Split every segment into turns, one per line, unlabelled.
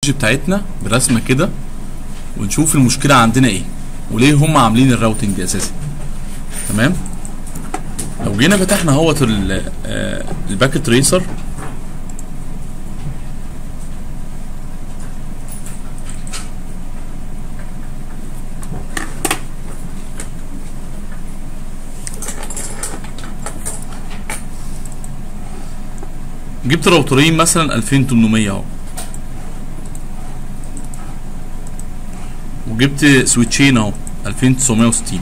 بتاعتنا برسمه كده ونشوف المشكله عندنا ايه وليه هم عاملين الراوتنج اساسا تمام لو جينا فتحنا اهوت ال- آه، الباكت تريسر جبت راوترين مثلا 2800 اهو وجبت سويتشين اهو 2960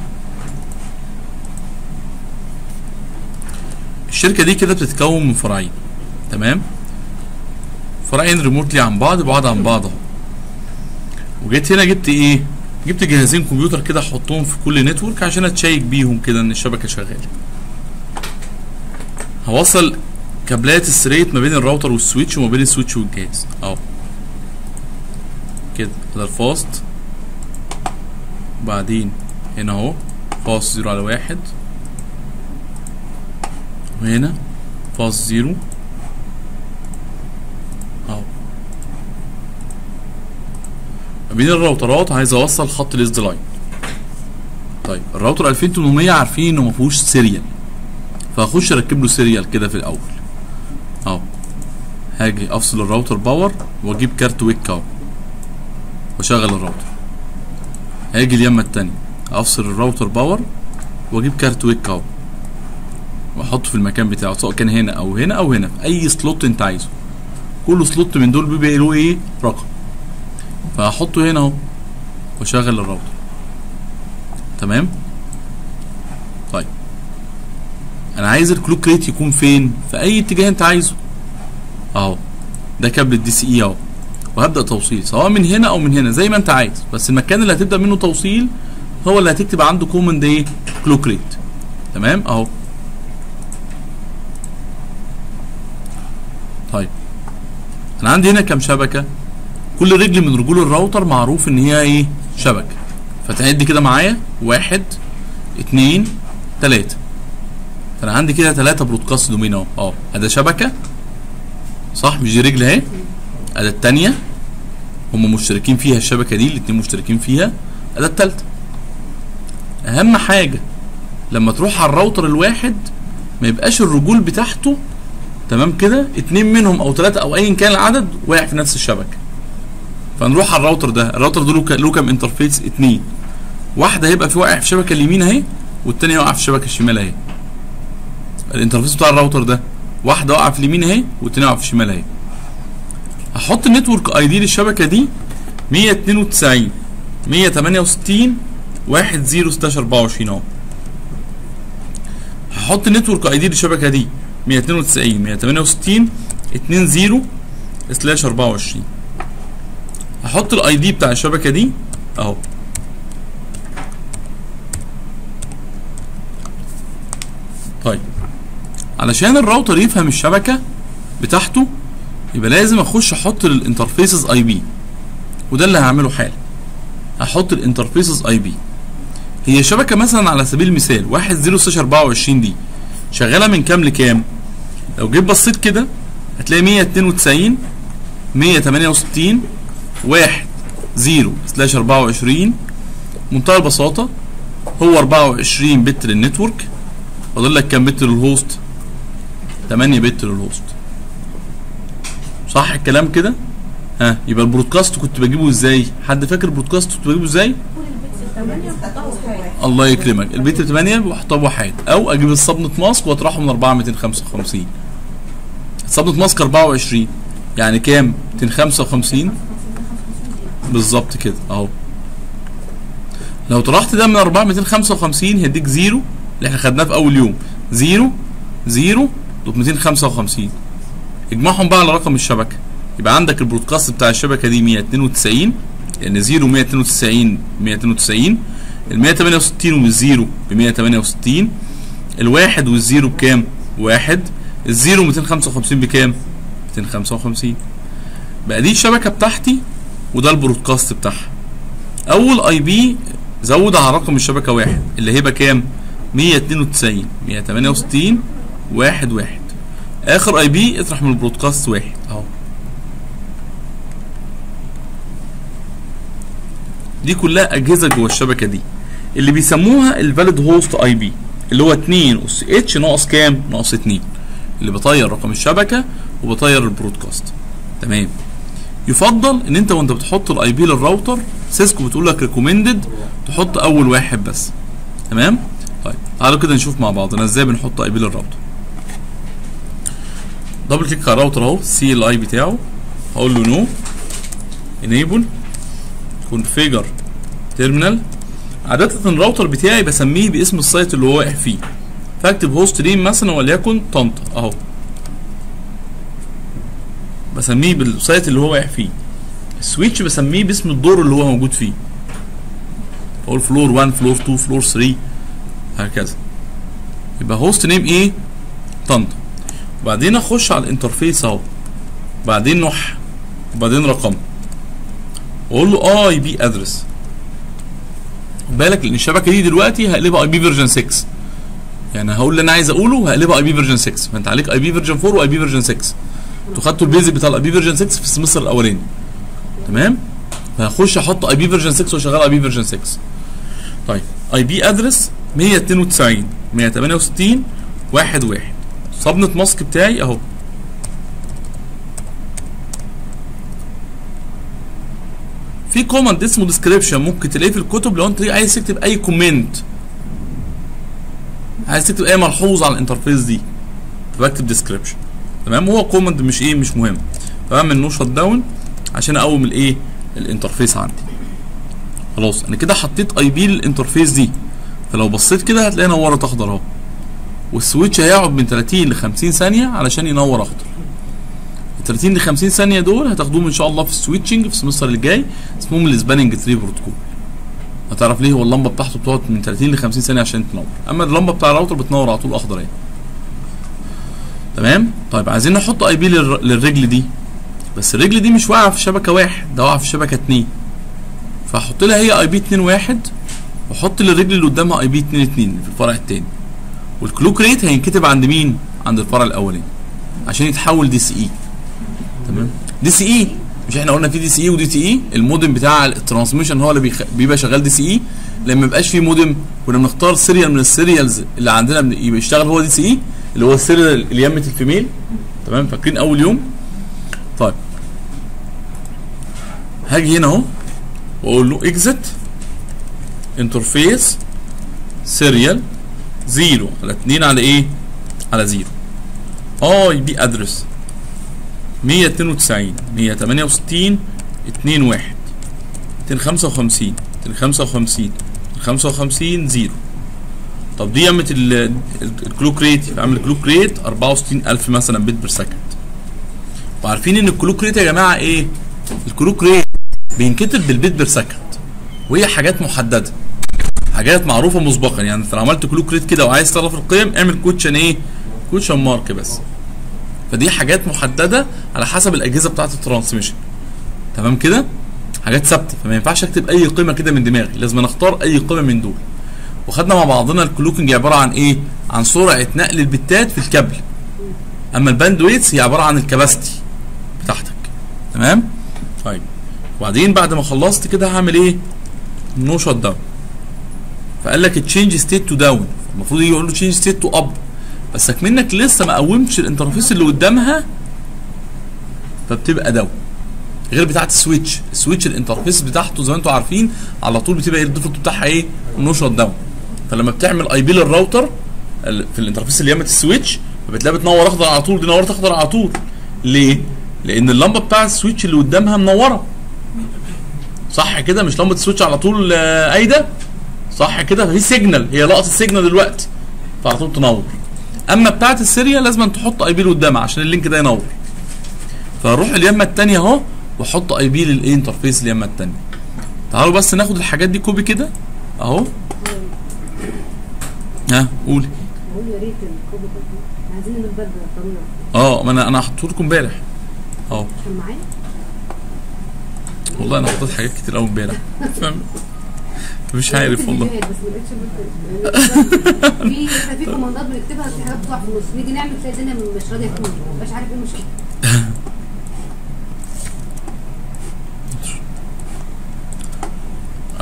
الشركه دي كده بتتكون من فرعين تمام فرعين ريموتلي عن بعض بعاد عن بعض اهو وجيت هنا جبت ايه جبت جهازين كمبيوتر كده احطهم في كل نتورك عشان اتشيك بيهم كده ان الشبكه شغاله هوصل كابلات السريت ما بين الراوتر والسويتش وما بين السويتش والجهاز اهو كده ده الفاست وبعدين هنا اهو فاست زيرو على واحد وهنا فاست زيرو اهو ما بين الراوترات عايز اوصل خط الاس لاين طيب الراوتر 2800 عارفين انه ما فيهوش سيريال فهخش اركب له سيريال كده في الاول اهو هاجي افصل الراوتر باور واجيب كارت ويك اهو واشغل الراوتر هاجي اليمه التانية افصل الراوتر باور واجيب كارت ويك اهو واحطه في المكان بتاعه سواء كان هنا او هنا او هنا في اي سلوت انت عايزه كل سلوت من دول بيبقى له ايه رقم فهحطه هنا اهو واشغل الراوتر تمام طيب انا عايز الكلوك ريت يكون فين في اي اتجاه انت عايزه اهو ده كابل الدي سي اي اهو وهبدا توصيل سواء من هنا او من هنا زي ما انت عايز بس المكان اللي هتبدا منه توصيل هو اللي هتكتب عنده كوماند ايه كلوك ريت تمام اهو طيب انا عندي هنا كام شبكه كل رجل من رجول الراوتر معروف ان هي ايه شبكه فتعد كده معايا واحد اتنين تلاته فانا عندي كده تلاته برودكاست دومين اهو اه ادي شبكه صح مش دي رجل اهي ادي التانيه هم مشتركين فيها الشبكه دي الاتنين مشتركين فيها ادي التالته اهم حاجه لما تروح على الراوتر الواحد ما يبقاش الرجول بتاعته تمام كده اتنين منهم او ثلاثه او ايا كان العدد واقع في نفس الشبكه فنروح على الراوتر ده الراوتر ده له ك- له كام انترفيس اتنين واحده هيبقى في واقع في الشبكه اليمين اهي والتانيه واقع في الشبكه الشمال اهي الانترفيس بتاع الراوتر ده واحده واقعه في اليمين اهي والتانيه واقعه في الشمال اهي هحط النتورك اي دي للشبكه دي 192 168 10 سلاش 24 اهو هحط النتورك اي دي للشبكه دي 192 168 20 سلاش 24 هحط الاي دي بتاع الشبكه دي اهو طيب علشان الراوتر يفهم الشبكه بتاعته يبقى لازم اخش احط الانترفيسز اي بي وده اللي هعمله حالا هحط الانترفيسز اي بي هي شبكه مثلا على سبيل المثال 1 0 6 24 دي شغاله من كام لكام لو جيت بصيت كده هتلاقي 192 168 1 0 سلاش 24 منتهى البساطه هو 24 بت للنتورك فاضل لك كام بت للهوست 8 بت للهوست صح الكلام كده ها يبقى البرودكاست كنت بجيبه ازاي حد فاكر البرودكاست كنت بجيبه ازاي الله يكرمك البيت 8 بحطها بوحات او اجيب الصبنة ماسك واطرحه من 4 255 صبنة ماسك 24 يعني كام 255 بالظبط كده اهو لو طرحت ده من 4 255 هيديك زيرو اللي احنا خدناه في اول يوم زيرو زيرو دوت 255 اجمعهم بقى على رقم الشبكه يبقى عندك البرودكاست بتاع الشبكه دي 192 لان زيرو 192 192 ال 168 والزيرو ب 168 الواحد والزيرو بكام؟ واحد الزيرو 255 بكام؟ 255 بقى دي الشبكه بتاعتي وده البرودكاست بتاعها اول اي بي زود على رقم الشبكه واحد اللي هيبقى كام؟ 192 168 واحد واحد اخر اي بي اطرح من البرودكاست واحد اهو دي كلها اجهزه جوه الشبكه دي اللي بيسموها الفاليد هوست اي بي اللي هو 2 اس اتش ناقص كام ناقص 2 اللي بطير رقم الشبكه وبطير البرودكاست تمام يفضل ان انت وانت بتحط الاي بي للراوتر سيسكو بتقول لك ريكومندد تحط اول واحد بس تمام طيب تعالوا كده نشوف مع بعضنا ازاي بنحط اي بي للراوتر دبل كليك على الراوتر اهو سي ال اي بتاعه هقول له نو انيبل كونفيجر تيرمينال عادة الراوتر بتاعي بسميه باسم السايت اللي هو واقع فيه فاكتب هوست نيم مثلا وليكن طنطا اهو بسميه بالسايت اللي هو واقع فيه السويتش بسميه باسم الدور اللي هو موجود فيه اقول فلور 1 فلور 2 فلور 3 هكذا يبقى هوست نيم ايه طنطا وبعدين اخش على الانترفيس اهو بعدين نوح وبعدين رقم واقول له اي بي ادرس خد بالك لان الشبكه دي دلوقتي هقلبها اي بي فيرجن 6 يعني هقول اللي انا عايز اقوله هقلبها اي بي فيرجن 6 فانت عليك اي بي فيرجن 4 واي بي فيرجن 6 انتوا خدتوا البيزك بتاع الاي بي فيرجن 6 في السمستر الاولاني تمام فهخش احط اي بي فيرجن 6 واشغل اي بي فيرجن 6 طيب اي بي ادرس 192 168 واحد واحد صبنة ماسك بتاعي اهو في كوماند اسمه ديسكريبشن ممكن تلاقيه في الكتب لو انت عايز تكتب اي كومنت عايز تكتب اي ملحوظ على الانترفيس دي فبكتب ديسكريبشن تمام هو كوماند مش ايه مش مهم بعمل نو شت داون عشان اقوم الايه الانترفيس عندي خلاص انا كده حطيت اي بي للانترفيس دي فلو بصيت كده هتلاقي نورت اخضر اهو والسويتش هيقعد من 30 ل 50 ثانيه علشان ينور اخضر ال 30 ل 50 ثانيه دول هتاخدوهم ان شاء الله في السويتشنج في السمستر اللي جاي اسمهم السباننج تري بروتوكول هتعرف ليه هو اللمبه بتاعته بتقعد من 30 ل 50 ثانيه عشان تنور اما اللمبه بتاع الراوتر بتنور على طول اخضر اهي تمام طيب عايزين نحط اي بي للرجل دي بس الرجل دي مش واقعه في شبكه واحد ده واقعه في شبكه اتنين فاحط لها هي اي بي 2 واحد واحط للرجل اللي قدامها اي بي 2 2 في الفرع التاني والكلوك ريت هينكتب عند مين؟ عند الفرع الاولاني عشان يتحول دي سي اي تمام دي سي اي مش احنا قلنا في دي سي اي ودي تي اي المودم بتاع الترانسميشن هو اللي بيخ... بيبقى شغال دي سي اي لما يبقاش في مودم كنا بنختار سيريال من السيريالز اللي عندنا بن- يبقى يشتغل هو دي سي اي اللي هو السيريال اللي يمت الفيميل تمام فاكرين اول يوم طيب هاجي هنا اهو واقول له اكزت انترفيس سيريال زيرو على اتنين على ايه؟ على زيرو اي بي ادرس 192 168 2 1 255 255 255 0 طب دي قامت ال- ال- الكلوك ريت يبقى عامل كلوك ريت 64000 مثلا بيت بير سكند وعارفين ان الكلوك ريت يا جماعه ايه؟ الكلوك ريت بينكتب بالبيت بير سكند وهي حاجات محدده حاجات معروفه مسبقا يعني انت لو عملت كلوك ريت كده وعايز تعرف القيم اعمل كوتشن ايه؟ كوتشن مارك بس فدي حاجات محدده على حسب الاجهزه بتاعه الترانسميشن تمام كده حاجات ثابته فما ينفعش اكتب اي قيمه كده من دماغي لازم أنا اختار اي قيمه من دول وخدنا مع بعضنا الكلوكنج عباره عن ايه عن سرعه نقل البتات في الكابل اما الباند ويتس هي عباره عن الكباستي بتاعتك تمام طيب وبعدين بعد ما خلصت كده هعمل ايه نو شت داون فقال لك تشينج ستيت تو داون المفروض يجي يقول له تشينج ستيت تو اب بس منك لسه ما قومتش الانترفيس اللي قدامها فبتبقى داون غير بتاعه السويتش السويتش الانترفيس بتاعته زي ما انتم عارفين على طول بتبقى الديفولت بتاعها ايه نو شت داون فلما بتعمل اي بي للراوتر ال- في الانترفيس اللي يمت السويتش فبتلاقي بتنور اخضر على طول دي نورت اخضر على طول ليه؟ لان اللمبه بتاع السويتش اللي قدامها منوره صح كده مش لمبه السويتش على طول آه، قايده صح كده ففي سيجنال هي لقطت السيجنال دلوقتي فعلى طول تنور اما بتاعه السيريال لازم تحط اي بي قدامها عشان اللينك ده ينور فاروح اليمه الثانيه اهو واحط اي بي للايه انترفيس اليمه الثانيه تعالوا بس ناخد الحاجات دي كوبي كده اهو ها قولي
بقول يا ريت الكوبي كله عايزين نبدل الطريقه
اه ما انا انا حطيت لكم امبارح اهو
عشان معايا
والله انا حطيت حاجات كتير قوي امبارح فاهم مش عارف والله
بس ما لقيتش البدل. في احنا في كوماندات بنكتبها في حاجات بتقع في النص نيجي نعمل تلاقي الدنيا مش راضيه تكون مش عارف ايه المشكله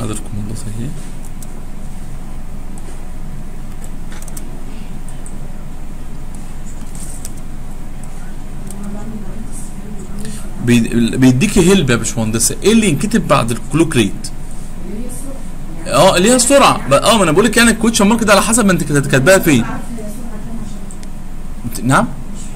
ادي الكوماندات اهي بي- بيديكي هيلب يا باشمهندس ايه اللي ينكتب بعد الكلوك ريت اه اللي هي السرعه ب- اه ما انا بقول لك يعني الكوتشن مارك ده على حسب ما انت كانت كاتباها فين انت- نعم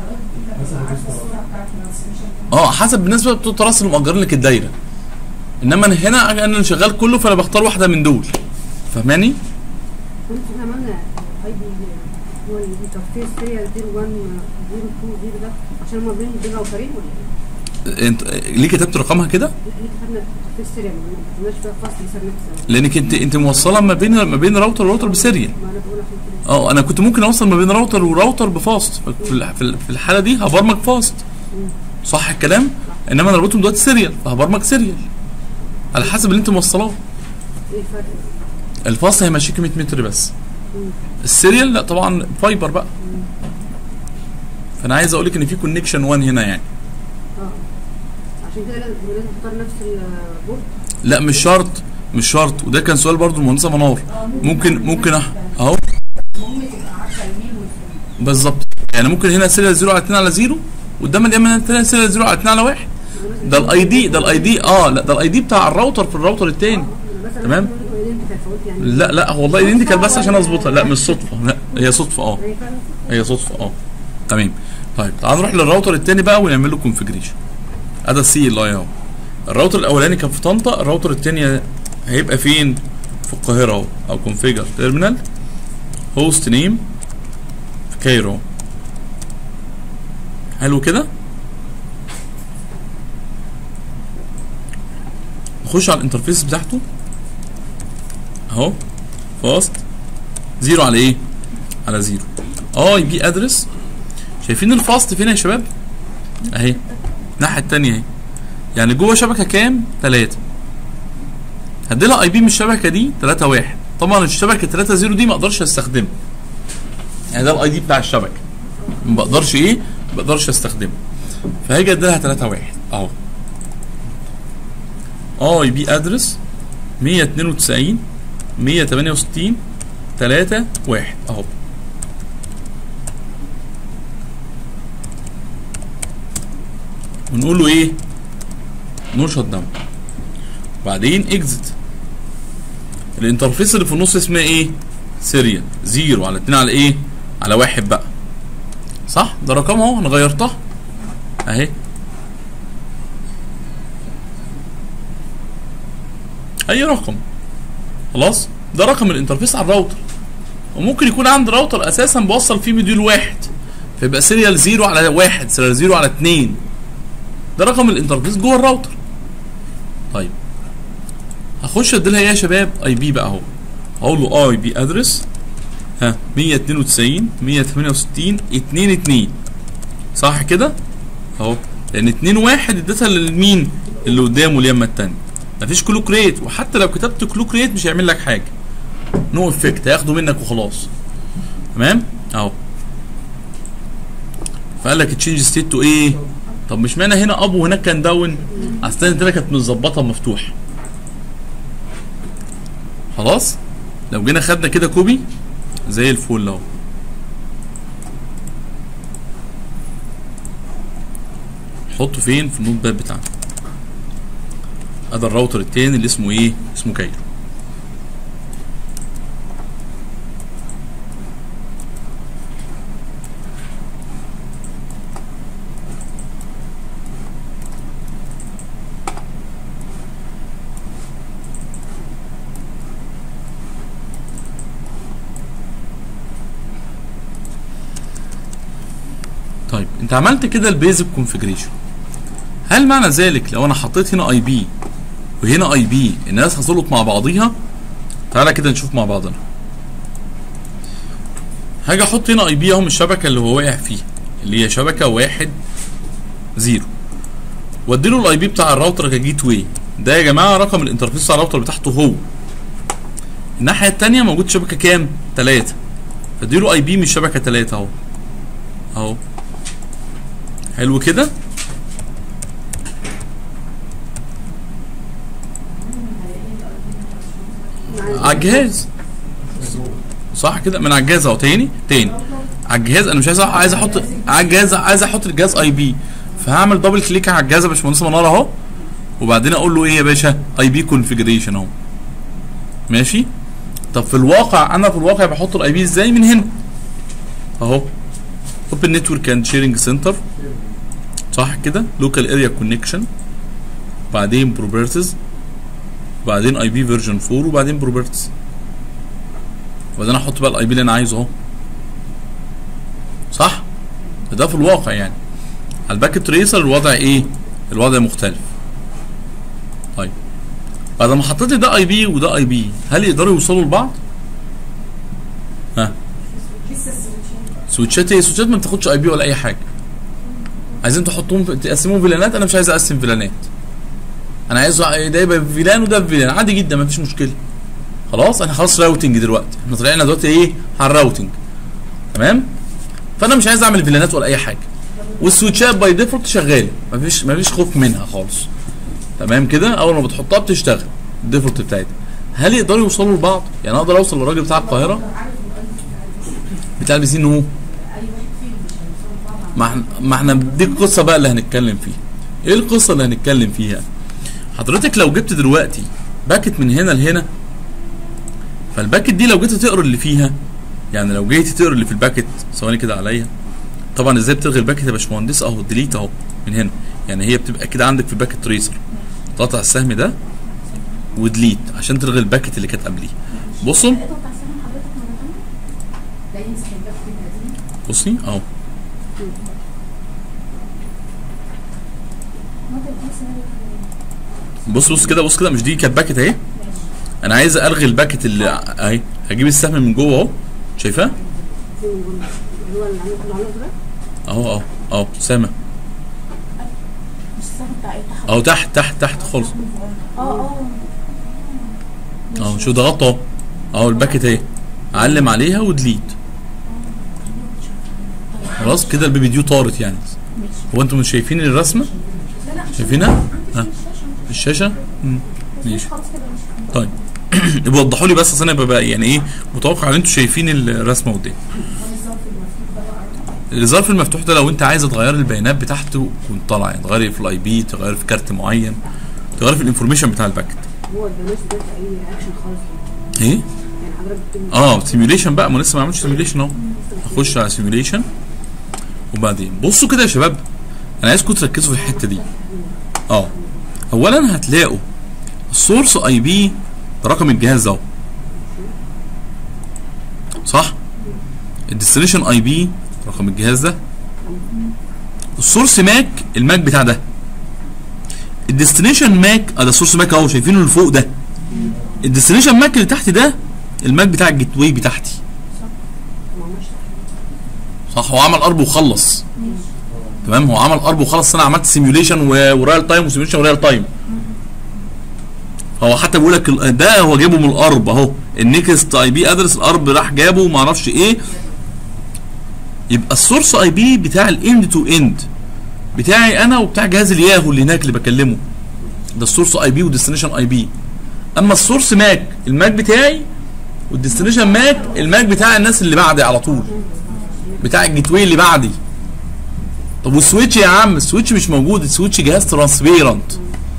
اه حسب بالنسبه بتوع الراس اللي مأجرين لك الدايره انما أنا هنا انا اللي شغال كله فانا بختار واحده من دول فاهماني
كنت احنا عملنا اي بي هو الانترفيس سيريال 01 020 ده عشان ما بين بين راوترين ولا ايه؟
انت ليه كتبت رقمها كده
ليه كتبنا انترفيس سيريال ما كتبناش فيها فاصل يسمى نفسه
لانك انت انت موصله ما بين ما بين راوتر وراوتر بسيريال
ما انا بقول عشان كده
اه انا كنت ممكن اوصل ما بين راوتر وراوتر بفاست في الح- في ال- في الحاله دي هبرمج فاست صح الكلام انما انا رابطهم دلوقتي سيريال فهبرمج سيريال على حسب اللي انت موصلاه
ايه الفرق؟
الفاست هيمشيك 100 متر بس السيريال لا طبعا فايبر بقى فانا عايز اقول لك ان في كونكشن 1 هنا يعني
اه عشان كده لازم لازم تختار نفس البورد
لا مش شرط مش شرط وده كان سؤال برضو المهندسه منار ممكن ممكن أح- اهو
المهم تبقى عارفه الميل والفيل
بالظبط يعني ممكن هنا سيريال 0 على 2 على 0 قدام اليمين الثانيه سيريال 0 على 2 على 1 ده الاي دي ده الاي دي اه لا ده الاي دي بتاع الراوتر في الراوتر الثاني تمام.
فقلت يعني
لا لا هو والله دي كانت بس عشان اظبطها لا مش صدفه لا هي صدفه اه
هي فعلا
هي صدفه اه تمام طيب تعال نروح للراوتر الثاني بقى ونعمل له كونفجريشن ادي السي ال اي اهو الراوتر الاولاني كان في طنطا الراوتر الثاني هيبقى فين في القاهره اهو او كونفيجر تيرمينال هوست نيم في كايرو حلو كده نخش على الانترفيس بتاعته اهو فاست زيرو على ايه على زيرو اي بي ادرس شايفين الفاست فين يا شباب اهي الناحيه التانية اهي يعني جوه شبكه كام 3 هديلها اي بي من الشبكه دي 3 1 طبعا الشبكه 3 0 دي ما اقدرش استخدمها يعني ده الاي دي بتاع الشبكه ما بقدرش ايه ما بقدرش استخدمه فهاجي اديلها 3 1 اهو اي بي ادرس 192 168 3 1 اهو ونقول له ايه نو شت داون وبعدين اكزت الانترفيس اللي في النص اسمها ايه سيريال زيرو على اتنين على ايه على واحد بقى صح ده رقم اهو انا غيرتها اهي اي رقم خلاص ده رقم الانترفيس على الراوتر وممكن يكون عندي راوتر اساسا بوصل فيه مديول واحد فيبقى سيريال زيرو على واحد سيريال زيرو على اتنين ده رقم الانترفيس جوه الراوتر طيب هخش اديلها ايه يا شباب اي بي بقى اهو هقول له اي بي ادرس ها 192 168 2 2 صح كده اهو لان 2 1 اديتها للمين اللي قدامه اليمه التانية مفيش كلوك ريت وحتى لو كتبت كلوك ريت مش هيعمل لك حاجه نو افكت هياخده منك وخلاص تمام اهو فقال لك تشينج ستيت تو ايه طب مش معنى هنا اب وهناك كان داون اصل التانية كانت متظبطه مفتوح خلاص لو جينا خدنا كده كوبي زي الفل اهو حطه فين في النوت باد بتاعنا ادي الراوتر التاني اللي اسمه ايه اسمه كايرو طيب انت عملت كده البيزك كونفيجريشن هل معنى ذلك لو انا حطيت هنا اي بي وهنا اي بي الناس هتلقط مع بعضيها تعالى كده نشوف مع بعضنا هاجي احط هنا اي بي اهو من الشبكه اللي هو واقع فيها اللي هي شبكه واحد زيرو واديله الاي بي بتاع الراوتر كجيت واي ده يا جماعه رقم الانترفيس بتاع الراوتر بتاعته هو الناحيه الثانيه موجود شبكه كام 3 فاديله اي بي من الشبكه 3 اهو اهو حلو كده الجهاز صح كده من على الجهاز اهو تاني تاني على الجهاز انا مش عايز عايز احط على الجهاز عايز احط الجهاز اي بي فهعمل دبل كليك على الجهاز يا باشمهندس منار اهو وبعدين اقول له ايه يا باشا اي بي كونفيجريشن اهو ماشي طب في الواقع انا في الواقع بحط الاي بي ازاي من هنا اهو اوبن نتورك اند شيرنج سنتر صح كده لوكال اريا كونكشن بعدين بروبرتيز بعدين اي بي فيرجن 4 وبعدين بروبرتيز وبعدين احط بقى الاي بي اللي انا عايزه اهو صح ده في الواقع يعني على الباك تريسر الوضع ايه الوضع مختلف طيب بعد ما حطيت ده اي بي وده اي بي هل يقدروا يوصلوا لبعض ها سويتشات ايه سويتشات ما بتاخدش اي بي ولا اي حاجه عايزين تحطوهم تقسموهم فيلانات انا مش عايز اقسم فيلانات انا عايز ده يبقى فيلان وده فيلان عادي جدا ما فيش مشكله خلاص احنا خلاص راوتنج دلوقتي احنا طلعنا دلوقتي ايه على الراوتنج تمام فانا مش عايز اعمل فيلانات ولا اي حاجه والسويتشات باي ديفولت شغاله مفيش مفيش خوف منها خالص تمام كده اول ما بتحطها بتشتغل الديفولت بتاعتها هل يقدروا يوصلوا لبعض يعني اقدر اوصل للراجل بتاع القاهره بتاع البسين هو ما احنا ما احنا دي القصه بقى اللي هنتكلم فيها ايه القصه اللي هنتكلم فيها حضرتك لو جبت دلوقتي باكت من هنا لهنا فالباكت دي لو جيت تقرا اللي فيها يعني لو جيت تقرا اللي في الباكت ثواني كده عليا طبعا ازاي بتلغي الباكت يا باشمهندس اهو ديليت اهو من هنا يعني هي بتبقى كده عندك في الباكت تريسر تقطع السهم ده وديليت عشان تلغي الباكت اللي كانت قبليه بصوا
اقطع سهم حضرتك مره ثانيه ده يمسح الباكت القديم
بصي اهو بص بص كده بص كده مش دي كانت باكت اهي انا عايز الغي الباكت اللي اهي هجيب السهم من جوه اهو شايفاه
اللي هو اللي عامل كله على ده
اهو اهو اهو سامع
مش السهم بتاع ايه تحت
اهو تحت تحت تحت خالص
اه اه
اهو شو ضغطت اهو اهو الباكت اهي علم عليها وديليت خلاص كده البيبي ديو طارت يعني هو انتم مش شايفين الرسمه شايفينها ها الشاشه مم. ماشي
خلاص كده مش
طيب يبقى وضحوا لي بس اصل انا ببقى يعني ايه متوقع ان انتوا شايفين الرسمه قدام الظرف المفتوح ده لو انت عايز تغير البيانات بتاعته وانت طالع يعني تغير في الاي بي تغير في كارت معين تغير في الانفورميشن بتاع الباكت
هو البنات ده في اي اكشن خالص
ايه
يعني حضرتك بتقول
اه سيميوليشن بقى ما لسه ما عملتش سيميوليشن اهو اخش على سيميوليشن وبعدين بصوا كده يا شباب انا عايزكم تركزوا في الحته دي اه اولا هتلاقوا السورس اي بي رقم الجهاز اهو صح الديستنيشن اي بي رقم الجهاز ده السورس ماك الماك بتاع ده الديستنيشن ماك اه ده السورس ماك اهو شايفينه اللي فوق ده الديستنيشن ماك اللي تحت ده الماك بتاع الجيت واي بتاعتي
ما عملش
صح هو عمل ارب وخلص تمام هو عمل ارب وخلص انا عملت سيميوليشن وريال تايم وسيميوليشن وريال تايم هو حتى بيقول لك ال- ده هو جابه من الارب اهو النكست اي بي ادرس الارب راح جابه وما اعرفش ايه يبقى السورس اي بي بتاع الاند تو اند بتاعي انا وبتاع جهاز الياهو اللي هناك اللي بكلمه ده السورس اي بي والديستنيشن اي بي اما السورس ماك الماك بتاعي والديستنيشن ماك الماك بتاع الناس اللي بعدي على طول بتاع الجيت واي اللي بعدي طب والسويتش يا عم السويتش مش موجود السويتش جهاز ترانسبيرنت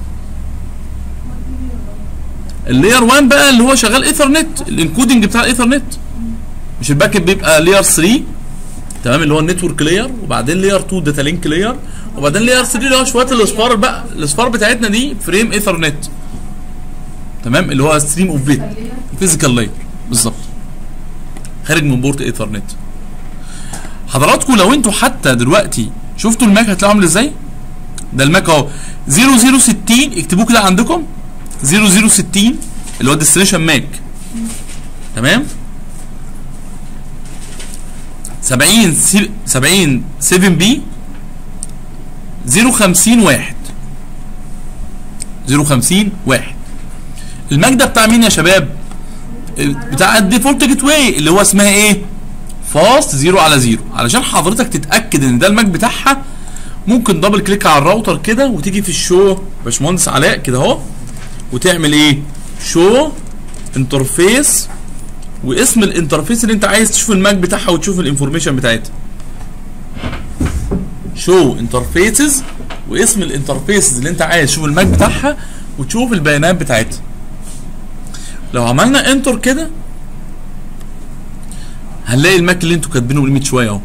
اللاير 1 بقى اللي هو شغال ايثرنت الانكودنج بتاع الايثرنت مش الباك اب بيبقى لاير 3 تمام اللي هو النتورك لاير وبعدين لاير 2 داتا لينك لاير وبعدين لاير 3 اللي هو شويه الاصفار بقى الاصفار بتاعتنا دي فريم ايثرنت تمام اللي هو ستريم اوف بيت فيزيكال لاير بالظبط خارج من بورت ايثرنت حضراتكم لو انتوا حتى دلوقتي شفتوا الماك هتلاقوا عامل ازاي ده الماك اهو 0060 اكتبوه كده عندكم 0060 اللي هو ديستنيشن ماك تمام 70 سي- 70 7 بي 050 واحد 050 واحد الماك ده بتاع مين يا شباب؟ بتاع الديفولت جيت واي اللي هو اسمها ايه؟ فاست زيرو على زيرو علشان حضرتك تتاكد ان ده الماك بتاعها ممكن دبل كليك على الراوتر كده وتيجي في الشو باشمهندس علاء كده اهو وتعمل ايه؟ شو انترفيس واسم الانترفيس اللي انت عايز تشوف الماك بتاعها وتشوف الانفورميشن بتاعتها شو انترفيسز واسم الانترفيسز اللي انت عايز تشوف الماك بتاعها وتشوف البيانات بتاعتها لو عملنا انتر كده هنلاقي الماك اللي انتوا كاتبينه من شويه اهو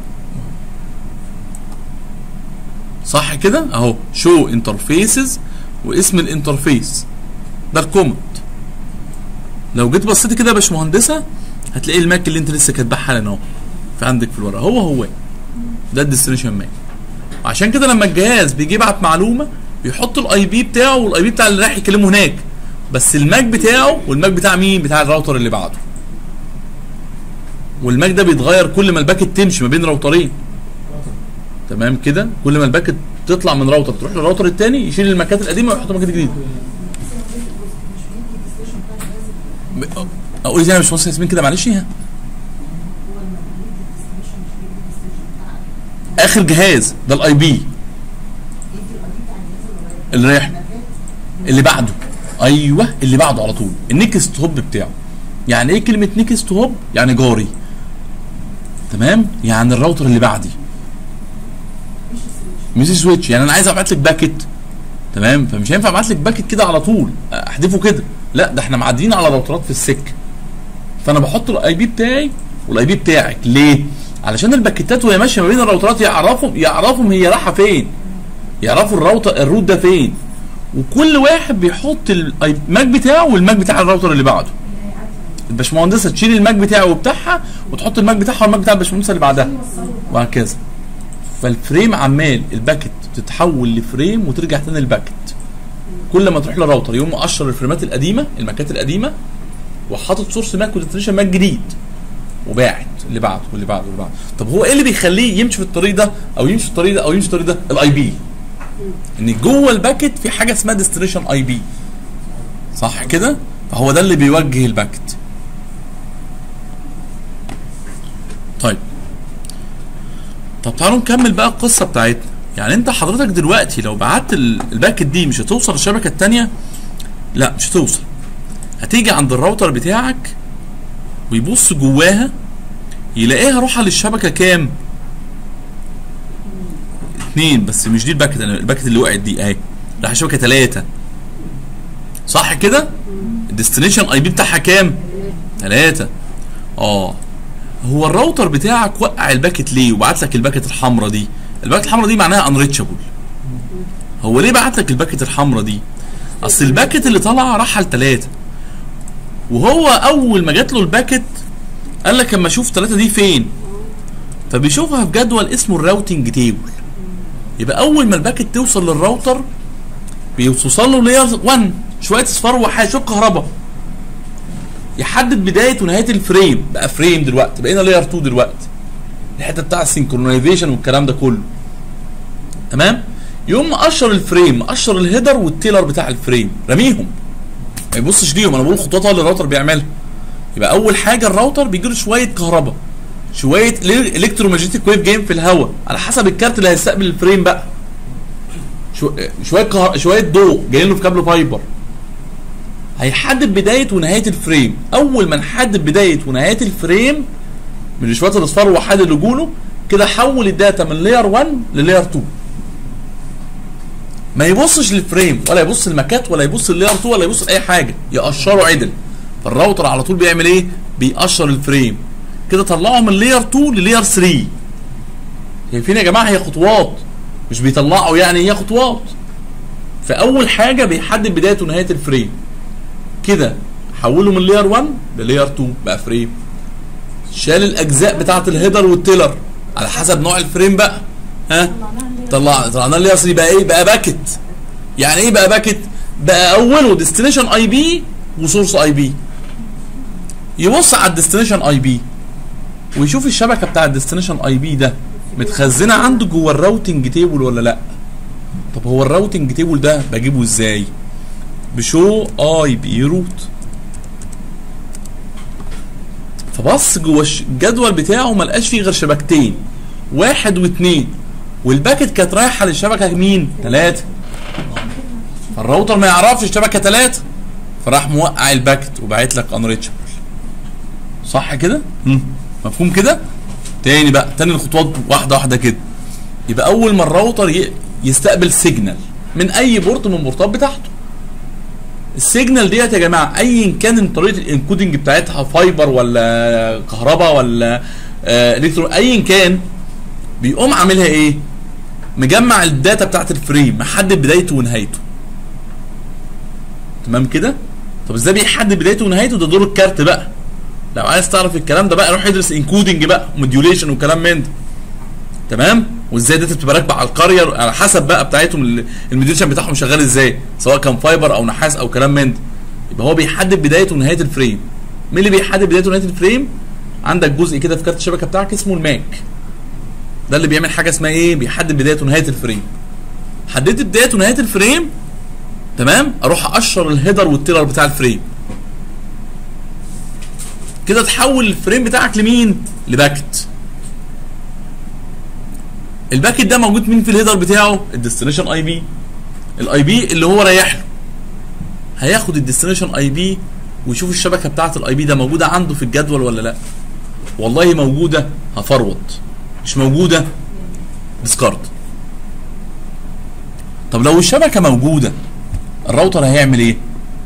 صح كده اهو شو انترفيسز واسم الانترفيس ده الكومنت لو جيت بصيت كده يا باشمهندسه هتلاقي الماك اللي انت لسه كاتباه حالا اهو في عندك في الورقه هو هو ده الديستنيشن ماك عشان كده لما الجهاز بيجي يبعت معلومه بيحط الاي بي بتاعه والاي بي بتاع اللي رايح يكلمه هناك بس الماك بتاعه والماك بتاع مين بتاع الراوتر اللي بعده والماك ده بيتغير كل ما الباكت تمشي ما بين راوترين تمام كده كل ما الباكت تطلع من راوتر تروح للراوتر الثاني يشيل الماكات القديمه ويحط ماكات جديده ب- اقول ازاي انا مش واصل ياسمين كده معلش ها اخر جهاز ده الاي بي اللي رايح اللي بعده ايوه اللي بعده على طول النكست هوب بتاعه يعني ايه كلمه نكست هوب يعني جاري تمام يعني الراوتر اللي بعدي مش سويتش يعني انا عايز ابعت لك باكت تمام فمش هينفع ابعت لك باكت كده على طول احذفه كده لا ده احنا معديين على راوترات في السكه فانا بحط الاي بي بتاعي والاي بي بتاعك ليه علشان الباكيتات وهي ماشيه ما بين الراوترات يعرفوا يعرفوا هي رايحه فين يعرفوا الراوتر الروت ده فين وكل واحد بيحط الماك بتاعه والماك بتاع الراوتر اللي بعده الباشمهندسه تشيل الماك بتاعه وبتاعها وتحط الماك بتاعها والماك بتاع الباشمهندسه اللي بعدها وهكذا فالفريم عمال الباكت تتحول لفريم وترجع تاني الباكت كل ما تروح للراوتر يقوم مقشر الفريمات القديمه الماكات القديمه وحاطط سورس ماك وديستنيشن ماك جديد وباعت اللي بعده واللي بعده واللي بعده طب هو ايه اللي بيخليه يمشي في الطريق ده او يمشي في الطريق ده او يمشي في الطريق ده الاي بي ان جوه الباكت في حاجه اسمها ديستنيشن اي بي صح كده فهو ده اللي بيوجه الباكت طيب طب تعالوا نكمل بقى القصه بتاعتنا يعني انت حضرتك دلوقتي لو بعت ال- الباكت دي مش هتوصل للشبكه الثانيه لا مش هتوصل هتيجي عند الراوتر بتاعك ويبص جواها يلاقيها رايحه للشبكه كام؟ اتنين بس مش دي الباكت انا الباكت اللي وقعت دي اهي رايحه شبكه ثلاثه صح كده؟ الديستنيشن اي بي بتاعها كام؟ ثلاثه اه هو الراوتر بتاعك وقع الباكت ليه وبعت لك الباكت الحمراء دي الباكت الحمراء دي معناها انريتشابل هو ليه بعت لك الباكت الحمراء دي اصل الباكت اللي طالعه راح لثلاثه وهو اول ما جات له الباكت قال لك اما اشوف ثلاثه دي فين فبيشوفها في جدول اسمه الراوتنج تيبل يبقى اول ما الباكت توصل للراوتر بيوصل له لير 1 شويه اصفار وحاجه شويه كهرباء يحدد بدايه ونهايه الفريم بقى فريم دلوقتي بقينا لير 2 دلوقتي الحته بتاع السينكرونايزيشن والكلام ده كله تمام يقوم مقشر الفريم مقشر الهيدر والتيلر بتاع الفريم رميهم ما يبصش ليهم انا بقول خطوات اللي الراوتر بيعملها يبقى اول حاجه الراوتر بيجي له شويه كهرباء شويه الكترومagnetic ويف جايين في الهواء على حسب الكارت اللي هيستقبل الفريم بقى شو شويه كهر... شويه ضوء جايين له في كابل فايبر هيحدد بدايه ونهايه الفريم اول ما نحدد بدايه ونهايه الفريم من شويه الاصفار وحد اللي جوله كده حول الداتا من لاير 1 للاير 2 ما يبصش للفريم ولا يبص للمكات ولا يبص للاير 2 ولا يبص لاي حاجه يقشره عدل فالراوتر على طول بيعمل ايه بيقشر الفريم كده طلعه من لاير 2 للاير 3 شايفين يا جماعه هي خطوات مش بيطلعوا يعني هي خطوات فاول حاجه بيحدد بدايه ونهايه الفريم كده حوله من لاير 1 للاير 2 بقى فريم شال الاجزاء بتاعه الهيدر والتيلر على حسب نوع الفريم بقى ها طلع طلعنا لي اصلي بقى ايه بقى باكت يعني ايه بقى باكت بقى اوله ديستنيشن اي بي وسورس اي بي يبص على الديستنيشن اي بي ويشوف الشبكه بتاع الديستنيشن اي بي ده متخزنه عنده جوه الراوتنج تيبل ولا لا طب هو الراوتنج تيبل ده بجيبه ازاي بشو اي بي روت فبص جوه الجدول بتاعه ما لقاش فيه غير شبكتين واحد واثنين والباكت كانت رايحه للشبكه مين؟ ثلاثه فالراوتر ما يعرفش الشبكه ثلاثه فراح موقع الباكت وبعت لك انريتشبل صح كده؟ مم. مفهوم كده؟ تاني بقى تاني الخطوات واحده واحده كده يبقى اول ما الراوتر ي- يستقبل سيجنال من اي بورت من البورتات بتاعته السيجنال ديت يا جماعه ايا كان طريقه الانكودنج بتاعتها فايبر ولا كهرباء ولا آه الكترون ايا كان بيقوم عاملها ايه؟ مجمع الداتا بتاعت الفريم محدد بدايته ونهايته تمام كده؟ طب ازاي بيحدد بدايته ونهايته ده دور الكارت بقى لو عايز تعرف الكلام ده بقى روح ادرس انكودنج بقى موديوليشن وكلام من ده تمام وازاي الداتا بتبقى راكبه على القريه على حسب بقى بتاعتهم ال- الموديوليشن بتاعهم شغال ازاي سواء كان فايبر او نحاس او كلام من ده يبقى هو بيحدد بدايه ونهايه الفريم مين اللي بيحدد بدايه ونهايه الفريم عندك جزء كده في كارت الشبكه بتاعك اسمه الماك ده اللي بيعمل حاجه اسمها ايه بيحدد بدايه ونهايه الفريم حددت بدايه ونهايه الفريم تمام اروح اقشر الهيدر والتيلر بتاع الفريم كده تحول الفريم بتاعك لمين لباكت الباكت ده موجود مين في الهيدر بتاعه الديستنيشن اي بي الاي بي اللي هو رايح له هياخد الديستنيشن اي بي ويشوف الشبكه بتاعه الاي بي ده موجوده عنده في الجدول ولا لا والله موجوده هفرود مش موجوده ديسكارد طب لو الشبكه موجوده الراوتر هيعمل ايه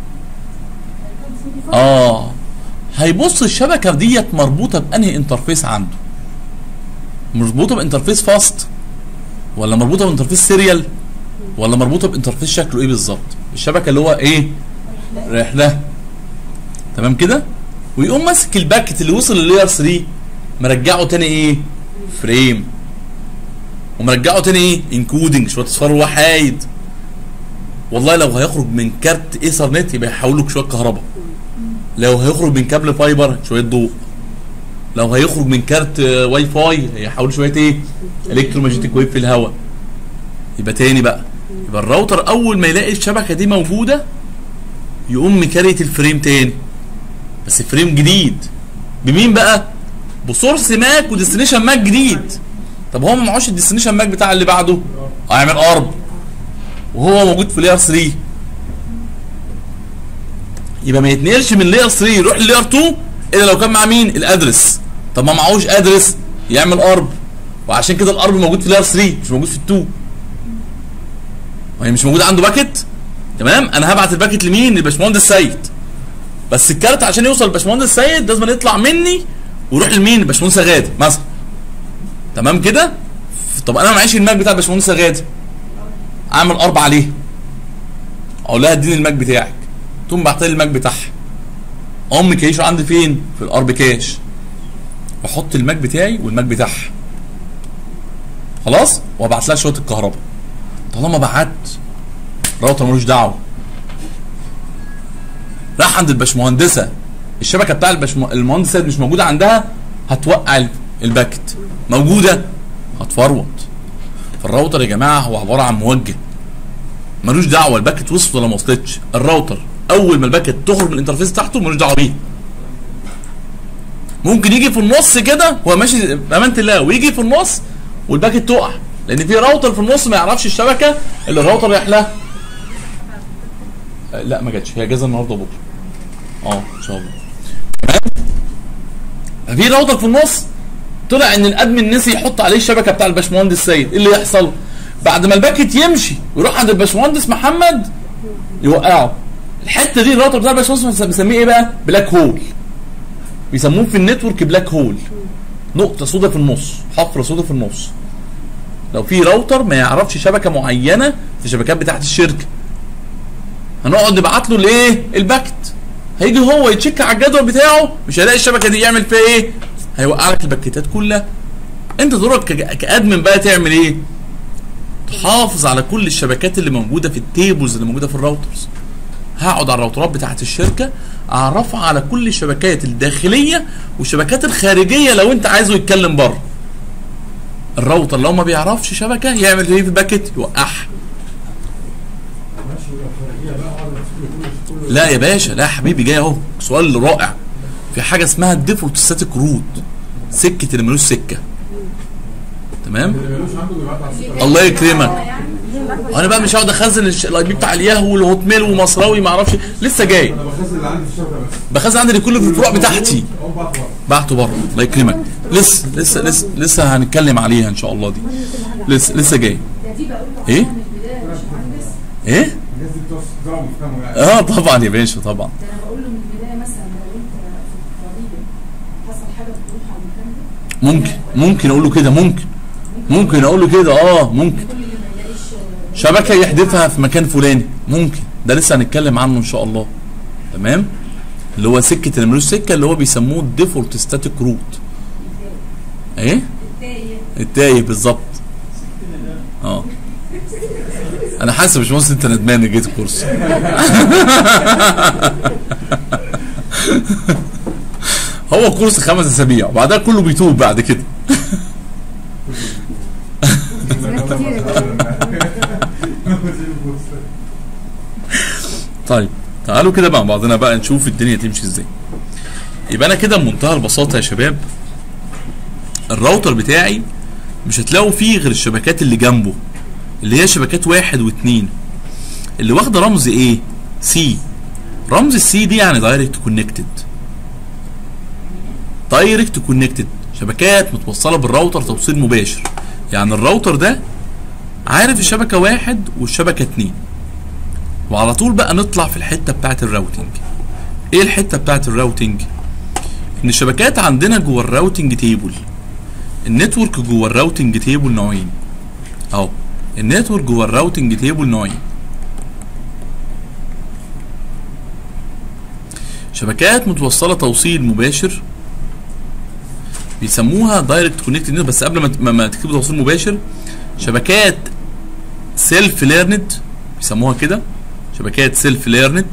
اه هيبص الشبكه ديت مربوطه بانهي انترفيس عنده مربوطه بانترفيس فاست ولا مربوطه بانترفيس سيريال ولا مربوطه بانترفيس شكله ايه بالظبط الشبكه اللي هو ايه رايح لها تمام كده ويقوم ماسك الباكت اللي وصل للاير 3 مرجعه تاني ايه فريم ومرجعه تاني ايه انكودنج شويه اصفار وحايد والله لو هيخرج من كارت ايثرنت يبقى يحول لك شويه كهرباء لو هيخرج من كابل فايبر شويه ضوء لو هيخرج من كارت آه، واي فاي هيحول شويه ايه الكترومagnetic ويف في الهواء يبقى تاني بقى يبقى الراوتر اول ما يلاقي الشبكه دي موجوده يقوم مكريت الفريم تاني بس فريم جديد بمين بقى بسورس ماك وديستنيشن ماك جديد طب هو ما معهوش الديستنيشن ماك بتاع اللي بعده هيعمل ارب وهو موجود في لاير 3 يبقى ما يتنقلش من لاير 3 يروح للاير 2 الا لو كان مع مين الادرس طب ما معهوش ادرس يعمل ارب وعشان كده الارب موجود في لاير 3 مش موجود في ال 2 وهي مش موجود عنده باكت تمام انا هبعت الباكت لمين للباشمهندس سيد بس الكارت عشان يوصل للباشمهندس سيد لازم يطلع مني ويروح لمين الباشمهندس غادي مثلا تمام كده طب انا معيش الماك بتاع الباشمهندس غادي اعمل ارب عليه اقول لها اديني الماك بتاعك تقوم بعت لي الماك بتاعها ام كيشو عندي فين في الارب كاش بحط الماك بتاعي والماك بتاعها خلاص وابعت لها شويه الكهرباء طالما بعت راوتر ملوش دعوه راح عند الباشمهندسه الشبكه بتاع الباشم... المهندس سيد مش موجوده عندها هتوقع ال- الباكت موجوده هتفرود فالراوتر يا جماعه هو عباره عن موجه ملوش دعوه الباكت وصلت ولا ما وصلتش الراوتر اول ما الباكت تخرج من الانترفيس بتاعته ملوش دعوه بيه ممكن يجي في النص كده هو ماشي بامانه الله ويجي في النص والباكت تقع لان في راوتر في النص ما يعرفش الشبكه اللي الراوتر رايح لها آه، لا ما جاتش هي اجازه النهارده وبكره اه ان شاء الله تمام في راوتر في النص طلع ان الادمن نسي يحط عليه الشبكه بتاع الباشمهندس سيد ايه اللي يحصل بعد ما الباكت يمشي ويروح عند الباشمهندس محمد يوقعه الحته دي الراوتر بتاع الباشمهندس بنسميه ايه بقى بلاك هول بيسموه في النتورك بلاك هول نقطه سوداء في النص حفره سوداء في النص لو في راوتر ما يعرفش شبكه معينه في الشبكات بتاعت الشركه هنقعد نبعت له الايه الباكت هيجي هو يتشيك على الجدول بتاعه مش هيلاقي الشبكه دي يعمل فيها ايه هيوقع لك الباكيتات كلها انت دورك كج- كادمن بقى تعمل ايه تحافظ على كل الشبكات اللي موجوده في التيبلز اللي موجوده في الراوترز هقعد على الراوترات بتاعت الشركه اعرفها على كل الشبكات الداخليه والشبكات الخارجيه لو انت عايزه يتكلم بره الراوتر لو ما بيعرفش شبكه يعمل ايه في الباكت يوقعها لا يا باشا لا يا حبيبي جاي اهو سؤال رائع في حاجه اسمها الديفولت ستاتيك روت سكه اللي ملوش سكه تمام
اللي ملوش عنده بيبعت على السوبر
الله يكرمك
يعني
انا بقى مش هقعد اخزن الش- الاي بي بتاع الياهو والهوت ميل ومصراوي ما اعرفش لسه جاي
انا بخزن اللي عندي في الشبكه بس
بخزن عندي كل الفروع بتاعتي
اقوم بقى بره
بعته بره الله يكرمك لسه لسه لسه لسه هنتكلم عليها ان شاء الله دي لسه لسه جاي
ده دي بقول له
إيه؟
من البدايه يا باشمهندس
ايه
الناس دي بتوع بيزرعوا بيفهموا يعني
اه طبعا يا باشا طبعا
ده انا بقول له من البدايه مثلا لو انت في الطريق حصل حاجه بتروح على المكان ده
ممكن ممكن اقول له كده ممكن ممكن اقول له كده اه ممكن
كل اللي ما يلاقيش
شبكه يحذفها في مكان فلاني ممكن ده لسه هنتكلم عنه ان شاء الله تمام اللي هو سكه اللي ملوش سكه اللي هو بيسموه الديفولت ستاتيك روت ايه
التايه
التايه بالظبط اه انا حاسس يا باشمهندس انت ندمان إنك جيت الكورس هو كورس خمس اسابيع وبعدها كله بيتوب بعد كده
ناس كتير يا باشا.
طيب تعالوا كده مع بعضنا بقى نشوف الدنيا تمشي ازاي يبقى انا كده بمنتهى البساطه يا شباب الراوتر بتاعي مش هتلاقوا فيه غير الشبكات اللي جنبه اللي هي شبكات واحد واتنين اللي واخده رمز ايه سي رمز السي دي يعني دايركت كونكتد دايركت كونكتد شبكات متوصله بالراوتر توصيل مباشر يعني الراوتر ده عارف الشبكه واحد والشبكه اتنين وعلى طول بقى نطلع في الحته بتاعت الراوتنج ايه الحته بتاعت الراوتنج ان الشبكات عندنا جوه الراوتنج تيبل النتورك جوه الراوتنج تيبل نوعين اهو النتورك جوه الراوتنج تيبل نوعين شبكات متوصله توصيل مباشر بيسموها دايركت كونكتد بس قبل ما ما- ما تكتبوا توصيل مباشر شبكات سيلف ليرند بيسموها كده شبكات سيلف ليرند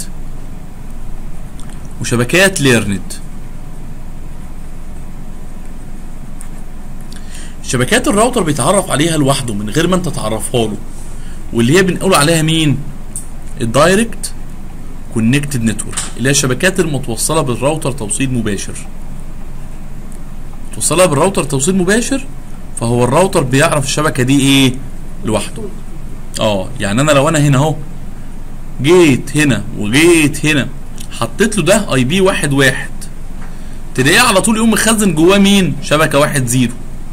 وشبكات ليرند شبكات الراوتر بيتعرف عليها لوحده من غير ما انت تعرفها له واللي هي بنقول عليها مين الدايركت كونكتد نتورك اللي هي الشبكات المتوصله بالراوتر توصيل مباشر توصلها بالراوتر توصيل مباشر فهو الراوتر بيعرف الشبكه دي ايه لوحده اه يعني انا لو انا هنا اهو جيت هنا وجيت هنا حطيت له ده اي بي واحد واحد تلاقيه على طول يقوم مخزن جواه مين شبكه واحد زيرو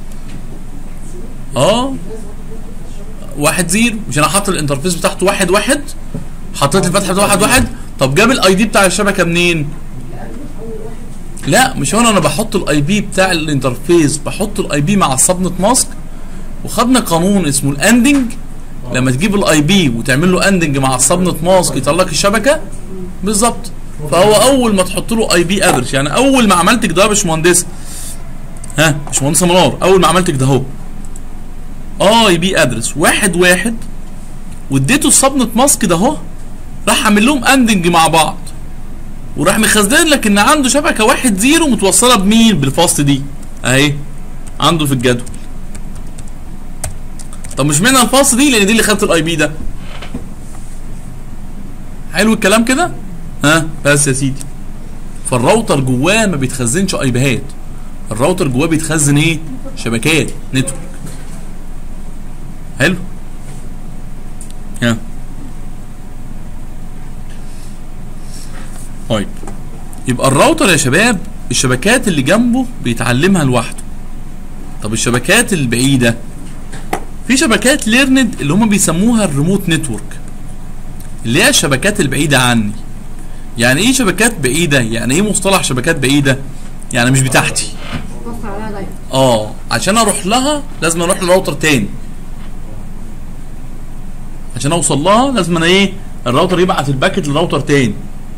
اه واحد زيرو مش انا حاطط الانترفيس بتاعته واحد واحد حطيت الفتحه واحد واحد طب جاب الاي دي بتاع الشبكه منين لا مش هو انا بحط الاي بي بتاع الانترفيس بحط الاي بي مع السبنت ماسك وخدنا قانون اسمه الاندنج لما تجيب الاي بي وتعمل له اندنج مع السبنت ماسك يطلع لك الشبكه بالظبط فهو اول ما تحط له اي بي ادرس يعني اول ما عملت كده يا باشمهندس ها باشمهندسه منار اول ما عملت كده اهو اي بي ادرس واحد واحد واديته السبنت ماسك ده اهو راح عامل لهم اندنج مع بعض وراح مخزن لك ان عنده شبكه واحد زيرو متوصله بمين بالفاست دي اهي عنده في الجدول طب مش منها الفاست دي لان دي اللي خدت الاي بي ده حلو الكلام كده ها بس يا سيدي فالراوتر جواه ما بيتخزنش اي بيهات الراوتر جواه بيتخزن ايه شبكات نتورك حلو ها طيب يبقى الراوتر يا شباب الشبكات اللي جنبه بيتعلمها لوحده طب الشبكات البعيده في شبكات ليرند اللي هم بيسموها الريموت نتورك اللي هي الشبكات البعيده عني يعني ايه شبكات بعيده يعني ايه مصطلح شبكات بعيده يعني مش بتاعتي
بص عليها دايما
اه عشان اروح لها لازم اروح لراوتر تاني عشان اوصل لها لازم انا ايه الراوتر يبعت الباكت لراوتر تاني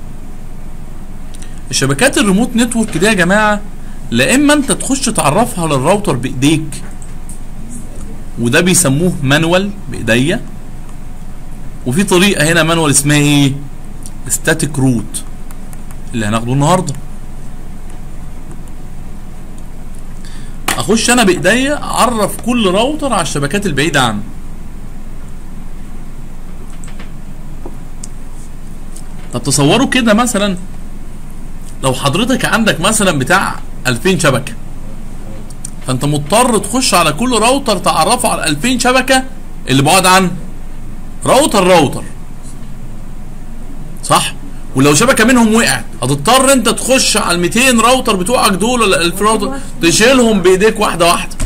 الشبكات الريموت نتورك دي يا جماعه لا اما انت تخش تعرفها للراوتر بايديك وده بيسموه مانوال بايديا وفي طريقه هنا مانوال اسمها ايه ستاتيك روت اللي هناخده النهارده اخش انا بايديا اعرف كل راوتر على الشبكات البعيده عنه طب تصوروا كده مثلا لو حضرتك عندك مثلا بتاع 2000 شبكه فانت مضطر تخش على كل راوتر تعرفه على 2000 شبكه اللي بعاد عنه راوتر راوتر صح ولو شبكه منهم وقعت هتضطر انت تخش على ال 200 راوتر بتوعك دول ولا 1000 راوتر تشيلهم بايديك واحده واحده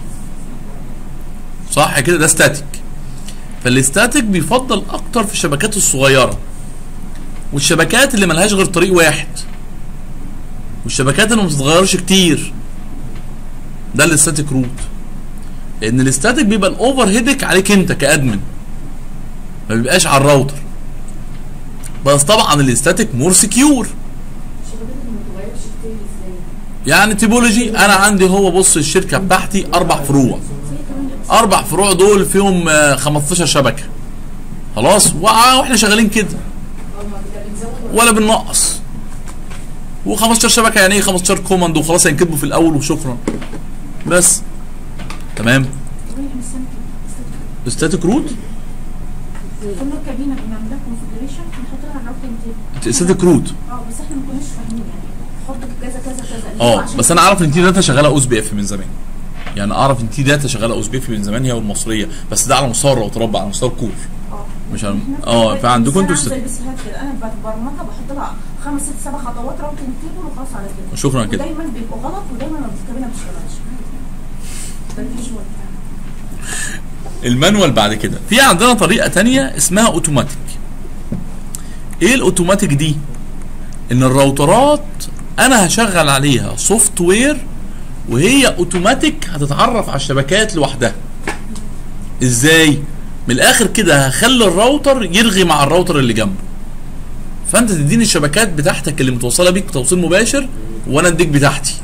صح كده ده ستاتيك فالاستاتيك بيفضل اكتر في الشبكات الصغيره والشبكات اللي ملهاش غير طريق واحد والشبكات اللي ما بتتغيرش كتير ده الاستاتيك روت لان الاستاتيك بيبقى الاوفر هيدك عليك انت كادمن ما بيبقاش على الراوتر بس طبعا الاستاتيك مور سكيور
الشبكات اللي ما بتتغيرش كتير ازاي؟
يعني تيبولوجي انا عندي هو بص الشركه بتاعتي اربع فروع
زي كمان
اربع فروع دول فيهم آه، 15 شبكه خلاص وع- واحنا شغالين كده
اه ما بيبقى بنزود
ولا بننقص و15 شبكه يعني ايه 15 كوماند وخلاص هينكتبوا في الاول وشكرا بس تمام
طبيعي مش سامع
ستاتيك روت
كل كابينه بنعمل لها كونفجريشن بنحط لها الراوتر تيبل
ستاتيك روت
اه بس احنا ما كناش فاهمين يعني حط كذا كذا كذا ليه؟
اه
عشان
بس انا اعرف ان تي داتا شغاله اوز بي اف من زمان يعني اعرف ان تي داتا شغاله اوز بي اف من زمان هي والمصريه بس ده على مستوى الراوترات بقى على مستوى الكور
اه
مش على
إحنا
اه فعندكم انتوا
زي
است-
البيسيهات كده انا ببرمجها بحط لها خمس ست سبع خطوات راوتر تيبل وخلاص على كده
شكرا كده
ودايما بيبقوا غلط ودايما الكابينه ما بتشتغلش ده الفيجوال بتاعنا
المانوال بعد كده في عندنا طريقه تانية اسمها اوتوماتيك ايه الاوتوماتيك دي ان الراوترات انا هشغل عليها سوفت وير وهي اوتوماتيك هتتعرف على الشبكات لوحدها ازاي من الاخر كده هخلي الراوتر يرغي مع الراوتر اللي جنبه فانت تديني الشبكات بتاعتك اللي متوصله بيك توصيل مباشر وانا اديك بتاعتي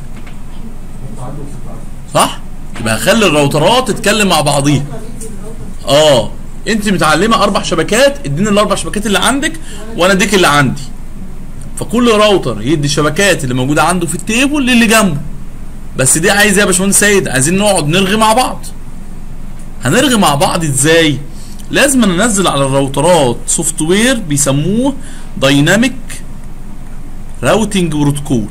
صح يبقى هخلي الراوترات تتكلم مع بعضيها اه انت متعلمه اربع شبكات اديني الاربع شبكات اللي عندك وانا اديك اللي عندي فكل راوتر يدي الشبكات اللي موجوده عنده في التيبل للي جنبه بس دي عايز ايه يا باشمهندس سيد عايزين نقعد نرغي مع بعض هنرغي مع بعض ازاي لازم ننزل على الراوترات سوفت وير بيسموه دايناميك راوتنج بروتوكول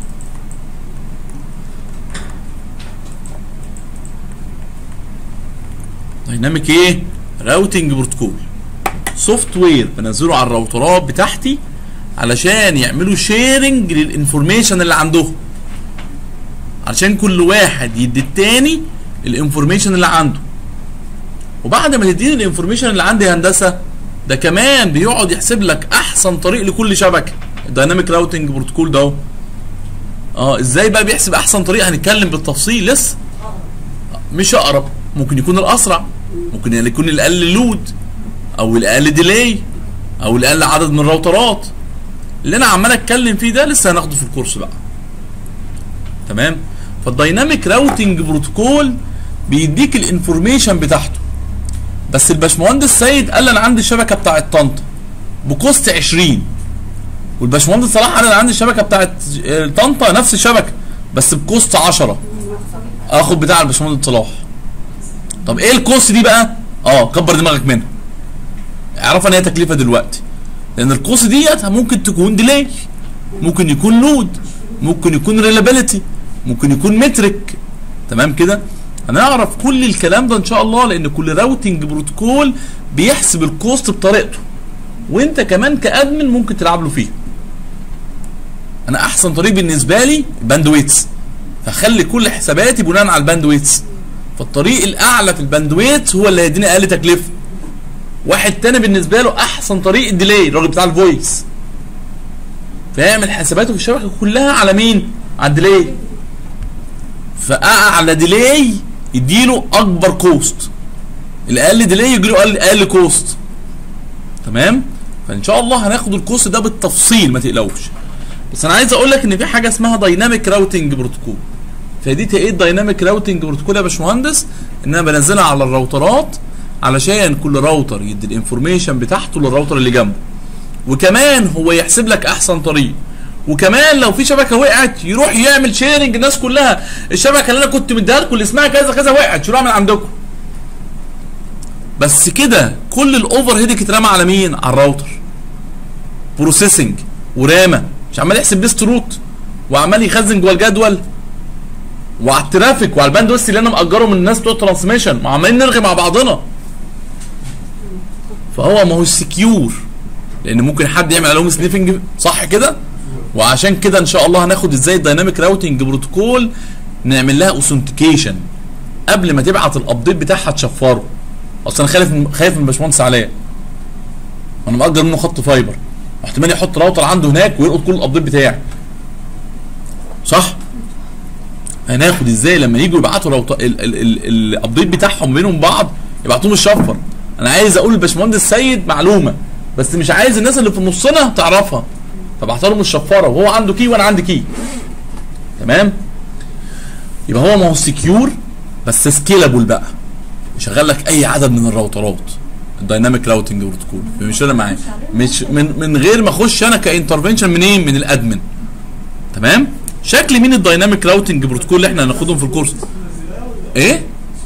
دايناميك ايه راوتنج بروتوكول سوفت وير بنزله على الراوترات بتاعتي علشان يعملوا شيرنج للانفورميشن اللي عندهم علشان كل واحد يدي التاني الانفورميشن اللي عنده وبعد ما تديني الانفورميشن اللي عندي يا هندسه ده كمان بيقعد يحسب لك احسن طريق لكل شبكه الدايناميك راوتنج بروتوكول ده اهو اه ازاي بقى بيحسب احسن طريق هنتكلم بالتفصيل لسه مش اقرب ممكن يكون الاسرع ممكن يكون الاقل لود او الاقل ديلي او الاقل عدد من الراوترات اللي انا عمال اتكلم فيه ده لسه هناخده في الكورس بقى تمام فالدايناميك راوتنج بروتوكول بيديك الانفورميشن بتاعته بس الباشمهندس سيد قال لي انا عندي الشبكه بتاعت طنطا بكوست 20 والباشمهندس صلاح قال انا عندي الشبكه بتاعت آه، طنطا نفس الشبكه بس بكوست 10 اخد بتاع الباشمهندس صلاح طب ايه الكوست دي بقى اه كبر دماغك منها اعرف ان هي تكلفه دلوقتي لان الكوست ديت ممكن تكون ديلي ممكن يكون لود ممكن يكون ريلابيليتي ممكن يكون مترك تمام كده هنعرف كل الكلام ده ان شاء الله لان كل راوتنج بروتوكول بيحسب الكوست بطريقته وانت كمان كادمن ممكن تلعب له فيه انا احسن طريق بالنسبه لي باندويتس فخلي كل حساباتي بناء على الباندويتس فالطريق الاعلى في الباندويتس هو اللي هيديني اقل تكلفه واحد تاني بالنسبه له احسن طريق الديلي الراجل بتاع الفويس فيعمل حساباته في الشبكه كلها على مين على الديلي فاعلى ديلي يديله اكبر كوست الاقل ديلي يجيله اقل اقل كوست تمام فان شاء الله هناخد الكوست ده بالتفصيل ما تقلقوش بس انا عايز اقول لك ان في حاجه اسمها دايناميك راوتنج بروتوكول فدي ايه الدايناميك راوتنج بروتوكول يا باشمهندس ان انا بنزلها على الراوترات علشان كل راوتر يدي الانفورميشن بتاعته للراوتر اللي جنبه وكمان هو يحسب لك احسن طريق وكمان لو في شبكه وقعت يروح يعمل شيرنج الناس كلها الشبكه اللي انا كنت مديها لكم اللي اسمها كذا كذا وقعت شيلوها من عندكم بس كده كل الاوفر هيدك اترمى على مين على الراوتر بروسيسنج ورامه مش عمال يحسب ليست روت وعمال يخزن جوه الجدول وعلى الترافيك وعلى الباند ويست اللي انا مأجره من الناس بتوع ترانسميشن وعمالين نرغي مع بعضنا فهو ما هو سكيور لان ممكن حد يعمل عليهم سنيفنج صح كده وعشان كده ان شاء الله هناخد ازاي الدايناميك راوتنج بروتوكول نعمل لها اوثنتيكيشن قبل ما تبعت الابديت بتاعها تشفره اصل انا خايف من خايف من باشمهندس علاء انا مأجر منه خط فايبر احتمال يحط راوتر عنده هناك ويلقط كل الابديت بتاعي صح هناخد ازاي لما يجوا يبعتوا راوتر ال- ال- ال- الابديت بتاعهم بينهم بعض يبعتوه مشفر انا عايز اقول للباشمهندس سيد معلومه بس مش عايز الناس اللي في نصنا تعرفها فبعتها له مشفره وهو عنده كي وانا عندي كي تمام يبقى هو ما هو سكيور بس سكيلابل بقى يشغل لك اي عدد من الراوترات الدايناميك راوتنج بروتوكول مش انا معايا مش من من غير ما اخش انا كانترفنشن منين من الادمن تمام شكل مين الدايناميك راوتنج بروتوكول اللي احنا هناخدهم في الكورس ايه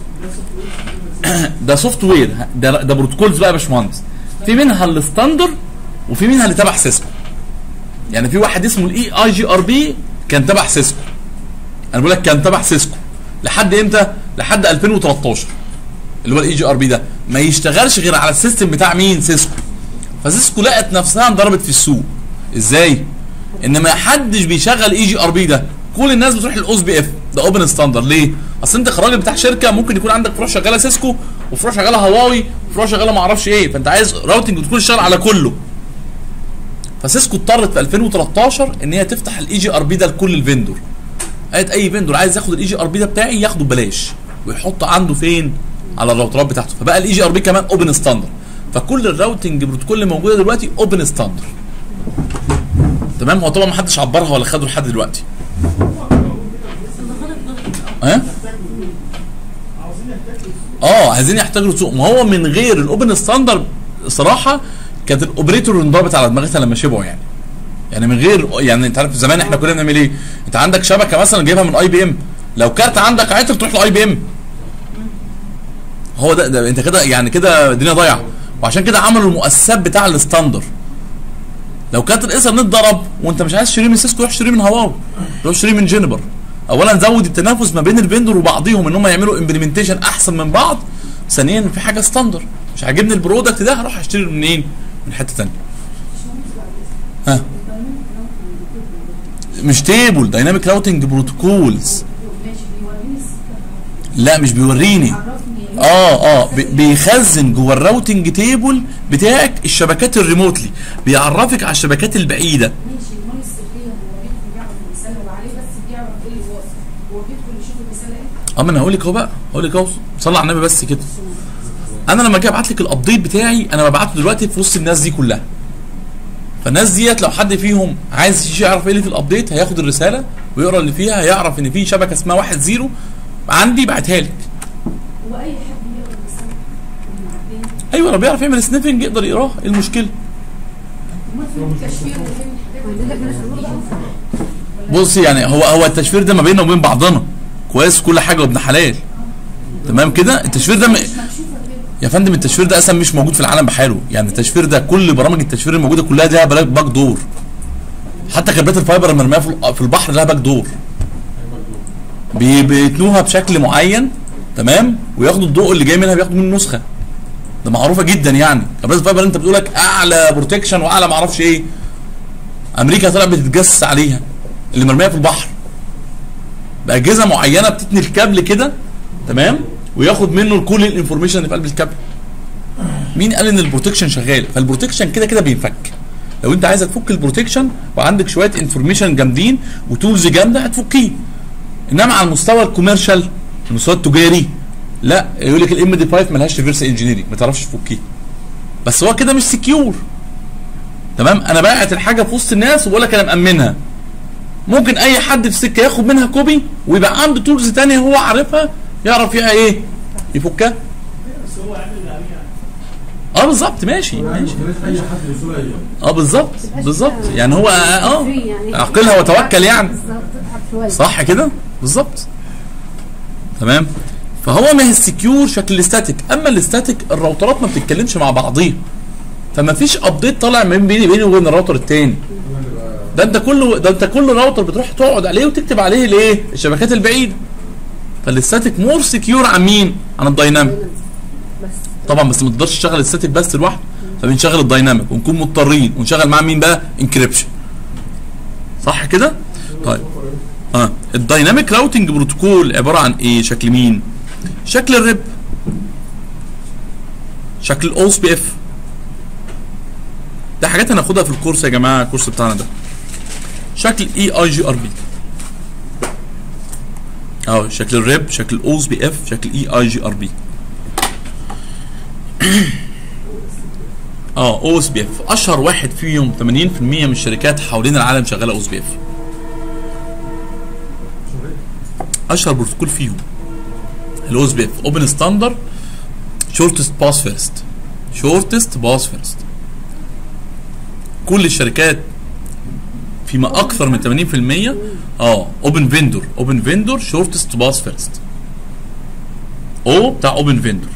ده سوفت وير ده ده بروتوكولز بقى يا باشمهندس في منها الستاندر وفي منها اللي تبع سيسكو يعني في واحد اسمه الاي اي جي ار بي كان تبع سيسكو انا بقول لك كان تبع سيسكو لحد امتى لحد 2013 اللي هو الاي جي ار بي ده ما يشتغلش غير على السيستم بتاع مين سيسكو فسيسكو لقت نفسها انضربت في السوق ازاي ان ما حدش بيشغل اي جي ار بي ده كل الناس بتروح للاوس بي اف ده اوبن ستاندر ليه اصل انت كراجل بتاع شركه ممكن يكون عندك فروع شغاله سيسكو وفروع شغاله هواوي وفروع شغاله ما اعرفش ايه فانت عايز راوتنج تكون شغال على كله فسيسكو اضطرت في 2013 ان هي تفتح الاي جي ار بي ده لكل الفيندور قالت اي فيندور عايز ياخد الاي جي ار بي ده بتاعي ياخده ببلاش ويحط عنده فين على الراوترات بتاعته فبقى الاي جي ار بي كمان اوبن ستاندر فكل الراوتنج بروتوكول اللي موجوده دلوقتي اوبن ستاندر تمام هو طبعا ما حدش عبرها ولا خده لحد دلوقتي ها اه عايزين يحتاجوا سوق ما هو من غير الاوبن ستاندر صراحه كانت الاوبريتور انضربت على دماغتها لما شبعوا يعني يعني من غير يعني انت عارف زمان احنا كنا بنعمل ايه انت عندك شبكه مثلا جايبها من اي بي ام لو كارت عندك عطل تروح لاي بي ام هو ده, ده انت كده يعني كده الدنيا ضايعه وعشان كده عملوا المؤسسات بتاع الستاندر لو كانت الايثرنت ضرب وانت مش عايز تشتريه من سيسكو روح اشتريه من هواوي روح اشتريه من جينيبر اولا زود التنافس ما بين الفندور وبعضهم ان هم يعملوا امبلمنتيشن احسن من بعض ثانيا في حاجه ستاندر مش عاجبني البرودكت ده هروح اشتري منين من حته ثانيه ها مش تيبل دايناميك راوتنج بروتوكولز
ماشي بيوريني السكه
لا مش بيوريني
عرفني
اه اه بي- بيخزن جوه الراوتنج تيبل بتاعك الشبكات الريموتلي بيعرفك على الشبكات البعيده
ماشي المال السريه هو بيدخل يعرف المثال هو عليه بس بيعرف ايه اللي واصل هو بيدخل يشوف المثال ايه
اه ما انا هقول لك اهو بقى هقول لك اهو صلي على النبي بس كده انا لما اجي ابعت لك الابديت بتاعي انا ببعته دلوقتي في وسط الناس دي كلها فالناس ديت لو حد فيهم عايز يعرف ايه اللي في الابديت هياخد الرساله ويقرا اللي فيها هيعرف ان في شبكه اسمها واحد زيرو عندي بعتها لك
هو اي حد يقرا المثال اللي معدين
ايوه لو بيعرف يعمل سنيفنج يقدر يقراه ايه المشكله
امال فين التشفير وفين الحاجات
عندنا
اللي
في ناس برضه
بص يعني هو هو التشفير ده ما بيننا وبين بعضنا كويس كل حاجه وابن حلال تمام كده التشفير ده م...
مش مكشوفه كده
يا فندم التشفير ده اصلا مش موجود في العالم بحاله يعني التشفير ده كل برامج التشفير الموجوده كلها ليها باك باك دور حتى كابلات الفايبر المرميه في ال- في البحر لها باك دور بي- بيتنوها بشكل معين تمام وياخدوا الضوء اللي جاي منها بياخدوا منه نسخه ده معروفه جدا يعني كابلات الفايبر انت بتقول لك اعلى بروتكشن واعلى ما اعرفش ايه امريكا طلعت بتتجسس عليها اللي مرميه في البحر باجهزه معينه بتتني الكابل كده تمام وياخد منه كل الانفورميشن اللي في قلب الكابل مين قال ان البروتكشن شغال فالبروتكشن كده كده بينفك لو انت عايز تفك البروتكشن وعندك شويه انفورميشن جامدين وتولز جامده هتفكيه انما على المستوى الكوميرشال المستوى التجاري لا يقول لك الام دي 5 ملهاش ريفرس انجينيرنج ما تعرفش تفكيه بس هو كده مش سكيور تمام انا باعت الحاجه في وسط الناس وبقول لك انا مامنها ممكن اي حد في السكه ياخد منها كوبي ويبقى عنده تولز تانية هو عارفها يعرف فيها ايه يفكها اه بالظبط ماشي ماشي
اي حد يوصلها هي
اه بالظبط بالظبط يعني هو اه
يعني
عقلها وتوكل يعني
بالظبط اتعب شويه
صح كده بالظبط تمام فهو ما هي السكيور شكل الاستاتيك اما الاستاتيك الراوترات ما بتتكلمش مع بعضيها فما فيش ابديت طالع من بيني بيني وبين الراوتر التاني ده انت كل ده انت كل راوتر بتروح تقعد عليه وتكتب عليه الايه الشبكات البعيده فالاستاتيك مور سكيور عن مين عن الدايناميك
بس
طبعا بس ما تقدرش تشغل الستاتيك بس لوحده فبنشغل الدايناميك ونكون مضطرين ونشغل معاه مين بقى انكريبشن صح كده طيب اه الدايناميك راوتنج بروتوكول عباره عن ايه شكل مين شكل الريب شكل الاوس بي اف ده حاجات هناخدها في الكورس يا جماعه الكورس بتاعنا ده شكل اي اي جي ار بي اه شكل الريب شكل الاوس بي اف شكل اي اي جي ار بي اه او اس بي اف اشهر واحد فيهم 80% من الشركات حوالين العالم شغاله او اس بي اف اشهر بروتوكول فيهم الاو اس بي اف اوبن ستاندر شورتست باس فيرست شورتست باس فيرست كل الشركات فيما اكثر من 80% اه اوبن فيندور اوبن فيندور شورتست باس فيرست او بتاع اوبن فيندور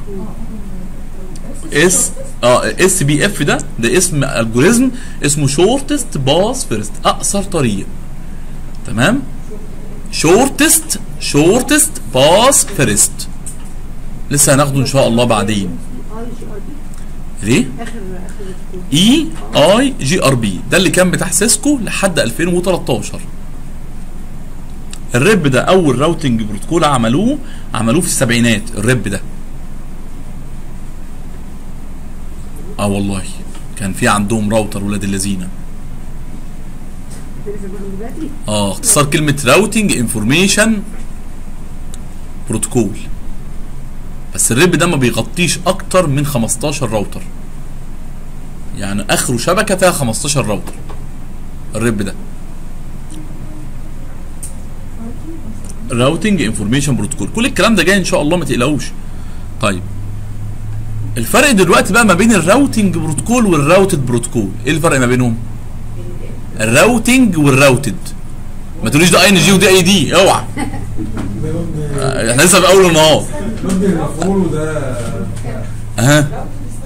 اس اه اس بي اف ده ده اسم الجوريزم اسمه شورتست باس فيرست اقصر طريق تمام شورتست شورتست باس فيرست لسه هناخده ان شاء الله بعدين
اي جي ار بي
ليه
اخر اخر بروتوكول.
اي اي جي ار بي ده اللي كان بتاع سيسكو لحد 2013 الريب ده اول راوتنج بروتوكول عملوه عملوه في السبعينات الريب ده اه والله كان في عندهم راوتر ولاد اللذينه
لسه بقى دلوقتي
اه اختصار كلمة راوتنج انفورميشن بروتوكول بس الريب ده ما بيغطيش اكتر من 15 راوتر يعني اخره شبكة فيها 15 راوتر الريب ده راوتنج انفورميشن بروتوكول كل الكلام ده جاي ان شاء الله ما تقلقوش طيب الفرق دلوقتي بقى ما بين الراوتنج بروتوكول والراوتد بروتوكول ايه الفرق ما بينهم الراوتنج والراوتد ما تقوليش ده اي ان جي ودي اي دي اوعى آه، احنا لسه في اول النهار
ضد المفعول وده
ها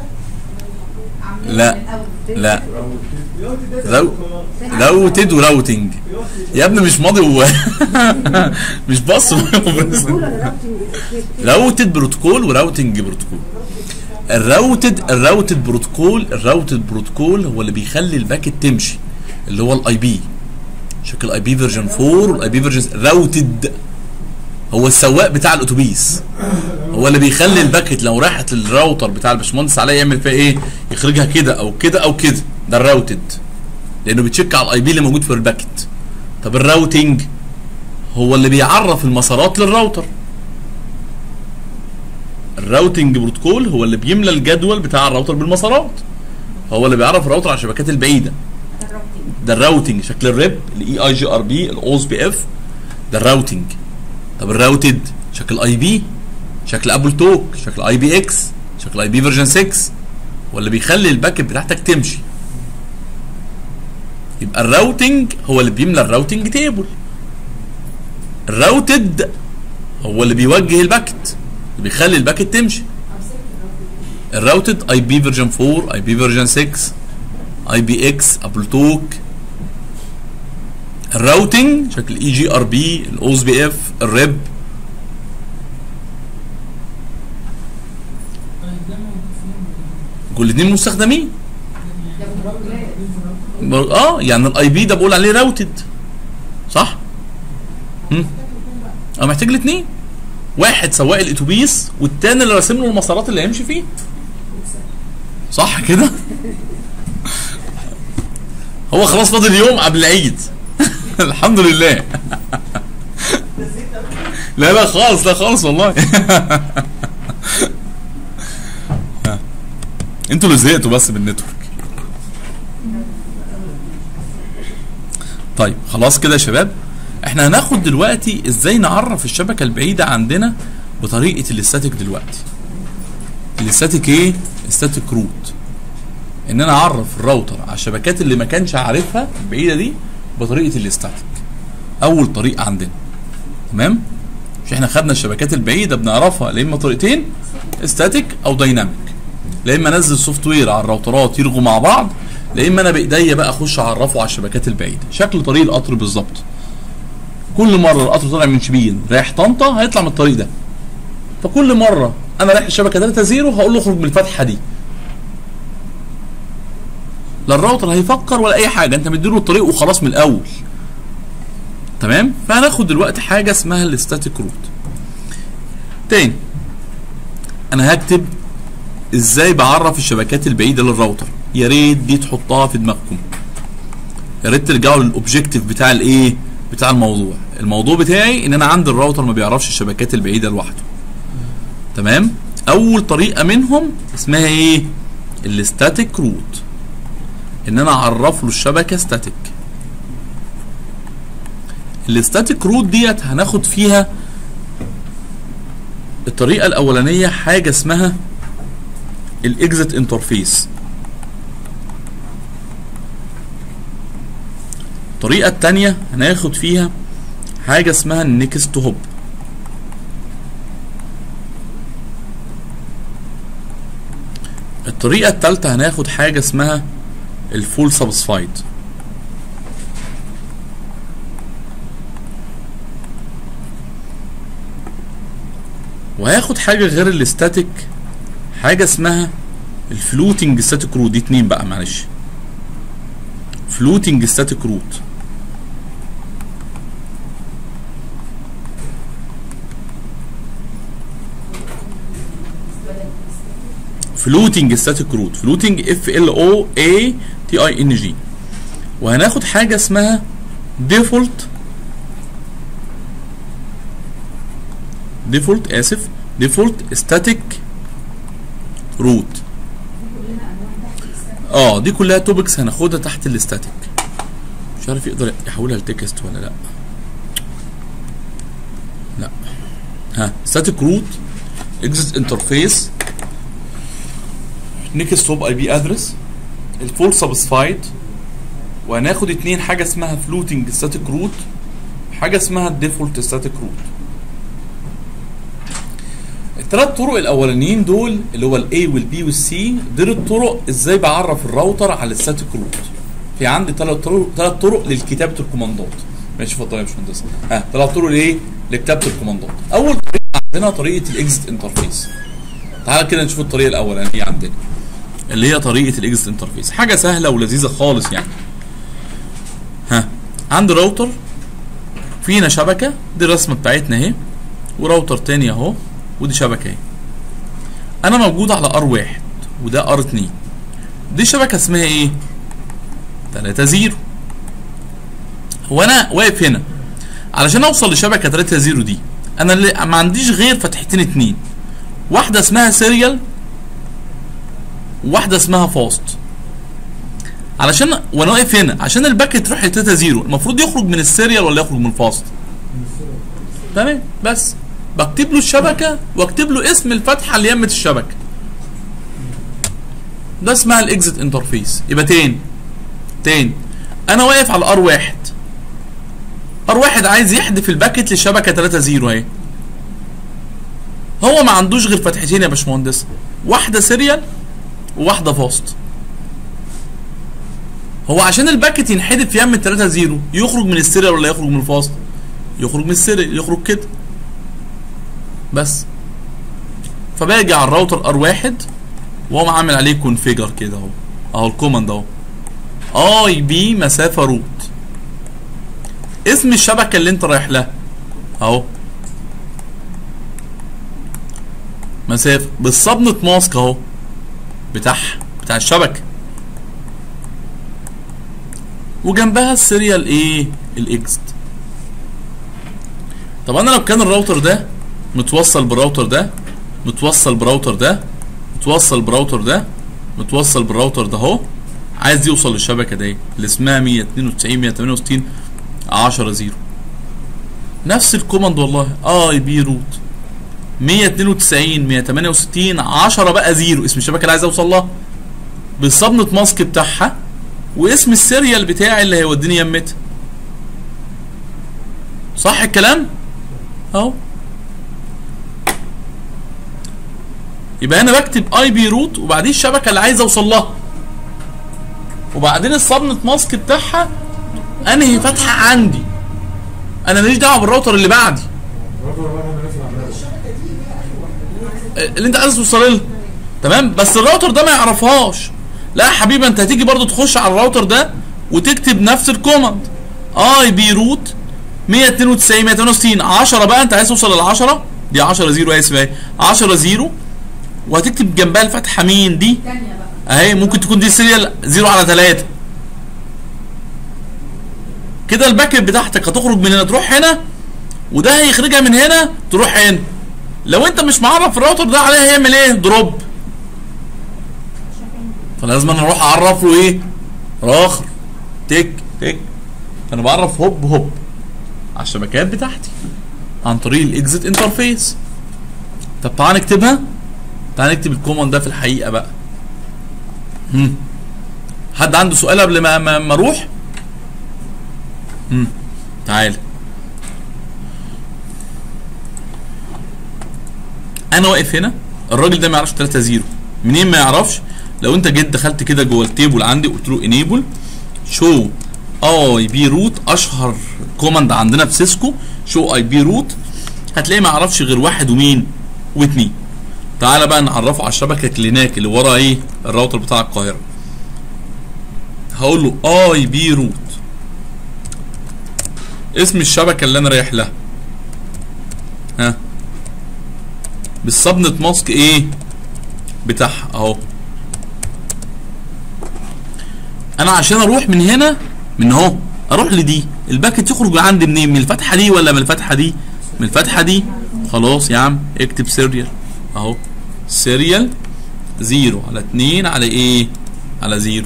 لا لا راو راوتد وراوتنج يا ابني مش ماضي و... مش باص
بروتوكول ولا راوتنج
راوتد بروتوكول وراوتنج بروتوكول الراوتد الراوتد بروتوكول الراوتد بروتوكول هو اللي بيخلي الباكت تمشي اللي هو الاي بي شكل اي بي فيرجن 4 والاي بي فيرجن راوتد هو السواق بتاع الاتوبيس هو اللي بيخلي الباكت لو راحت للراوتر بتاع الباشمهندس عليه يعمل فيها ايه يخرجها كده او كده او كده ده الراوتد لانه بيتشيك على الاي بي اللي موجود في الباكت طب الراوتنج هو اللي بيعرف المسارات للراوتر الراوتنج بروتوكول هو اللي بيملى الجدول بتاع الراوتر بالمسارات هو اللي بيعرف الراوتر على الشبكات البعيده ده الراوتنج شكل الريب الاي اي جي ار بي الاوز بي اف ده الراوتنج طب الراوتد شكل اي بي شكل ابل توك شكل اي بي اكس شكل اي بي فيرجن 6 واللي بيخلي الباكت بتاعتك تمشي يبقى الراوتنج هو اللي بيملى الراوتنج تيبل الراوتد هو اللي بيوجه الباكت اللي بيخلي الباكت تمشي الراوتد اي بي فيرجن 4 اي بي فيرجن 6 اي بي اكس ابل توك الراوتنج شكل اي جي ار بي الاوز بي اف الريب كل الاثنين مستخدمين بر- اه يعني الاي بي ده بقول عليه راوتد صح؟ امم اه محتاج الاثنين واحد سواق الاتوبيس والتاني اللي راسم له المسارات اللي هيمشي فيه صح كده؟ هو خلاص فاضل يوم قبل العيد الحمد لله لا لا خالص لا خالص والله انتوا اللي زهقتوا بس بالنتورك طيب خلاص كده يا شباب احنا هناخد دلوقتي ازاي نعرف الشبكه البعيده عندنا بطريقه الاستاتيك دلوقتي الاستاتيك ايه استاتيك روت ان انا اعرف الراوتر على الشبكات اللي ما كانش عارفها البعيده دي بطريقه الاستاتيك اول طريقه عندنا تمام مش احنا خدنا الشبكات البعيده بنعرفها لا اما طريقتين استاتيك او دايناميك لا اما انزل سوفت وير على الراوترات يرغوا مع بعض لا اما انا بايديا بقى اخش اعرفه على الشبكات البعيده شكل طريق القطر بالظبط كل مره القطر طالع من شبين رايح طنطا هيطلع من الطريق ده فكل مره انا رايح الشبكه 3 0 هقول له اخرج من الفتحه دي لا الراوتر هيفكر ولا اي حاجه انت مديله الطريق وخلاص من الاول تمام فهناخد دلوقتي حاجه اسمها الستاتيك روت تاني انا هكتب ازاي بعرف الشبكات البعيده للراوتر يا ريت دي تحطها في دماغكم يا ريت ترجعوا للاوبجيكتيف بتاع الايه بتاع الموضوع الموضوع بتاعي ان انا عندي الراوتر ما بيعرفش الشبكات البعيده لوحده تمام اول طريقه منهم اسمها ايه الستاتيك روت ان انا اعرف له الشبكه ستاتيك الستاتيك روت ديت هناخد فيها الطريقه الاولانيه حاجه اسمها الاكزit انترفيس الطريقه الثانيه هناخد فيها حاجه اسمها النكست هوب الطريقه الثالثه هناخد حاجه اسمها الفول سابسفايد وهاخد حاجه غير الاستاتيك حاجه اسمها الفلوتنج ستاتيك روت دي اتنين بقى معلش فلوتنج ستاتيك روت فلوتنج ستاتيك روت فلوتنج اف ال او اي تي اي ان جي وهناخد حاجه اسمها ديفولت ديفولت اسف ديفولت ستاتيك روت
كلنا انواع تحت الستاتيك
اه دي كلها توبكس هناخدها تحت الاستاتيك مش عارف يقدر يحولها لتكست ولا لا لا ها ستاتيك روت اكزيت انترفيس نيكست هوب اي بي ادرس الفول سابسفايد وهناخد اتنين حاجه اسمها فلوتنج ستاتيك روت حاجه اسمها الديفولت ستاتيك روت الثلاث طرق الاولانيين دول اللي هو الاي والبي والسي دول الطرق ازاي بعرف الراوتر على الستاتيك روت في عندي ثلاث طرق ثلاث طرق لكتابه الكوماندات ماشي اتفضل يا باشمهندس ها ثلاث طرق لايه لكتابه الكوماندات اول طريقه عندنا طريقه الاكزيت انترفيس تعال كده نشوف الطريقه الاولانيه عندنا اللي هي طريقه الاكزيت انترفيس حاجه سهله ولذيذه خالص يعني ها عندي راوتر فينا شبكه دي الرسمه بتاعتنا اهي وراوتر تاني اهو ودي شبكه اهي انا موجود على ار واحد وده ار اتنين دي شبكه اسمها ايه 3 0 هو انا واقف هنا علشان اوصل لشبكه 3 0 دي انا اللي ما عنديش غير فتحتين اتنين واحده اسمها سيريال وواحده اسمها فاست علشان وانا واقف هنا عشان الباكت تروح ل 3 0 المفروض يخرج من السيريال ولا يخرج من الفاست تمام بس بكتب له الشبكه واكتب له اسم الفتحه اللي يمت الشبكه ده اسمها الاكزيت انترفيس يبقى تاني تاني انا واقف على ار واحد ار واحد عايز يحذف الباكت للشبكه 3 0 اهي هو ما عندوش غير فتحتين يا باشمهندس واحده سيريال وواحده فاست هو عشان الباكت ينحذف يم 3 0 يخرج من السيريال ولا يخرج من الفاست يخرج من السيريال يخرج كده بس فباجي على الراوتر ار واحد واقوم عامل عليه كونفيجر كده اهو اهو الكوماند اهو اي بي مسافه روت اسم الشبكه اللي انت رايح لها اهو مسافه بالصبنة ماسك اهو بتاعها بتاع الشبكه وجنبها السيريال ايه الاكست طب انا لو كان الراوتر ده متوصل بالراوتر ده متوصل براوتر ده متوصل براوتر ده متوصل بالراوتر ده اهو عايز يوصل للشبكه دي اللي اسمها 192 168 10 0 نفس الكوماند والله اي بي روت 192 168 10 بقى زيرو اسم الشبكه اللي عايز اوصل لها بالصبنة ماسك بتاعها واسم السيريال بتاعي اللي هيوديني يمتها صح الكلام اهو يبقى انا بكتب اي بي روت وبعدين الشبكه اللي عايز اوصل لها وبعدين الصبنة ماسك بتاعها انهي فتحه عندي انا ماليش دعوه بالراوتر اللي بعدي
الراجل بقى انا نازل على النبي.
الشبكه دي هي اخر واحده اللي هي
اللي انت عايز توصل له تمام بس الراوتر ده ما يعرفهاش لا يا حبيبي انت هتيجي برضو تخش على الراوتر ده وتكتب نفس الكوماند اي بي روت 192 168 10 بقى انت عايز توصل لل 10 دي 10 0 اسف اهي 10 0 وهتكتب جنبها الفتحه مين دي
الثانيه بقى
اهي ممكن تكون دي سيريال 0 على 3 كده الباك اب بتاعتك هتخرج من هنا تروح هنا وده هيخرجها من هنا تروح هنا لو انت مش معرف الراوتر ده عليه هيعمل ايه دروب فلازم انا اروح اعرفه ايه راخر تك تك انا بعرف هوب هوب على الشبكات بتاعتي عن طريق الاكزit انترفيس طب تعال نكتبها تعال نكتب الكوماند ده في الحقيقه بقى هم. حد عنده سؤال قبل ما ما, ما اروح هم. تعال انا واقف هنا الراجل ده ما يعرفش 3 0 منين ما يعرفش لو انت جيت دخلت كده جوه التيبل عندي قلت له انيبل شو اي بي روت اشهر كوماند عندنا في سيسكو شو اي بي روت هتلاقيه ما يعرفش غير واحد ومين واثنين تعالى بقى نعرفه على الشبكه كليناك اللي ورا ايه الراوتر بتاع القاهره هقول له اي بي روت اسم الشبكه اللي انا رايح لها ها بالسبنت ماسك ايه بتاعها اهو انا عشان اروح من هنا من اهو اروح لدي الباكت يخرج عندي منين من الفتحه دي ولا من الفتحه دي من الفتحه دي خلاص يا عم اكتب سيريال اهو سيريال زيرو على اتنين على ايه على زيرو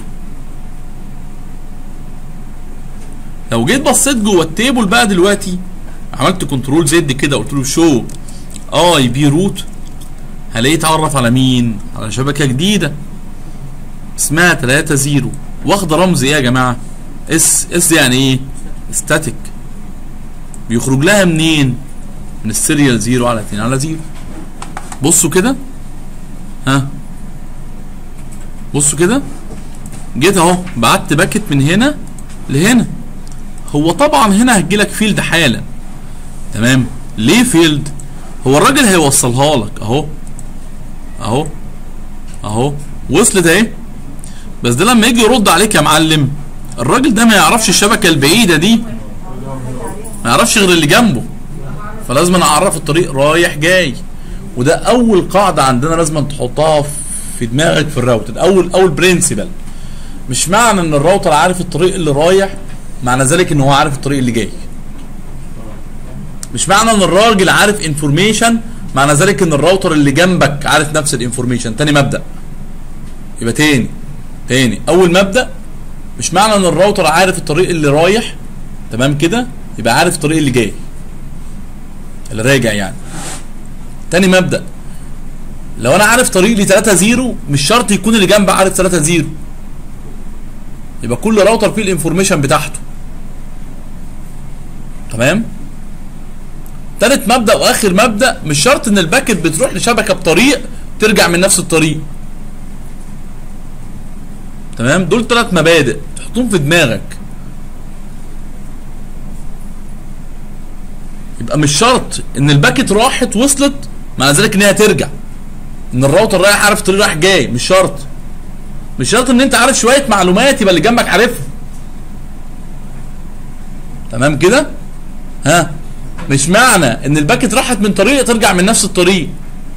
لو جيت بصيت جوه التيبل بقى دلوقتي عملت كنترول زد كده قلت له شو اي بي روت هلاقيه اتعرف على مين على شبكه جديده اسمها 3 0 واخده رمز ايه يا جماعه اس اس يعني ايه ستاتيك بيخرج لها منين من السيريال 0 على 2 على 0 بصوا كده ها بصوا كده جيت اهو بعت باكت من هنا لهنا هو طبعا هنا هتجيلك فيلد حالا تمام ليه فيلد هو الراجل هيوصلها لك اهو اهو اهو وصلت اهي بس ده لما يجي يرد عليك يا معلم الراجل ده ما يعرفش الشبكه البعيده دي ما يعرفش غير اللي جنبه فلازم انا اعرف الطريق رايح جاي وده اول قاعده عندنا لازم تحطها في دماغك في الراوتر اول اول برنسبل مش معنى ان الراوتر عارف الطريق اللي رايح معنى ذلك ان هو عارف الطريق اللي جاي مش معنى ان الراجل عارف انفورميشن معنى ذلك ان الراوتر اللي جنبك عارف نفس الانفورميشن تاني مبدا يبقى تاني تاني اول مبدا مش معنى ان الراوتر عارف الطريق اللي رايح تمام كده يبقى عارف الطريق اللي جاي اللي راجع يعني تاني مبدا لو انا عارف طريق لي 3 0 مش شرط يكون اللي جنبي عارف 3 0 يبقى كل راوتر فيه الانفورميشن بتاعته تمام تالت مبدا واخر مبدا مش شرط ان الباكت بتروح لشبكه بطريق ترجع من نفس الطريق تمام دول ثلاث مبادئ تحطهم في دماغك يبقى مش شرط ان الباكت راحت وصلت مع ذلك ان هي ترجع ان الراوتر رايح عارف الطريق رايح جاي مش شرط مش شرط ان انت عارف شويه معلومات يبقى اللي جنبك عارفها تمام كده ها مش معنى ان الباكت راحت من طريق ترجع من نفس الطريق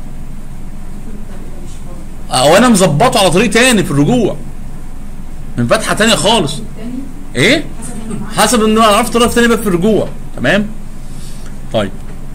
او انا مظبطه على طريق تاني في الرجوع من فتحه تانية خالص
الثاني
ايه
حسب ما
حسب ان انا عرفت طرف تاني بقى في الرجوع تمام طيب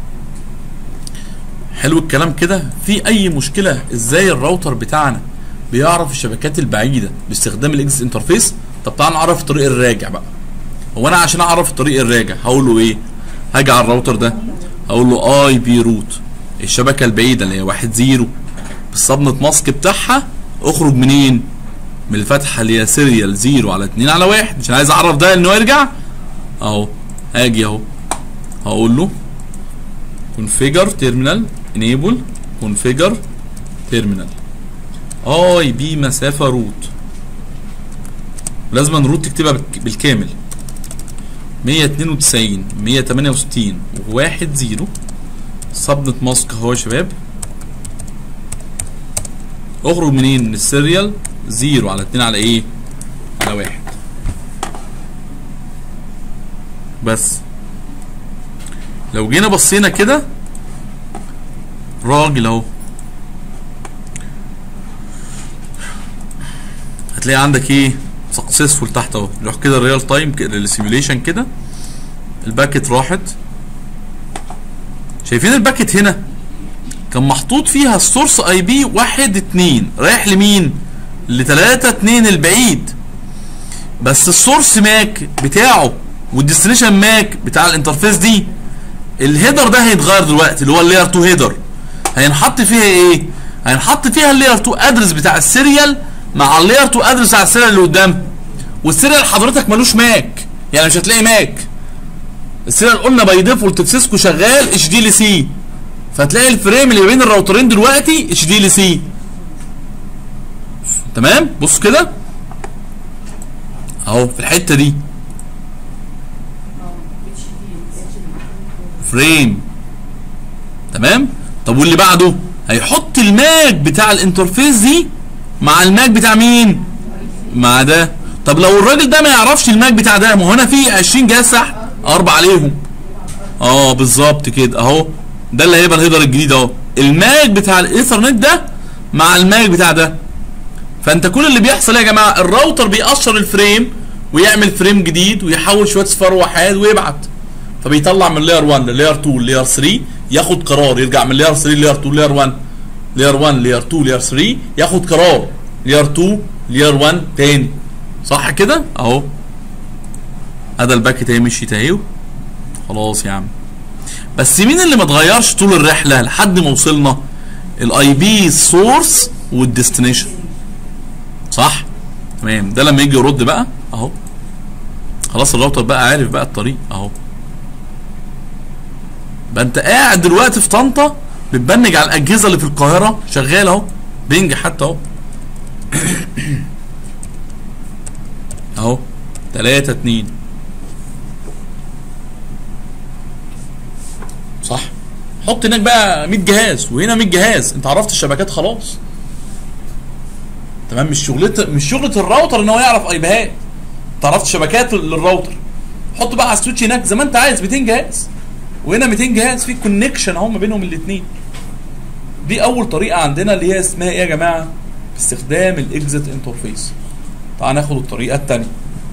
حلو الكلام كده في اي مشكله ازاي الراوتر بتاعنا بيعرف الشبكات البعيده باستخدام الاكس انترفيس طب تعال نعرف الطريق الراجع بقى هو انا عشان اعرف الطريق الراجع هقول له ايه هاجي على الراوتر ده هقول له اي بي روت الشبكه البعيده اللي هي واحد زيرو بالصبنة ماسك بتاعها اخرج منين من الفتحه اللي هي سيريال زيرو على اتنين على واحد مش أنا عايز اعرف ده انه يرجع اهو هاجي اهو هقول له configure terminal enable configure terminal اي بي مسافه روت لازم الروت تكتبها بالك- بالكامل 192 168 و1 0 صبنة ماسك اهو يا شباب اخرج منين من السيريال زيرو على اتنين على ايه على واحد بس لو جينا بصينا كده راجل اهو هتلاقي عندك ايه سكسسفول تحت اهو روح كده الريال تايم للسيميوليشن كده الباكت راحت شايفين الباكت هنا كان محطوط فيها السورس اي بي واحد اتنين رايح لمين لتلاتة اتنين البعيد بس السورس ماك بتاعه والديستنيشن ماك بتاع الانترفيس دي الهيدر ده هيتغير دلوقتي اللي هو اللاير 2 هيدر هينحط فيها ايه هينحط فيها اللاير 2 ادرس بتاع السيريال مع اللاير 2 ادرس بتاع السيريال اللي قدام والسيريال حضرتك ملوش ماك يعني مش هتلاقي ماك السيريال قلنا باي ديفولت في سيسكو شغال اتش دي ال سي فتلاقي الفريم اللي بين الراوترين دلوقتي اتش دي ال سي تمام بص كده اهو في الحته دي فريم تمام طب واللي بعده هيحط الماك بتاع الانترفيس دي مع الماك بتاع مين مع ده طب لو الراجل ده ما يعرفش الماك بتاع ده ما هو هنا في 20 جهاز تحت اربع عليهم اه بالظبط كده اهو ده اللي هيبقى الهيدر الجديد اهو الماك بتاع الايثرنت ده مع الماك بتاع ده فانت كل اللي بيحصل يا جماعه الراوتر بيقشر الفريم ويعمل فريم جديد ويحول شويه صفار وحاد ويبعت فبيطلع من لاير 1 للاير 2 للاير 3 ياخد قرار يرجع من لاير 3 للاير 2 لاير 1 لاير 1 لاير 2 لاير 3 ياخد قرار لاير 2 لاير 1 تاني صح كده اهو ادي الباكت اهي مشيت اهي خلاص يا عم بس مين اللي ما اتغيرش طول الرحله لحد ما وصلنا الاي بي سورس والديستنيشن صح تمام ده لما يجي يرد بقى اهو خلاص الراوتر بقى عارف بقى الطريق اهو بقى انت قاعد دلوقتي في طنطا بتبنج على الاجهزه اللي في القاهره شغال اهو بينج حتى اهو اهو 3 2 صح حط هناك بقى 100 جهاز وهنا 100 جهاز انت عرفت الشبكات خلاص تمام مش شغلة مش شغلة الراوتر ان هو يعرف اي بيهات انت عرفت شبكات للراوتر حط بقى على السويتش هناك زي ما انت عايز 200 جهاز وهنا 200 جهاز في كونكشن اهو ما بينهم الاثنين دي اول طريقه عندنا اللي هي اسمها ايه يا جماعه باستخدام الاكزيت انترفيس تعال ناخد الطريقه الثانيه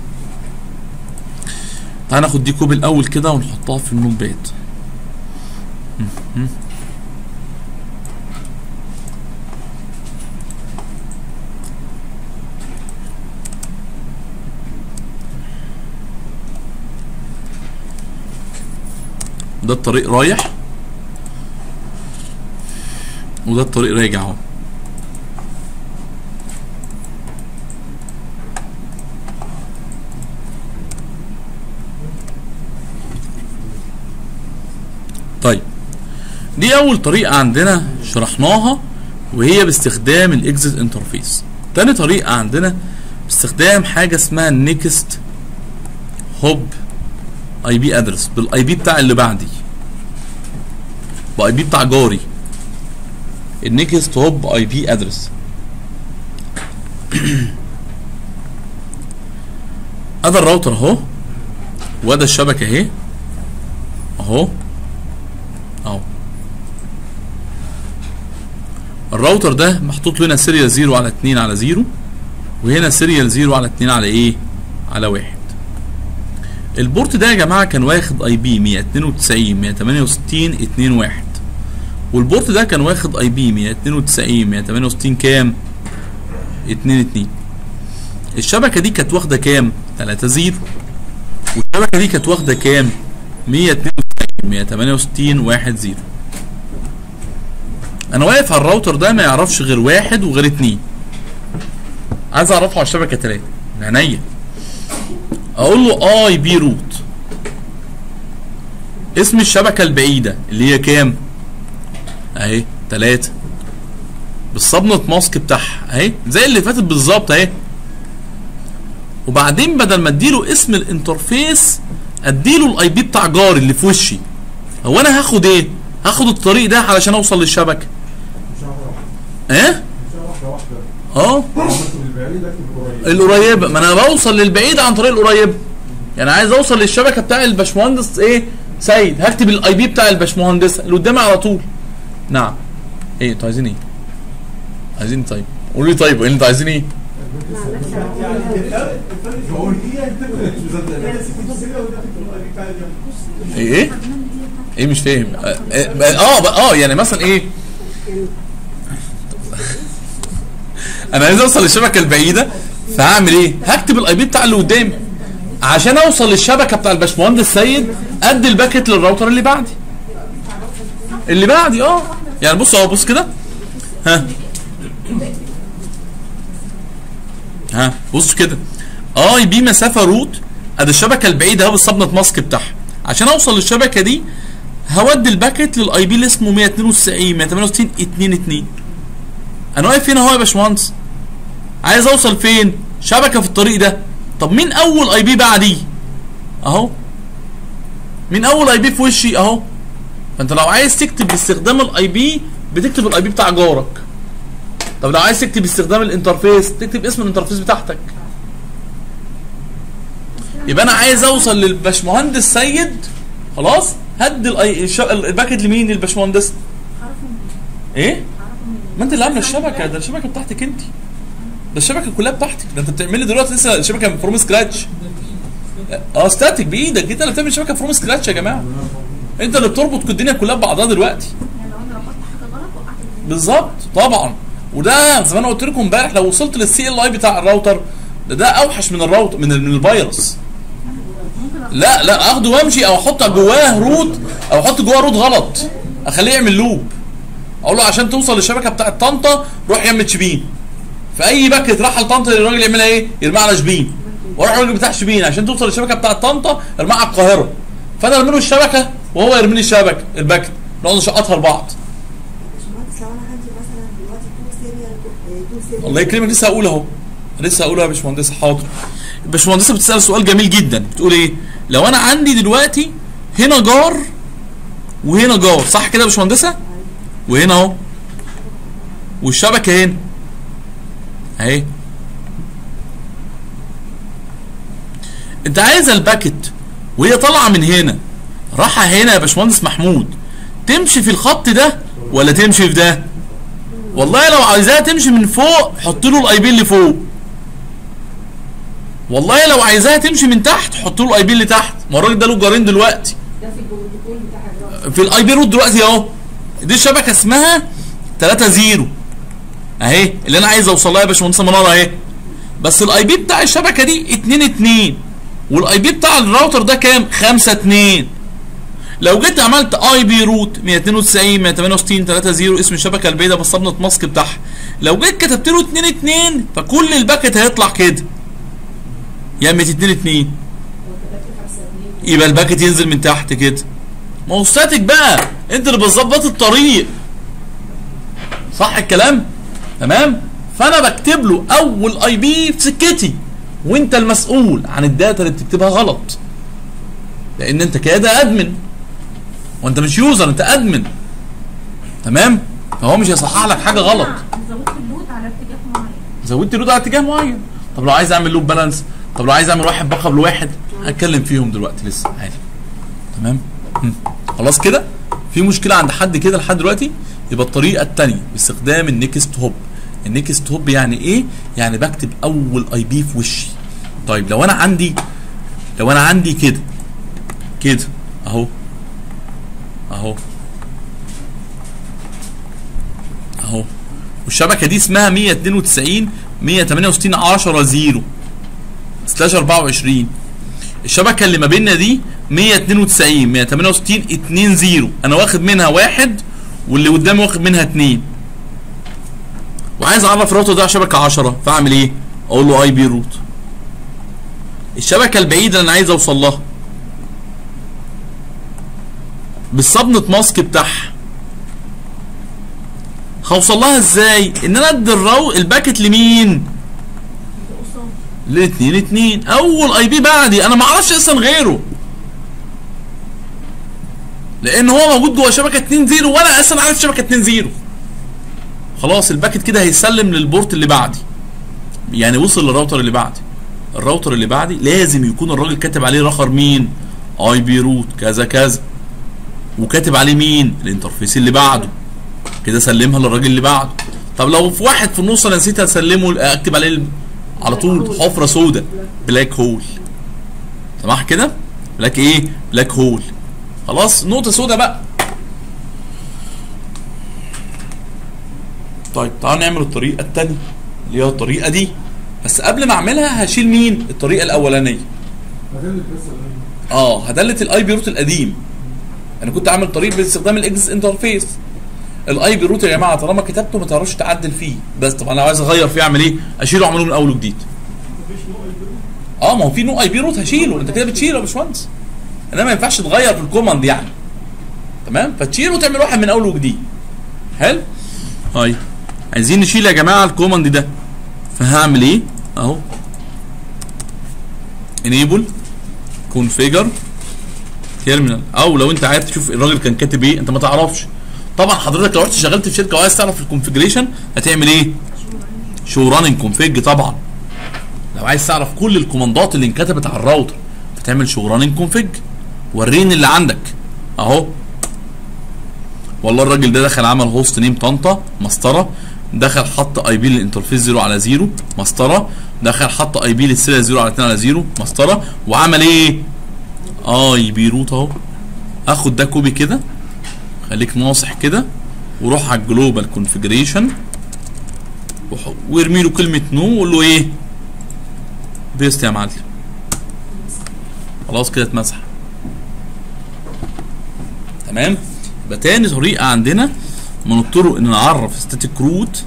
تعال ناخد دي كوب الاول كده ونحطها في النوت باد م- م. ده الطريق رايح وده الطريق راجع اهو طيب دي اول طريقه عندنا شرحناها وهي باستخدام الاكزيت انترفيس تاني طريقه عندنا باستخدام حاجه اسمها النيكست هوب اي بي ادرس بالاي بي بتاع اللي بعدي باي بي بتاع جاري النيكست هوب اي بي ادرس ادي الراوتر اهو وادي الشبكه اهي اهو اهو الراوتر ده محطوط له هنا سيريال 0 على 2 على 0 وهنا سيريال 0 على 2 على ايه على 1 البورت ده يا جماعه كان واخد اي بي 192 168 2 1 والبورت ده كان واخد اي بي 192 168 كام 2 2 الشبكه دي كانت واخده كام 3 0 والشبكه دي كانت واخده كام 192 168 1 0 انا واقف على الراوتر ده ما يعرفش غير واحد وغير اتنين عايز اعرفه على الشبكه تلاته من عينيا اقول له اي بي روت اسم الشبكه البعيده اللي هي كام اهي تلاتة بالصبنة ماسك بتاعها اهي زي اللي فاتت بالظبط اهي وبعدين بدل ما اديله اسم الانترفيس اديله الاي بي بتاع جاري اللي في وشي هو انا هاخد ايه هاخد الطريق ده علشان اوصل للشبكه
مش واحدة واحدة
ايه
مش واحدة واحدة
اه
اكتب البعيد اكتب قريب
القريبه ما انا بوصل للبعيد عن طريق القريبه يعني عايز اوصل للشبكه بتاع الباشمهندس ايه سيد هكتب الاي بي بتاع الباشمهندس اللي قدامي على طول نعم ايه انتوا عايزين ايه عايزين طيب قولوا لي طيب ايه اللي انتوا عايزين ايه
مع نفس العمر.
يعني الفرق الفرق هي انت مش مصدق
ايه ايه ايه مش فاهم اه اه, آه, اه يعني مثلا ايه
يعني
انا عايز اوصل للشبكه البعيده فهعمل ايه هكتب الاي بي بتاع اللي قدامي عشان اوصل للشبكه بتاع الباشمهندس سيد ادي الباكت للراوتر اللي بعدي اللي بعدي اه يعني بص اهو بص كده ها ها بص كده اي بي مسافه روت ادي الشبكه البعيده اهو بالسبنت ماسك بتاعها عشان اوصل للشبكه دي هودي الباكت للاي بي اللي اسمه 192 168 22 انا واقف فين اهو يا باشمهندس عايز اوصل فين شبكه في الطريق ده طب مين اول اي بي بعدي اهو مين اول اي بي في وشي اهو فانت لو عايز تكتب باستخدام الاي بي بتكتب الاي بي بتاع جارك طب لو عايز تكتب باستخدام الانترفيس تكتب اسم الانترفيس بتاعتك يبقى انا عايز اوصل للباشمهندس سيد خلاص هدي الاي الش- الباكت لمين للباشمهندس ايه ما انت اللي عامله الشبكه ده الشبكه بتاعتك انت ده الشبكه كلها بتاعتك ده انت بتعملي دلوقتي لسه الشبكه فروم سكراتش اه ستاتيك بايدك انت اللي بتعمل شبكه فروم سكراتش يا جماعه انت اللي بتربط الدنيا كلها ببعضها دلوقتي
يعني لو انا ربطت حاجه غلط وقعت الدنيا.
بالظبط طبعا وده زي ما انا قلت لكم امبارح لو وصلت للسي ال اي بتاع الراوتر ده ده اوحش من الراوتر من ال- من الفيروس لا لا اخده وامشي او احط جواه روت او احط جواه روت غلط اخليه يعمل لوب اقول له عشان توصل للشبكه بتاعت طنطا روح يم شبين فاي باكت راح لطنطا الراجل يعملها ايه؟ يرميها على شبين واروح الراجل بتاع شبين عشان توصل للشبكه بتاعت طنطا ارميها على القاهره فانا ارمي له الشبكه وهو يرمي لي الشبكه الباكت نقعد نشقطها لبعض
باشمهندس لو انا عندي مثلا دلوقتي تو سيريال تو سيريال
الله يكرمك لسه هقول اهو لسه هقولها يا باشمهندس حاضر الباشمهندسه بتسال سؤال جميل جدا بتقول ايه لو انا عندي دلوقتي هنا جار وهنا جار صح كده يا باشمهندسه وهنا اهو والشبكه هنا اهي انت عايزه الباكت وهي طالعه من هنا راحه هنا يا باشمهندس محمود تمشي في الخط ده ولا تمشي في ده والله لو عايزاها تمشي من فوق حط له الاي بي اللي فوق والله لو عايزاها تمشي من تحت حط له الاي بي اللي تحت ما الراجل ده له جارين دلوقتي
ده في البروتوكول بتاع الرابط
في الاي بي روت دلوقتي اهو دي الشبكه اسمها 3 0 اهي اللي انا عايز اوصل لها يا باشمهندس مناره اهي بس الاي بي بتاع الشبكه دي 2 2 والاي بي بتاع الراوتر ده كام 5 2 لو جيت عملت اي بي روت 192 168 3 0 اسم الشبكه البعيده بالصبنه ماسك بتاعها لو جيت كتبت له 2 2 فكل الباكت هيطلع كده يا 2 2
لو كتبت 5 2
يبقى الباكت ينزل من تحت كده ما هو ستاتيك بقى انت اللي بتظبط الطريق صح الكلام تمام فانا بكتب له اول اي بي في سكتي وانت المسؤول عن الداتا اللي بتكتبها غلط لان انت كده ادمن وانت مش يوزر انت ادمن تمام فهو مش هيصحح لك حاجه غلط
زودت اللود على اتجاه معين
زودت لود على اتجاه معين طب لو عايز اعمل لود بالانس طب لو عايز اعمل واحد بقى لواحد هتكلم فيهم دلوقتي لسه عادي تمام مم. خلاص كده في مشكله عند حد كده لحد دلوقتي يبقى الطريقه الثانيه باستخدام النكست هوب النكست هوب يعني ايه يعني بكتب اول اي بي في وشي طيب لو انا عندي لو انا عندي كده كده اهو اهو اهو والشبكه دي اسمها 192 168 10 0 سلاش 24 الشبكه اللي ما بيننا دي 192 168 2 0 انا واخد منها واحد واللي قدامي واخد منها اتنين وعايز اعرف الراوتر ده على شبكه 10 فاعمل ايه؟ اقول له اي بي روت الشبكه البعيده اللي انا عايز اوصل لها بالصبنة ماسك بتاعها هوصل لها ازاي؟ ان انا ادي الرو الباكت لمين؟
قصاد
الاثنين اتنين اول اي بي بعدي انا ما اعرفش اصلا غيره لان هو موجود جوه شبكه 2 0 وانا اصلا عارف شبكه 2 0 خلاص الباكت كده هيسلم للبورت اللي بعدي يعني وصل للراوتر اللي بعدي الراوتر اللي بعدي لازم يكون الراجل كاتب عليه رقم مين اي بي روت كذا كذا وكاتب عليه مين الانترفيس اللي بعده كده سلمها للراجل اللي بعده طب لو في واحد في النص انا نسيت اسلمه اكتب عليه ال- على طول حفره سوداء بلاك هول سمح كده بلاك ايه بلاك هول خلاص نقطه سوداء بقى طيب تعالوا نعمل الطريقه الثانيه اللي هي الطريقه دي بس قبل ما اعملها هشيل مين الطريقه الاولانيه
هتلت بس ولا
اه هدلت الاي بي روت القديم انا كنت عامل طريق باستخدام الاكسس انترفيس الاي بي روت يا جماعه طالما كتبته ما تعرفش تعدل فيه بس طبعا لو عايز اغير فيه اعمل ايه اشيله واعمله من اول وجديد اه ما هو في نوع اي بي روت هشيله انت كده بتشيله يا باشمهندس انما ما ينفعش تغير في الكوماند يعني تمام فتشيله وتعمل واحد من اول وجديد حلو طيب عايزين نشيل يا جماعه الكوماند ده فهعمل ايه اهو enable configure تيرمينال او لو انت عايز تشوف الراجل كان كاتب ايه انت ما تعرفش طبعا حضرتك لو رحت شغلت في شركه وعايز تعرف الكونفجريشن هتعمل ايه شو راننج كونفيج طبعا لو عايز تعرف كل الكوماندات اللي انكتبت على الراوتر فتعمل شو راننج كونفيج وريني اللي عندك اهو والله الراجل ده دخل عمل هوست نيم طنطا مسطره دخل حط اي بي للانترفيس 0 على 0 مسطره دخل حط اي بي للسيريال 0 على 2 على 0 مسطره وعمل ايه اي بي روت اهو اخد ده كوبي كده خليك ناصح كده وروح على الجلوبال كونفجريشن وارمي له كلمه نو وقول له ايه بيست يا معلم خلاص كده اتمسح تمام يبقى تاني طريقه عندنا من الطرق ان نعرف ستاتيك روت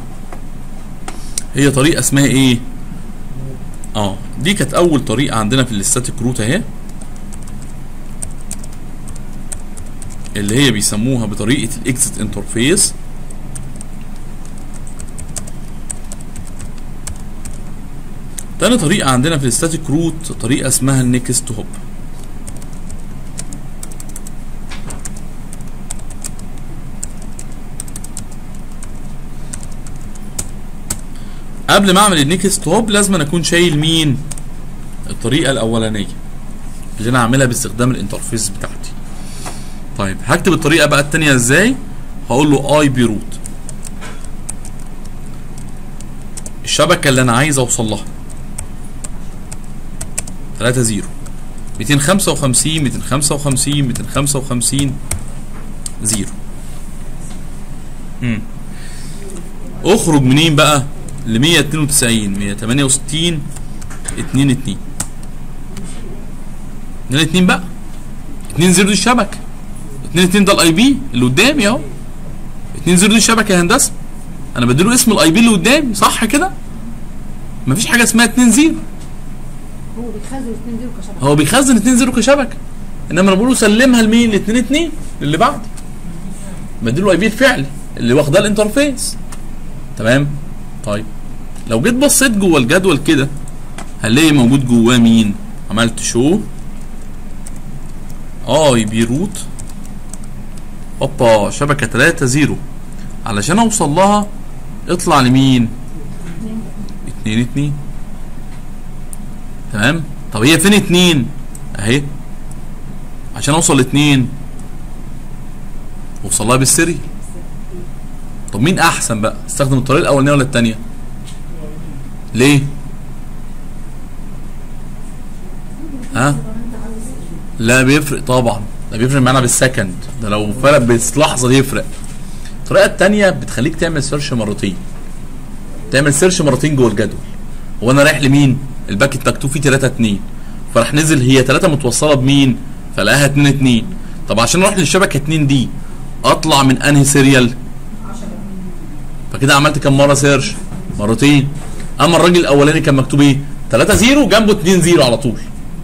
هي طريقه اسمها ايه اه دي كانت اول طريقه عندنا في الستاتيك روت اهي اللي هي بيسموها بطريقه الاكزit انترفيس تاني طريقه عندنا في الستاتيك روت طريقه اسمها النكست هوب قبل ما اعمل النكست هوب لازم أنا اكون شايل مين الطريقه الاولانيه اللي انا اعملها باستخدام الانترفيس بتاعتي طيب هكتب الطريقه بقى الثانيه ازاي هقول له اي بي روت الشبكه اللي انا عايز اوصل لها 3 0 255 255 255 0 امم اخرج منين بقى ل 192 168 2 2 2 2 بقى 2 0 دي الشبكه 2 2 ده الاي بي اللي قدامي اهو 2 0 دي الشبكه يا هندسه انا بديله اسم الاي بي اللي قدامي صح كده مفيش حاجه اسمها 2 0
هو بيخزن 2 0 كشبكه
هو بيخزن 2 0 كشبكه انما انا بقول له سلمها لمين ل 2 2 اللي بعدي بديله اي بي الفعلي اللي واخداه الانترفيس تمام طيب لو جيت بصيت جوه الجدول كده هنلاقي موجود جواه مين عملت شو اي بي روت اوبا شبكه 3 0 علشان اوصل لها اطلع لمين 2 2 تمام طب هي فين 2 اهي عشان اوصل ل 2 اوصل لها بالسري طب مين احسن بقى استخدم الطريقه الاولانيه ولا الثانيه ليه ها لا بيفرق طبعا ده بيفرق معانا بالسكند ده لو فرق باللحظه دي يفرق الطريقه الثانيه بتخليك تعمل سيرش مرتين تعمل سيرش مرتين جوه الجدول هو انا رايح لمين الباكت مكتوب فيه 3 2 فراح نزل هي 3 متوصله بمين فلقاها 2 2 طب عشان اروح للشبكه 2 دي اطلع من انهي سيريال فكده عملت كم مره سيرش مرتين اما الراجل الاولاني كان مكتوب ايه 3 0 جنبه 2 0 على طول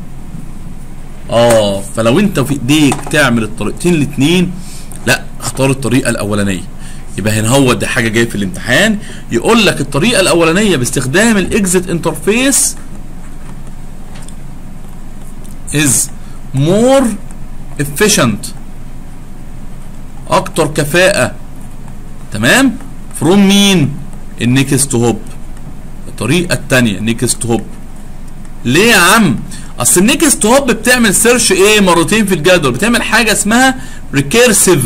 اه فلو انت في ايديك تعمل الطريقتين الاثنين لا اختار الطريقه الاولانيه يبقى هنا هو ده حاجه جايه في الامتحان يقول لك الطريقه الاولانيه باستخدام الاكزit انترفيس is more efficient اكتر كفاءه تمام فروم مين النكست هوب الطريقه الثانيه نيكست هوب ليه يا عم اصل النيكست هوب بتعمل سيرش ايه مرتين في الجدول بتعمل حاجه اسمها ريكيرسيف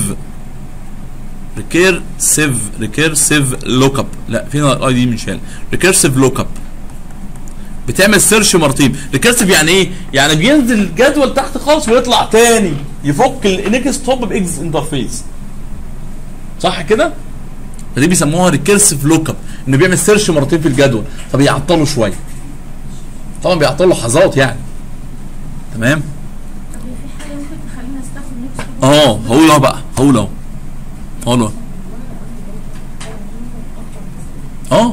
ريكيرسيف ريكيرسيف لوك اب لا فين الاي دي من شال ريكيرسيف لوك اب بتعمل سيرش مرتين ريكيرسيف يعني ايه يعني بينزل الجدول تحت خالص ويطلع تاني يفك النيكست هوب باكس انترفيس صح كده فدي بيسموها ريكيرسيف لوك اب انه بيعمل سيرش مرتين في الجدول فبيعطله شويه طبعا بيعطله لحظات يعني تمام
طب هي في حاجه ممكن تخلينا نستخدم نفس
اه هقول اهو بقى هقول اهو هقول اهو اه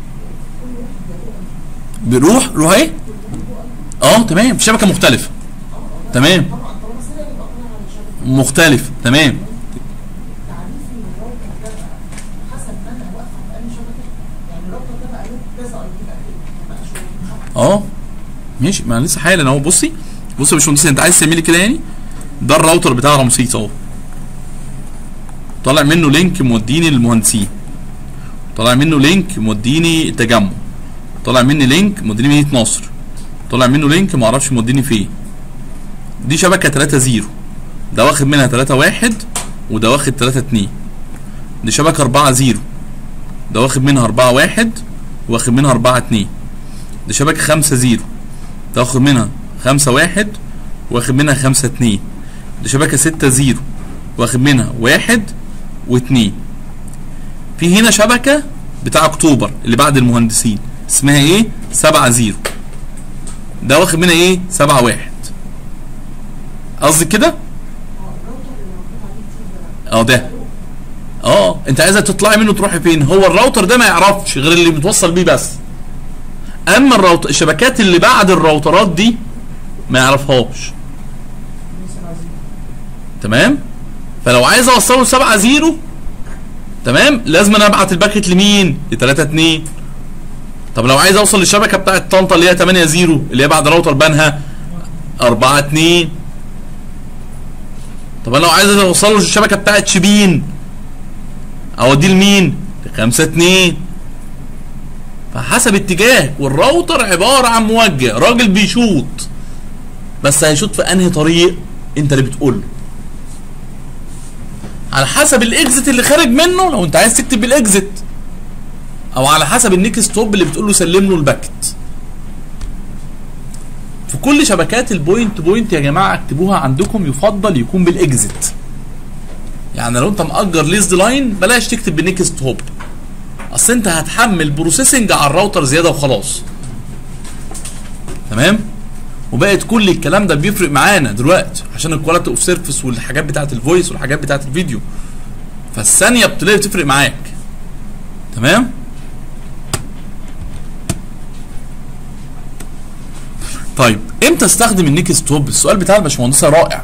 بيروح روح ايه اه تمام في شبكه مختلفه تمام مختلف تمام اه ماشي ما أنا لسه حالا اهو بصي بصي يا باشمهندس انت عايز تعملي كده يعني ده الراوتر بتاع رمسيس اهو طالع منه لينك موديني للمهندسين طالع منه لينك موديني التجمع طالع مني لينك موديني مدينه نصر طالع منه لينك ما اعرفش موديني فين دي شبكه 3 0 ده واخد منها 3 1 وده واخد 3 2 دي شبكه 4 0 ده واخد منها 4 1 واخد منها 4 2 دي شبكه 5 0 ده واخد منها 5 1 واخد منها 5 2 دي شبكه 6 0 واخد منها 1 و2 في هنا شبكه بتاع اكتوبر اللي بعد المهندسين اسمها ايه 7 0 ده واخد منها ايه 7 1 قصدي كده اه ده اه انت عايزه تطلعي منه تروحي فين هو الراوتر ده ما يعرفش غير اللي متوصل بيه بس اما الراوتر الشبكات اللي بعد الراوترات دي ما يعرفهاش تمام فلو عايز اوصله 7 0 تمام لازم انا ابعت الباكت لمين ل 3 2 طب لو عايز اوصل للشبكه بتاعت طنطا اللي هي 8 0 اللي هي بعد راوتر بنها 4 2 طب انا لو عايز اوصله للشبكه بتاعت شبين اوديه لمين؟ ل 5 2 فحسب اتجاه والراوتر عباره عن موجه راجل بيشوط بس هيشوط في انهي طريق انت اللي بتقول له على حسب الاكزت اللي خارج منه لو انت عايز تكتب الاكزت او على حسب النيكست توب اللي بتقول له سلم له الباكت في كل شبكات البوينت بوينت يا جماعه اكتبوها عندكم يفضل يكون بالاكزت يعني لو انت مأجر ليزد لاين بلاش تكتب بالنيكست هوب اصل انت هتحمل بروسيسنج على الراوتر زياده وخلاص تمام وبقت كل الكلام ده بيفرق معانا دلوقتي عشان الكواليتي اوف سيرفيس والحاجات بتاعت الفويس والحاجات بتاعت الفيديو فالثانيه بتلاقي بتفرق معاك تمام طيب امتى استخدم النيكست توب السؤال بتاع الباشمهندسه رائع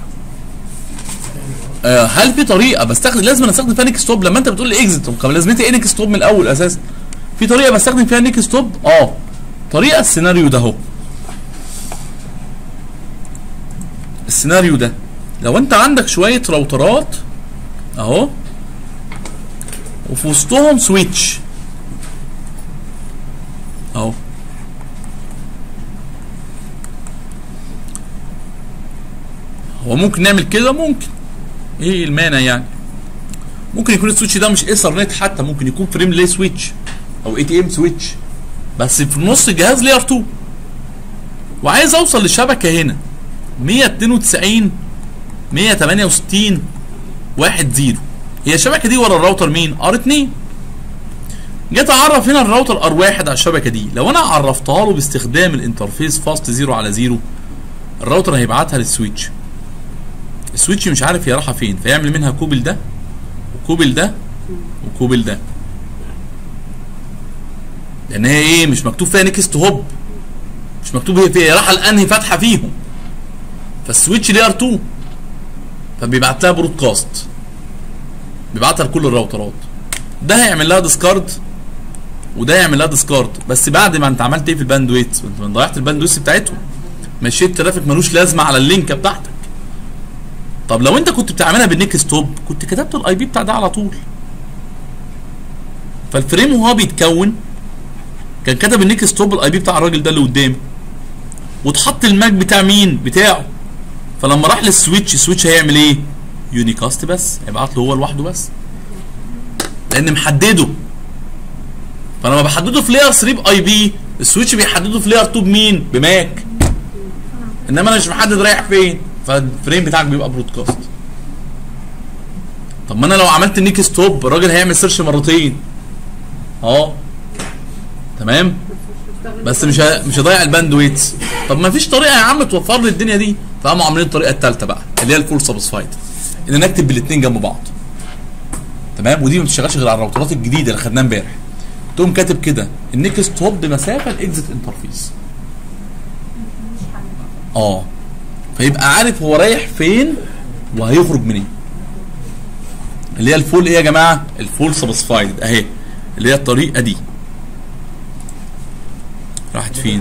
آه هل في طريقه بستخدم لازم أنا استخدم فيها نيكست توب لما انت بتقول لي اكزت طب لازمتي ايه نيكست توب من الاول اساسا في طريقه بستخدم فيها نيكست توب اه طريقه السيناريو ده اهو السيناريو ده لو انت عندك شويه راوترات اهو وفي وسطهم سويتش اهو هو ممكن نعمل كده ممكن ايه المانع يعني ممكن يكون السويتش ده مش ايثرنت حتى ممكن يكون فريم لي سويتش او اي تي ام سويتش بس في النص الجهاز لير 2 وعايز اوصل للشبكه هنا 192 168 1 0 هي الشبكه دي ورا الراوتر مين ار 2 جيت اعرف هنا الراوتر ار 1 على الشبكه دي لو انا عرفتها له باستخدام الانترفيس فاست 0 على 0 الراوتر هيبعتها للسويتش السويتش مش عارف هي رايحه فين فيعمل منها كوبل ده وكوبل ده وكوبل ده لان هي ايه مش مكتوب فيها نيكست هوب مش مكتوب هي فيها رايحه لانهي فتحه فيهم فالسويتش ليه ار 2 فبيبعت لها برودكاست بيبعتها لكل الراوترات ده هيعمل لها ديسكارد وده يعمل لها ديسكارد بس بعد ما انت عملت ايه في الباندويت انت ضيعت الباندويت بتاعتهم مشيت ترافيك ملوش لازمه على اللينكه بتاعتك طب لو انت كنت بتعملها بالنيك ستوب كنت كتبت الاي بي بتاع ده على طول فالفريم وهو بيتكون كان كتب النيك ستوب الاي بي بتاع الراجل ده اللي قدامي واتحط الماك بتاع مين بتاعه فلما راح للسويتش السويتش هيعمل ايه يونيكاست بس هيبعت له هو لوحده بس لان محدده فلما بحدده في لاير 3 باي بي السويتش بيحدده في لاير 2 بمين بماك انما انا مش محدد رايح فين فالفريم بتاعك بيبقى برودكاست طب ما انا لو عملت نيك ستوب الراجل هيعمل سيرش مرتين اه تمام بس مش ه- مش هيضيع الباندويتس طب ما فيش طريقه يا عم توفر لي الدنيا دي فقاموا عاملين الطريقه الثالثه بقى اللي هي الفول سابسفايد ان نكتب بالاثنين جنب بعض تمام ودي ما بتشتغلش غير على الراوترات الجديده اللي خدناها امبارح تقوم كاتب كده النيك ستوب بمسافه الاكزit انترفيس اه فيبقى عارف هو رايح فين وهيخرج منين اللي هي الفول ايه يا جماعه الفول سابسفايد اهي اللي هي الطريقه دي راحت فين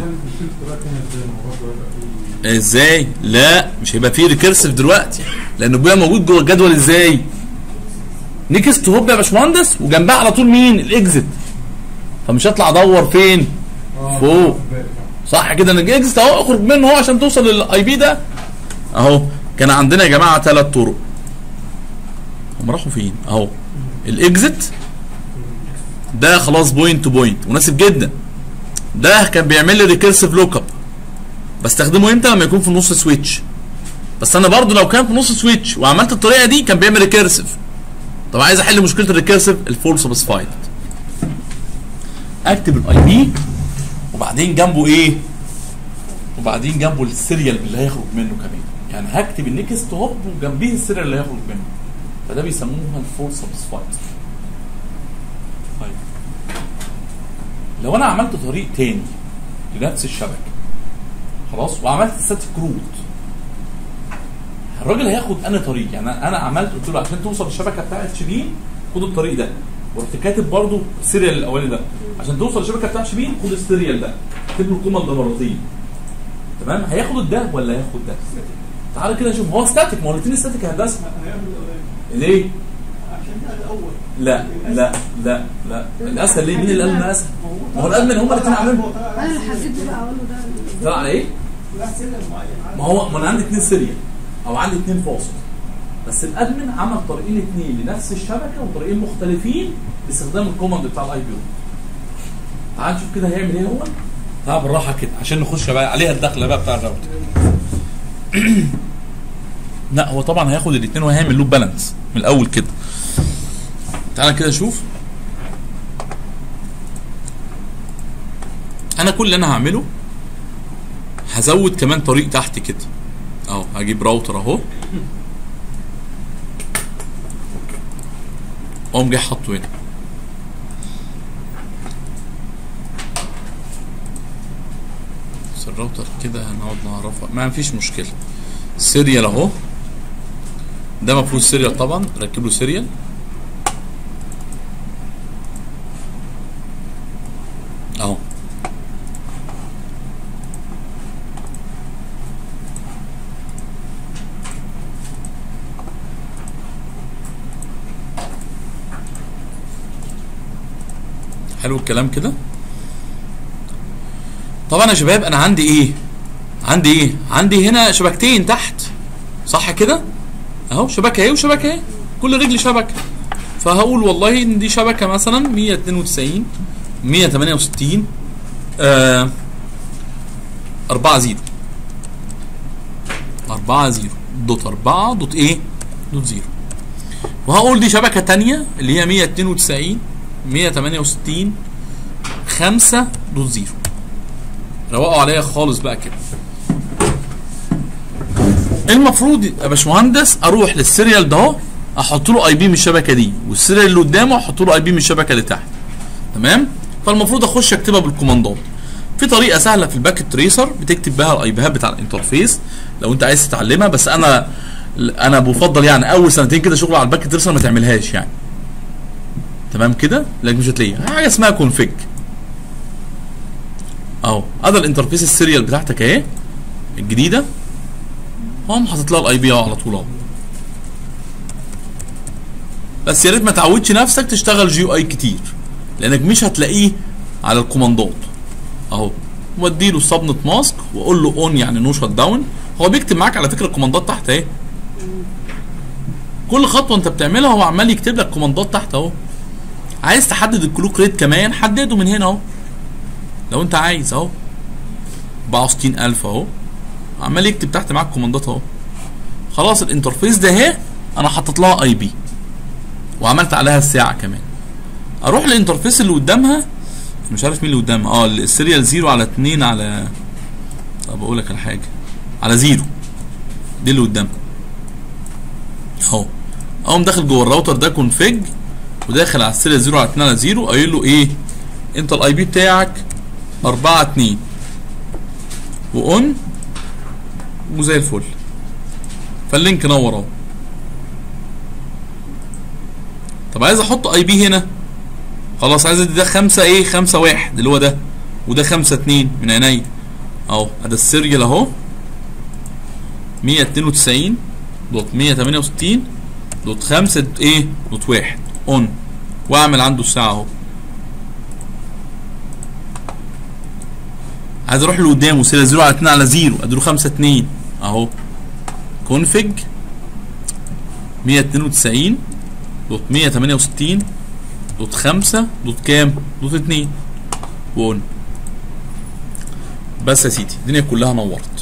ازاي لا مش هيبقى فيه ريكيرسيف دلوقتي لانه بيبقى موجود جوه الجدول ازاي نيكست هوب يا باشمهندس وجنبها على طول مين الاكزit فمش هطلع ادور فين فوق صح كده ان الاكزت اهو اخرج منه اهو عشان توصل للاي بي ده اهو كان عندنا يا جماعه ثلاث طرق هم راحوا فين اهو الاكزت ده خلاص بوينت تو بوينت مناسب جدا ده كان بيعمل لي ريكيرسيف لوك اب بستخدمه امتى لما يكون في نص سويتش بس انا برضو لو كان في نص سويتش وعملت الطريقه دي كان بيعمل ريكيرسيف طب عايز احل مشكله الريكيرسيف الفول سابسفايد اكتب الاي بي وبعدين جنبه ايه وبعدين جنبه السيريال اللي هيخرج منه كمان يعني هكتب النكست هوب وجنبيه السيريال اللي هيخرج منه فده بيسموها الفول سابسفايد طيب لو انا عملت طريق تاني لنفس الشبكه خلاص وعملت ستاتيك روت الراجل هياخد انا طريق يعني انا عملت قلت له عشان توصل للشبكه بتاعت شبين خد الطريق ده ورحت كاتب برضو السيريال الاولاني ده عشان توصل للشبكه بتاعت شبين خد السيريال ده اكتب له الكوماند ده مرتين تمام هياخد ده ولا هياخد ده تعال كده شوف هو ستاتيك ما هو الاثنين ستاتيك يا هندسه ليه؟ لا لا لا لا الاسهل ليه؟ مين اللي قال انه اسهل؟ ما هو الادمن هم الاثنين عاملينه
انا اللي حددت بقى اقول له ده
طلع على ايه؟ ما هو ما انا عندي اثنين سيريال او عندي اثنين فاصل بس الادمن عمل طريقين اثنين لنفس الشبكه وطريقين مختلفين باستخدام الكوماند بتاع الاي بي او تعال نشوف كده هيعمل ايه هو تعال بالراحه كده عشان نخش بقى عليها الدخله بقى بتاع الراوتر لا هو طبعا هياخد الاثنين وهيعمل لوب بالانس من الاول كده تعال كده شوف انا كل اللي انا هعمله هزود كمان طريق تحت كده اهو هجيب راوتر اهو اقوم جاي حاطه هنا بس الراوتر كده هنقعد نعرفها ما فيش مشكله سيريال اهو ده ما فيهوش سيريال طبعا ركب له سيريال اهو حلو الكلام كده طبعا يا شباب انا عندي ايه عندي ايه عندي هنا شبكتين تحت صح كده اهو شبكه ايه وشبكه ايه كل رجل شبكه فهقول والله ان دي شبكه مثلا 192 168 آه 4 0 4 0 دوت 4 دوت ايه دوت 0 وهقول دي شبكه تانية اللي هي 192 168 5 دوت 0 روقوا عليا خالص بقى كده المفروض يا باشمهندس اروح للسيريال ده اهو احط له اي بي من الشبكه دي والسيريال اللي قدامه احط له اي بي من الشبكه اللي تحت تمام فالمفروض اخش اكتبها بالكوماندات في طريقه سهله في الباكت تريسر بتكتب بها الاي بيهات بتاع الانترفيس لو انت عايز تتعلمها بس انا انا بفضل يعني اول سنتين كده شغل على الباكت تريسر ما تعملهاش يعني تمام كده لكن مش هتلاقيها حاجه اسمها كونفيج اهو ادي الانترفيس السيريال بتاعتك اهي الجديده هم حاطط لها الاي بي على طول اهو بس يا ريت ما تعودش نفسك تشتغل جي اي كتير لانك مش هتلاقيه على الكوماندات اهو واديله سبنت ماسك واقول له اون يعني نو شت داون هو بيكتب معاك على فكره الكوماندات تحت اهي كل خطوه انت بتعملها هو عمال يكتب لك كوماندات تحت اهو عايز تحدد الكلوك ريت كمان حدده من هنا اهو لو انت عايز اهو 64000 اهو عمال يكتب تحت معاك كوماندات اهو خلاص الانترفيس ده اهي انا حطيت لها اي بي وعملت عليها الساعه كمان اروح للانترفيس اللي قدامها مش عارف مين اللي قدامها اه السيريال زيرو على اتنين على طب اقول لك على حاجه على زيرو دي اللي قدامها اهو اقوم داخل جوه الراوتر ده كونفيج وداخل على السيريال زيرو على اتنين على زيرو قايل له ايه انت الاي بي بتاعك 4 2 واون وزي الفل فاللينك نور اهو طب عايز احط اي بي هنا خلاص عايز ادي ده خمسة ايه خمسة واحد اللي هو ده وده خمسة اتنين من عينيا اهو ادي السيريال اهو 192 دوت 168 دوت 5 ايه دوت واحد اون واعمل عنده الساعة اهو عايز اروح لقدام وسيريال 0 على 2 على 0 اديله 5 2 اهو كونفج 192 دوت 168 دوت 5 دوت كام دوت 2 واون بس يا سيدي الدنيا كلها نورت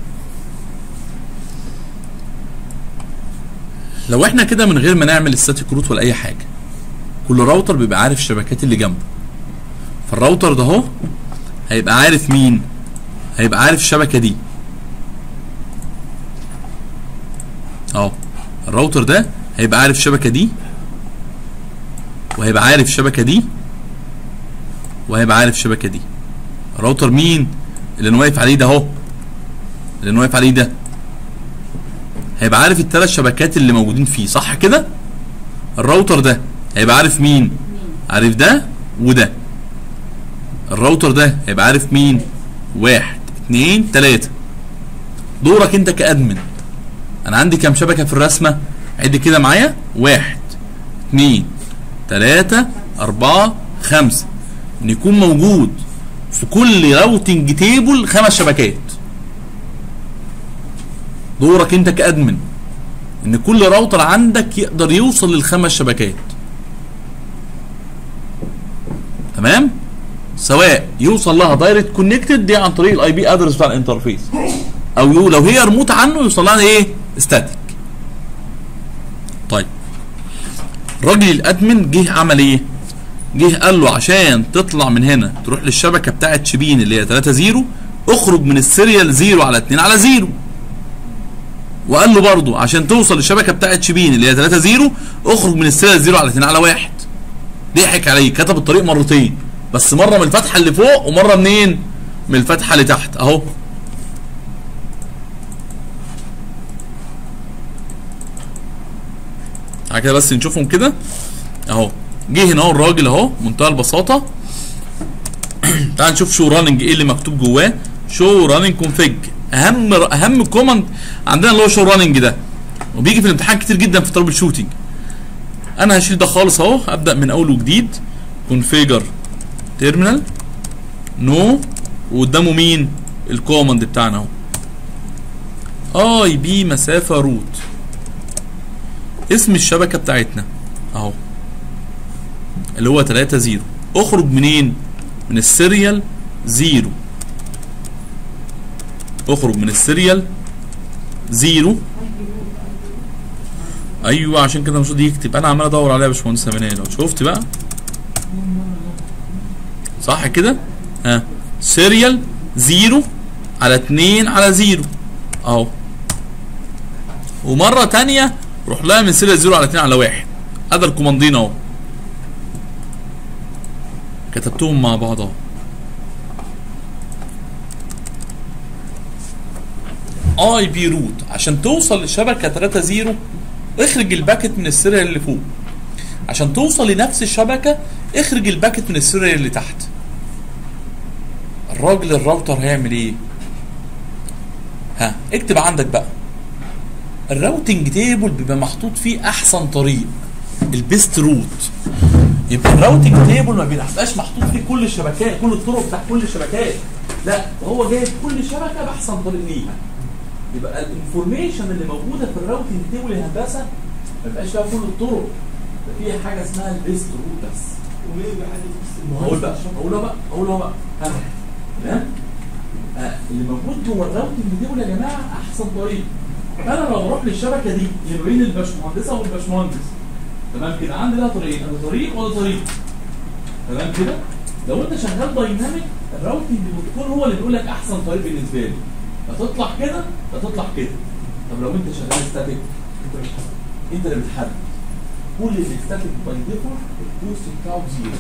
لو احنا كده من غير ما نعمل الستاتيك روت ولا اي حاجه كل راوتر بيبقى عارف الشبكات اللي جنبه فالراوتر ده اهو هيبقى عارف مين هيبقى عارف الشبكه دي اهو الراوتر ده هيبقى عارف الشبكه دي وهيبقى عارف الشبكه دي وهيبقى عارف الشبكه دي الراوتر مين اللي انا واقف عليه ده اهو اللي انا واقف عليه ده هيبقى عارف الثلاث شبكات اللي موجودين فيه صح كده الراوتر ده هيبقى عارف مين عارف ده وده الراوتر ده هيبقى عارف مين واحد اتنين تلاتة دورك انت كادمن انا عندي كام شبكة في الرسمة عد كده معايا واحد اتنين تلاتة اربعة خمسة ان يكون موجود في كل راوتنج تيبل خمس شبكات دورك انت كادمن ان كل راوتر عندك يقدر يوصل للخمس شبكات تمام سواء يوصل لها دايركت كونكتد دي عن طريق الاي بي ادرس بتاع الانترفيس او يو لو هي ريموت عنه يوصل لها ايه ستاتيك طيب الراجل الادمن جه عمل ايه جه قال له عشان تطلع من هنا تروح للشبكه بتاعت شبين اللي هي 3 0 اخرج من السيريال 0 على 2 على 0 وقال له برضه عشان توصل للشبكه بتاعت شبين اللي هي 3 0 اخرج من السيريال 0 على 2 على 1 ضحك عليه كتب الطريق مرتين بس مره من الفتحه اللي فوق ومره منين من الفتحه اللي تحت اهو تعالى كده بس نشوفهم كده اهو جه هنا اهو الراجل اهو منتهى البساطه تعال نشوف شو راننج ايه اللي مكتوب جواه شو راننج كونفيج اهم اهم كوماند عندنا اللي هو شو راننج ده وبيجي في الامتحان كتير جدا في ترابل شوتنج انا هشيل ده خالص اهو ابدا من اول وجديد كونفيجر تيرمينال نو وقدامه مين الكوماند بتاعنا اهو اي بي مسافه روت اسم الشبكه بتاعتنا اهو اللي هو 3 0 اخرج منين من السيريال 0 اخرج من السيريال 0 ايوه عشان كده المفروض يكتب انا عمال ادور عليها يا باشمهندس منال لو شفت بقى صح كده ها سيريال 0 على 2 على 0 اهو ومره تانية روح لها من سيريال 0 على 2 على 1 هذا الكوماندين اهو كتبتهم مع بعض اهو اي بي روت عشان توصل للشبكه 3 0 اخرج الباكت من السيريال اللي فوق عشان توصل لنفس الشبكه اخرج الباكت من السيريال اللي تحت الراجل الراوتر هيعمل ايه ها اكتب عندك بقى الراوتنج تيبل بيبقى محطوط فيه احسن طريق البيست روت يبقى الراوتنج تيبل ما بيبقاش محطوط فيه كل الشبكات كل الطرق بتاع كل الشبكات لا هو جايب كل شبكه باحسن طريق ليها يبقى الانفورميشن اللي موجوده في الراوتنج تيبل يا هندسه ما بيبقاش فيها كل الطرق ده فيها حاجه اسمها البيست روت بس
وليه بحدد
اقول بقى اقول بقى اقول بقى ها. تمام آه، اللي موجود جوه الراوتنج تيبل يا جماعه احسن طريق فانا لو بروح للشبكه دي اللي ما بين الباشمهندسه والباشمهندس تمام كده عندي لها طريقين انا طريق ولا طريق تمام كده لو انت شغال دايناميك الراوتنج بروتوكول هو اللي بيقول لك احسن طريق بالنسبه لي لا تطلع كده لا تطلع كده طب لو انت شغال ستاتيك انت اللي بتحدد كل اللي ستاتيك باي ديفولت الكوست بتاعه زيرو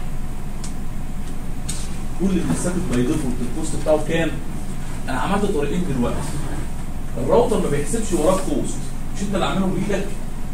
كل اللي ستاتيك باي ديفولت الكوست بتاعه كام؟ انا عملت طريقين دلوقتي الراوتر ما بيحسبش وراك كوست مش انت اللي عامله بايدك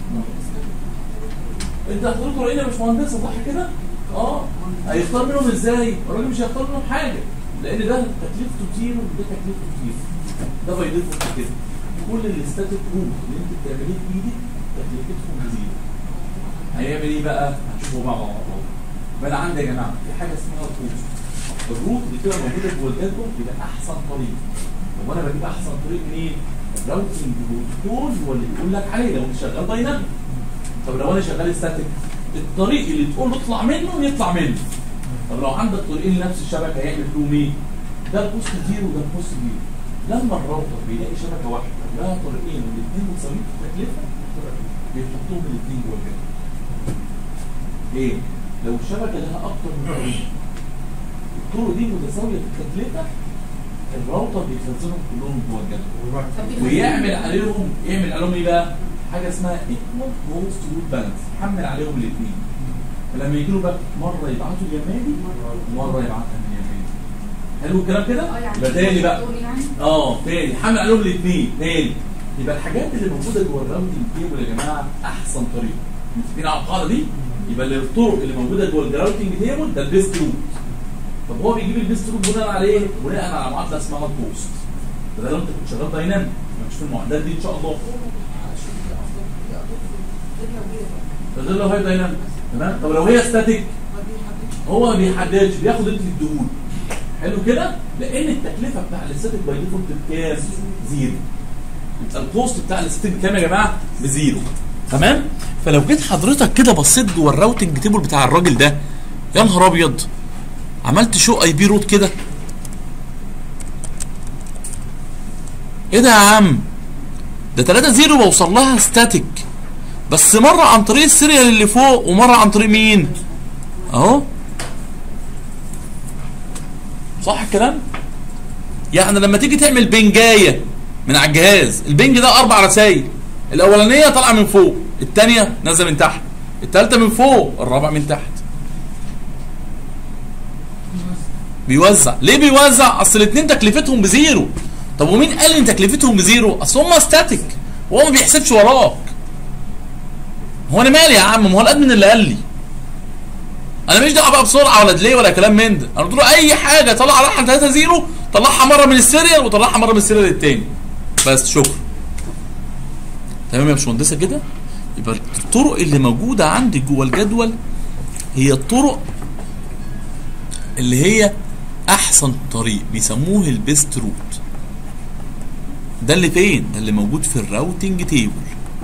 انت هتقول طريقين يا باشمهندسه صح كده؟ اه هيختار منهم ازاي؟ الراجل مش هيختار منهم حاجه لان ده تكلفته زيرو وده تكلفته زيرو ده باي ديفولت كده كل الستاتيك روت اللي انت بتعمليه بايدك تكلفتهم زيرو هيعمل ايه بقى؟ هنشوفه بقى مع بعض فانا عندي يا جماعه في حاجه اسمها الروت الروت اللي بتبقى موجوده جوه الجدول بيبقى احسن طريق طب وانا بجيب احسن طريق منين؟ الراوتنج بروتوكول هو اللي بيقول لك عليه لو انت شغال دايناميك طب لو انا شغال ستاتيك الطريق اللي تقول له اطلع منه يطلع منه طب لو عندك طريقين لنفس الشبكه هيعمل فيهم ايه؟ ده البوست زيرو وده البوست زيرو لما الراوتر بيلاقي شبكه واحده لها طريقين والاثنين متساويين في التكلفه بيحطهم الاثنين جوه الجدول ليه؟ لو الشبكه لها اكتر من طريق الطرق دي متساويه في التكلفه الراوتر بيخزنهم كلهم جوه الجدول ويعمل عليهم يعمل عليهم ايه بقى؟ حاجه اسمها ايكوال هوست روت بالانس يحمل عليهم الاثنين فلما يجي له بقى مره يبعتوا اليماني ومره يبعتها من اليماني حلو الكلام كده؟
اه يعني
يبقى تاني بقى
دول يعني
اه تاني حمل عليهم الاثنين تاني يبقى الحاجات اللي موجوده جوه الراوتنج تيبل يا جماعه احسن طريقه متفقين على القاعده دي؟ يبقى اللي الطرق اللي موجوده جوه الراوتنج تيبل ده البيست روت طب هو بيجيب البيست روت بناء على ايه؟ بناء على معادله اسمها البوست ده لو انت كنت شغال دايناميك مش في المعادلات دي ان شاء الله ده لو هي دايناميك تمام طب لو هي ستاتيك هو ما بيحددش بياخد انت الدهون حلو كده لان التكلفه بتاع الستاتيك باي ديفولت بكام زيرو يبقى الكوست بتاع الستاتيك بكام يا جماعه بزيرو تمام فلو جيت حضرتك كده بصيت جوه الراوتنج تيبل بتاع الراجل ده يا نهار ابيض عملت شو اي بي روت كده ايه ده يا عم ده 3 0 بوصل لها ستاتيك بس مره عن طريق السيريال اللي فوق ومره عن طريق مين اهو صح الكلام يعني لما تيجي تعمل بنجايه من على الجهاز البنج ده اربع رسائل الاولانيه طالعه من فوق الثانيه نازله من تحت الثالثه من فوق الرابعه من تحت بيوزع ليه بيوزع اصل الاثنين تكلفتهم بزيرو طب ومين قال ان تكلفتهم بزيرو اصل هم ستاتيك وهو ما بيحسبش وراك هو انا مالي يا عم ما هو الادمن اللي قال لي انا مش دعوه بقى بسرعه ولا ديلي ولا كلام من ده انا قلت له اي حاجه طلع راحه 3 0 طلعها مره من السيريال وطلعها مره من السيريال التاني بس شكرا تمام يا باشمهندسه كده يبقى الطرق اللي موجوده عندي جوه الجدول هي الطرق اللي هي احسن طريق بيسموه البيست روت ده اللي فين ده اللي موجود في الراوتنج تيبل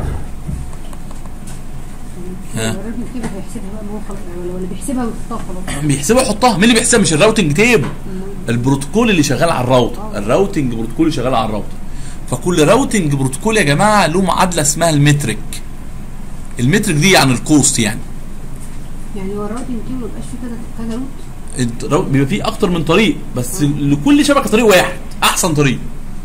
ها.
الراجل كده هيحسبها بقى ما هو خلاص ولا ولا بيحسبها ويحطها خلاص
بيحسبها يحطها مين اللي بيحسبها مش الراوتنج تيبل البروتوكول اللي شغال على الراوتر الراوتنج بروتوكول اللي شغال على الراوتر فكل راوتنج بروتوكول يا جماعه له معادله اسمها المترك المترك دي يعني الكوست يعني
يعني هو الراوتنج تيبل ما بيبقاش فيه كذا كذا روت
الرا- بيبقى فيه اكتر من طريق بس لكل شبكه طريق واحد احسن طريق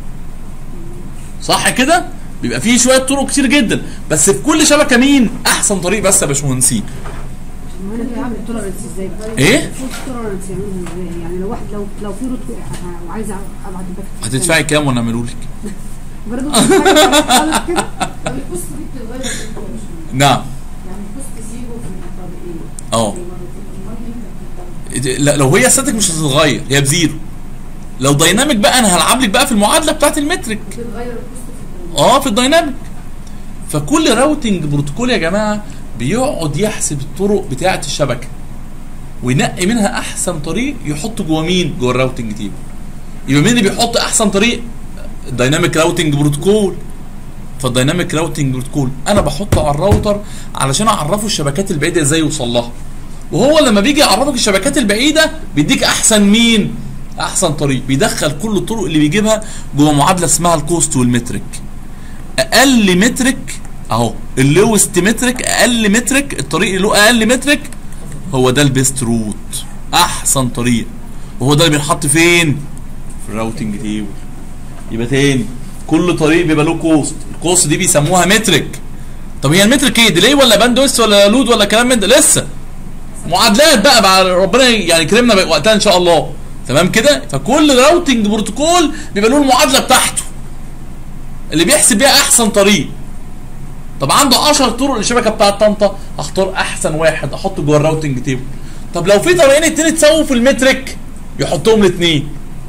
صح كده بيبقى فيه شويه طرق كتير جدا بس في كل شبكه مين احسن طريق بس يا باشمهندسين
ما انا كده هعمل تولرنس ازاي بقى؟
ايه
فول تولرنس يعملها ازاي يعني لو واحد لو لو في روت ه- وعايز ابعت الباكت
هتدفعي كام وانا اعمله لك
برضه مش حاجة خالص كده
طب الكوست دي بتتغير امتى يا باشمهندس؟
نعم
يعني الكوست زيرو في الطريقين
اه
في مرتين امال امتى بتتغير؟
لا لو هي ستاتيك مش هتتغير هي بزيرو لو دايناميك بقى انا هلعب لك بقى في المعادله بتاعت المترك
بتتغير الكوست في الطريقين
اه في الدايناميك فكل راوتنج بروتوكول يا جماعه بيقعد يحسب الطرق بتاعه الشبكه وينقي منها احسن طريق يحط جوه مين جوه الراوتنج تيبل يبقى مين اللي بيحط احسن طريق الدايناميك راوتنج بروتوكول فالدايناميك راوتنج بروتوكول انا بحطه على الراوتر علشان اعرفه الشبكات البعيده ازاي يوصل لها وهو لما بيجي يعرفك الشبكات البعيده بيديك احسن مين احسن طريق بيدخل كل الطرق اللي بيجيبها جوه معادله اسمها الكوست والمترك اقل مترك اهو اللوست مترك اقل مترك الطريق اللي له اقل مترك هو ده البيست روت احسن طريق وهو ده اللي بينحط فين في الراوتنج تيبل يبقى تاني كل طريق بيبقى له كوست الكوست دي بيسموها مترك طب هي المترك ايه ديلي ولا باندويث ولا لود ولا كلام من ده لسه معادلات بقى مع ربنا يعني كرمنا بقى وقتها ان شاء الله تمام كده فكل راوتنج بروتوكول بيبقى له المعادله بتاعته اللي بيحسب بيها احسن طريق طب عنده 10 طرق للشبكه بتاعت طنطا اختار احسن واحد احطه جوه الراوتنج تيبل طب لو في طريقين اتنين اتساووا في المترك يحطهم الاثنين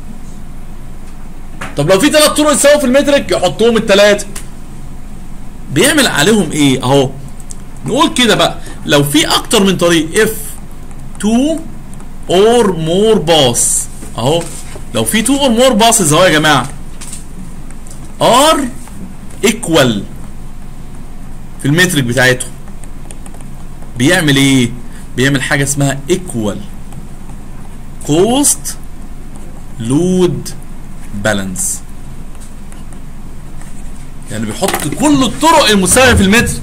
طب لو في ثلاث طرق اتساووا في المترك يحطهم الثلاثه بيعمل عليهم ايه اهو نقول كده بقى لو في اكتر من طريق اف 2 اور مور باص اهو لو في 2 اور مور باصز اهو يا جماعه ار ايكوال في المترك بتاعتهم بيعمل ايه بيعمل حاجه اسمها ايكوال كوست لود بالانس يعني بيحط كل الطرق المساويه في المتر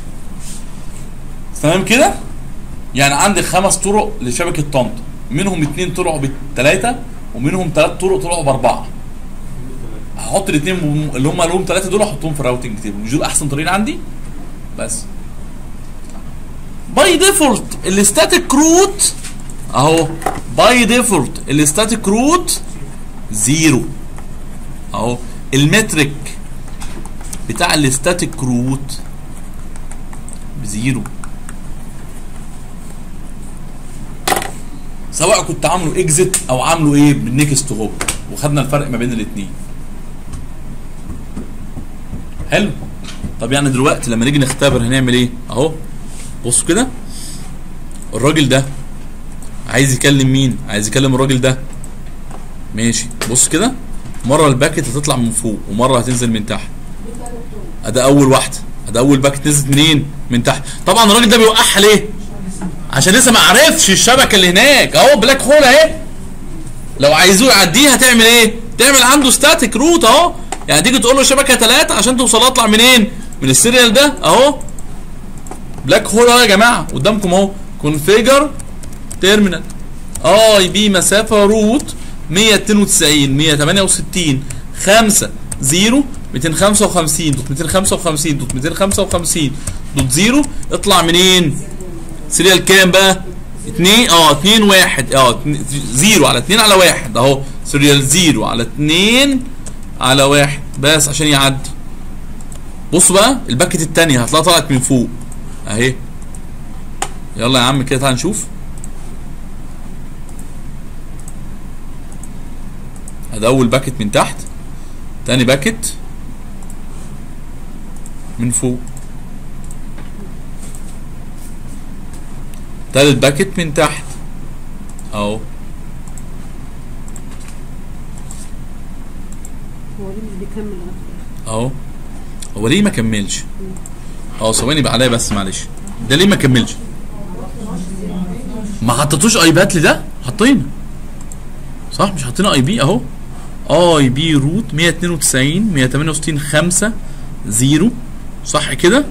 تمام كده يعني عندي خمس طرق لشبكه طنطا منهم اتنين طلعوا بثلاثه ومنهم ثلاث طرق طلعوا باربعه هحط الاثنين اللي هم لهم ثلاثه دول احطهم في الراوتنج تيبل مش دول احسن طريقين عندي بس باي ديفولت الستاتيك روت اهو باي ديفولت الستاتيك روت زيرو اهو المترك بتاع الستاتيك روت بزيرو سواء كنت عامله اكزit او عامله ايه بالنكست هوب وخدنا الفرق ما بين الاثنين حلو طب يعني دلوقتي لما نيجي نختبر هنعمل ايه اهو بصوا كده الراجل ده عايز يكلم مين عايز يكلم الراجل ده ماشي بص كده مره الباكت هتطلع من فوق ومره هتنزل من تحت ادي اول واحده ادي اول باكت نزلت منين من تحت طبعا الراجل ده بيوقعها ليه عشان لسه ما عرفش الشبكه اللي هناك اهو بلاك هول اهي لو عايزوه يعديها تعمل ايه تعمل عنده ستاتيك روت اهو يعني تيجي تقول له شبكه ثلاثه عشان توصل اطلع منين من السيريال ده اهو بلاك هول اهو يا جماعه قدامكم اهو كونفيجر تيرمينال اي بي مسافه روت 192 168 5 0 255 دوت 255 دوت 255 دوت 0 اطلع منين؟ سيريال كام بقى؟ 2 اه 2 1 اه 0 على 2 على 1 اهو سيريال 0 على 2 على 1 بس عشان يعدي بصوا بقى الباكت الثانيه هتلاقيها طلعت من فوق اهي يلا يا عم كده تعال نشوف ادي اول باكت من تحت تاني باكت من فوق تالت باكت من تحت اهو
هو ليه مش بيكمل لغايه الآخر؟
اهو هو ليه ما كملش اه ثواني بقى عليا بس معلش ده ليه ما كملش ما حطيتوش ايبات لده حاطينه صح مش حاطين اي بي اهو اي بي روت 192 168 5 0 صح كده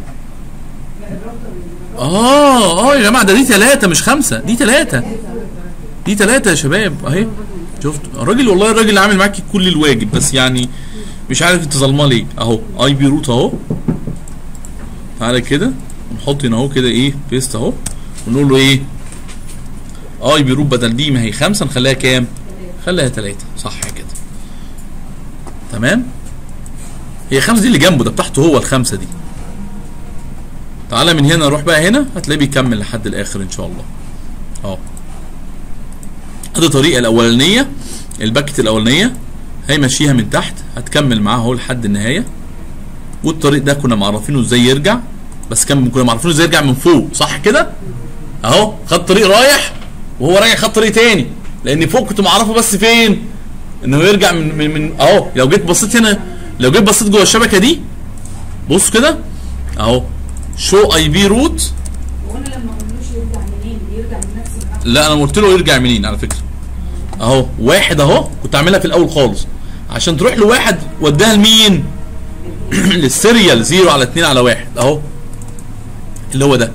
اه اه يا جماعه ده دي ثلاثة مش خمسة دي ثلاثة دي ثلاثة يا شباب اهي شفت الراجل والله الراجل اللي عامل معاكي كل الواجب بس يعني مش عارف انت ظلماه ليه اهو اي بي روت اهو تعالى كده نحط هنا اهو كده ايه بيست اهو ونقول له ايه اي بي روت بدل دي ما هي خمسة نخليها كام؟ خليها ثلاثة صح كده تمام هي خمسة دي اللي جنبه ده بتاعته هو الخمسة دي تعالى من هنا نروح بقى هنا هتلاقيه بيكمل لحد الاخر ان شاء الله اهو ادي الطريقه الاولانيه الباكت الاولانيه هيمشيها من تحت هتكمل معاه اهو لحد النهايه والطريق ده كنا معرفينه ازاي يرجع بس كان كنا معرفين ازاي يرجع من فوق صح كده اهو خد طريق رايح وهو راجع خد طريق تاني لان فوق كنت معرفه بس فين انه يرجع من من, من اهو لو جيت بصيت هنا لو جيت بصيت جوه الشبكه دي بص كده اهو شو اي بي روت
وانا لما ما قلتلوش يرجع منين بيرجع من نفس المكان
لا انا قلت له يرجع منين على فكره اهو واحد اهو كنت عاملها في الاول خالص عشان تروح لواحد وداها لمين للسيريال زيرو على اتنين على واحد اهو اللي هو ده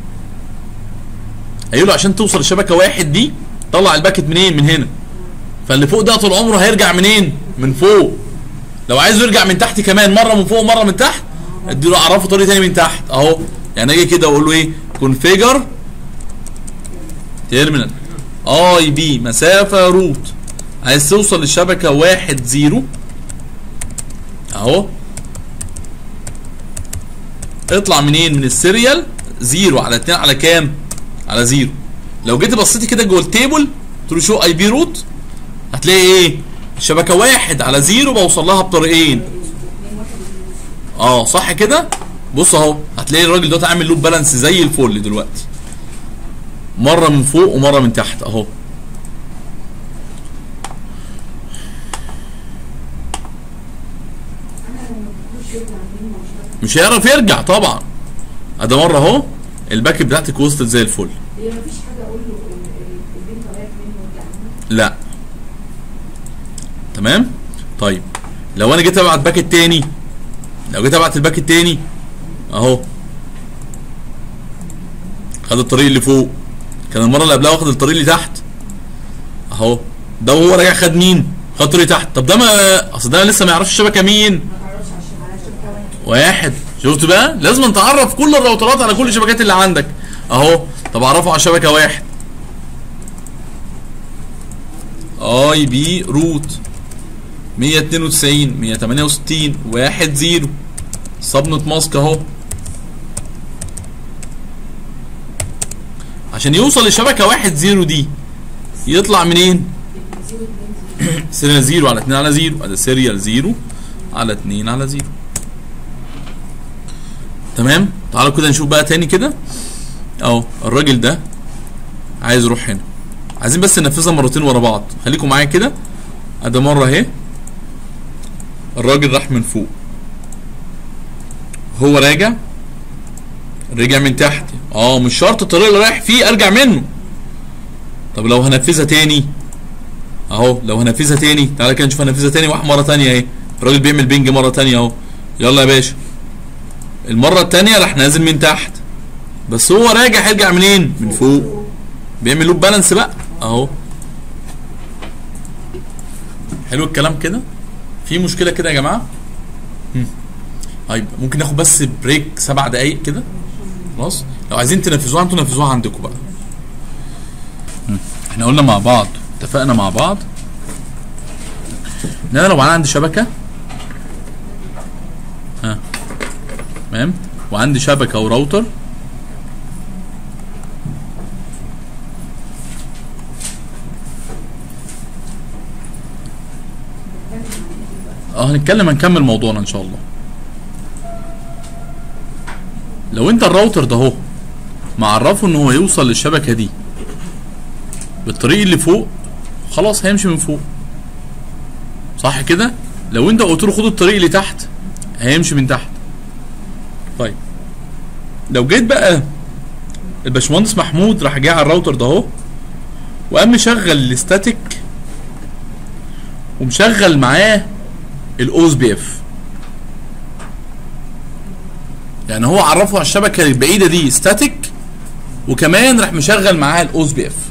هيقول له عشان توصل لشبكه واحد دي طلع الباكت منين من هنا فاللي فوق ده طول عمره هيرجع منين من فوق لو عايزه يرجع من تحت كمان مره من فوق ومره من تحت اديله اعرفه طريق تاني من تحت اهو يعني اجي كده واقول له ايه كونفيجر تيرمينال اي بي مسافه روت عايز توصل للشبكه واحد زيرو اهو اطلع منين من السيريال زيرو على اتنين على كام على زيرو لو جيت بصيتي كده جوه التيبل قلت له شو اي بي روت هتلاقي ايه شبكه واحد على زيرو بوصل لها بطريقين اه صح كده بص اهو هتلاقي الراجل ده عامل لوب بالانس زي الفل دلوقتي مره من فوق ومره من تحت اهو
انا لما ما قلتلوش يرجع منين ما مش
مش هيعرف يرجع طبعا ادي مره اهو الباك بتاعتك وصلت زي الفل
هي ما فيش حاجه اقول له ال- ال- البنت رايح منين ويرجع منين
لا تمام طيب لو انا جيت ابعت باك التاني لو جيت ابعت الباك التاني اهو خد الطريق اللي فوق كان المره اللي قبلها واخد الطريق اللي تحت اهو ده وهو راجع خد مين خد طريق تحت طب ده ما اصل ده لسه ما يعرفش الشبكه مين
ما تعرفش عشان على شبكه واحد
واحد شفت بقى لازم تعرف كل الراوترات على كل الشبكات اللي عندك اهو طب اعرفه على شبكه واحد اي بي روت 192 168 واحد زيرو صبنة ماسك اهو عشان يوصل لشبكة واحد زيرو دي يطلع منين؟
زيرو اتنين زيرو
سيريال زيرو على 2 على زيرو ادي سيريال زيرو على 2 على زيرو تمام تعالوا كده نشوف بقى تاني كده اهو الراجل ده عايز يروح هنا عايزين بس ننفذها مرتين ورا بعض خليكم معايا كده ادي مره اهي الراجل راح من فوق هو راجع رجع من تحت اه مش شرط الطريق اللي رايح فيه ارجع منه طب لو هنفذها تاني اهو لو هنفذها تاني تعالى كده نشوف هنفذها تاني واحد مره تانية اهي الراجل بيعمل بينج مره تانية اهو يلا يا باشا المره التانية راح نازل من تحت بس هو راجع هيرجع منين من فوق بيعمل لوب بالانس بقى اهو حلو الكلام كده في مشكله كده يا جماعه هم. طيب ممكن ناخد بس بريك سبع دقايق كده خلاص لو عايزين تنفذوها انتوا نفذوها عندكم بقى هم. احنا قلنا مع بعض اتفقنا مع بعض ان انا لو انا عندي شبكه ها تمام وعندي شبكه وراوتر اه هنتكلم هنكمل موضوعنا ان شاء الله لو انت الراوتر ده اهو معرفه ان هو يوصل للشبكه دي بالطريق اللي فوق خلاص هيمشي من فوق صح كده لو انت قلت له خد الطريق اللي تحت هيمشي من تحت طيب لو جيت بقى الباشمهندس محمود راح جاي على الراوتر ده اهو وقام مشغل الاستاتيك ومشغل معاه الاوز بي اف يعني هو عرفه على الشبكه البعيده دي ستاتيك وكمان راح مشغل معاها الاوز بي اف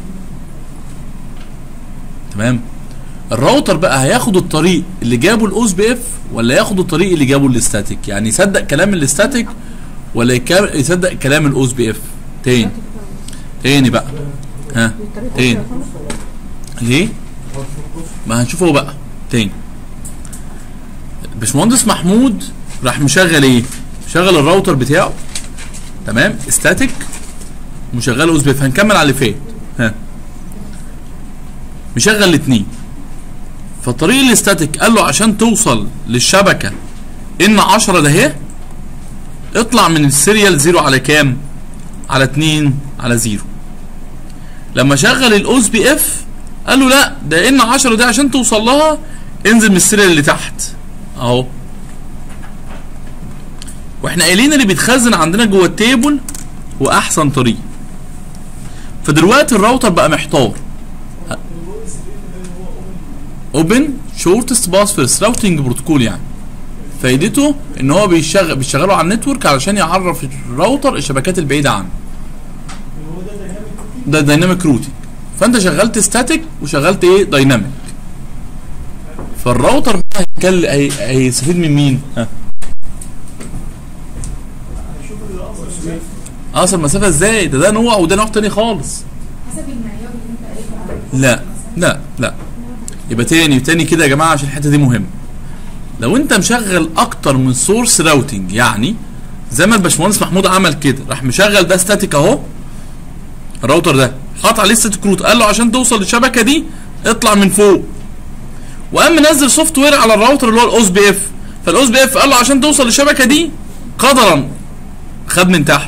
تمام الراوتر بقى هياخد الطريق اللي جابه الاوز بي اف ولا ياخد الطريق اللي جابه الاستاتيك يعني يصدق كلام الاستاتيك ولا يكا- يصدق كلام الاوز بي اف تاني تاني بقى ها تاني ليه ما هنشوفه بقى تاني باشمهندس محمود راح مشغل ايه مشغل الراوتر بتاعه تمام استاتيك مشغل اوز بي اف هنكمل على اللي فات ها مشغل الاثنين فطريق الاستاتيك قال له عشان توصل للشبكه ان 10 ده اهي اطلع من السيريال 0 على كام على 2 على 0 لما شغل الاوز بي اف قال له لا ده ان 10 دي عشان توصل لها انزل من السيريال اللي تحت اهو واحنا قايلين اللي بيتخزن عندنا جوه التيبل هو احسن طريق فدلوقتي الراوتر بقى محتار اوبن شورتست باس فيرست راوتنج بروتوكول يعني فايدته ان هو بيشغل بيشغله على النتورك علشان يعرف الراوتر الشبكات البعيده عنه
هو ده دايناميك
ده دايناميك روتنج فانت شغلت ستاتيك وشغلت ايه دايناميك فالراوتر بقى هيكل- هي- هيستفيد من مين ها
هشوف الاصل
اقصر مسافه ازاي ده ده نوع وده نوع تاني خالص
حسب المعيار اللي انت قايله عليه
لا لا لا يبقى تاني تاني كده يا جماعه عشان الحته دي مهمه لو انت مشغل اكتر من سورس راوتنج يعني زي ما الباشمهندس محمود عمل كده راح مشغل ده ستاتيك اهو الراوتر ده حط عليه ستاتيك روت قال له عشان توصل للشبكه دي اطلع من فوق وقام منزل سوفت وير على الراوتر اللي هو الاوس بي اف فالاوس بي اف قال له عشان توصل للشبكه دي قدرا خد من تحت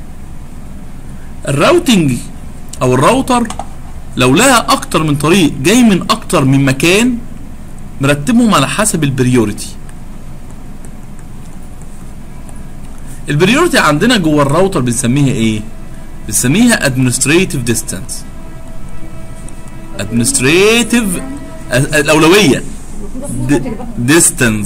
الراوتنج او الراوتر لو لها اكتر من طريق جاي من اكتر من مكان مرتبهم على حسب البريوريتي البريوريتي عندنا جوه الراوتر بنسميها ايه بنسميها administrative distance administrative ال- الاولويه
المفروض بقى
distance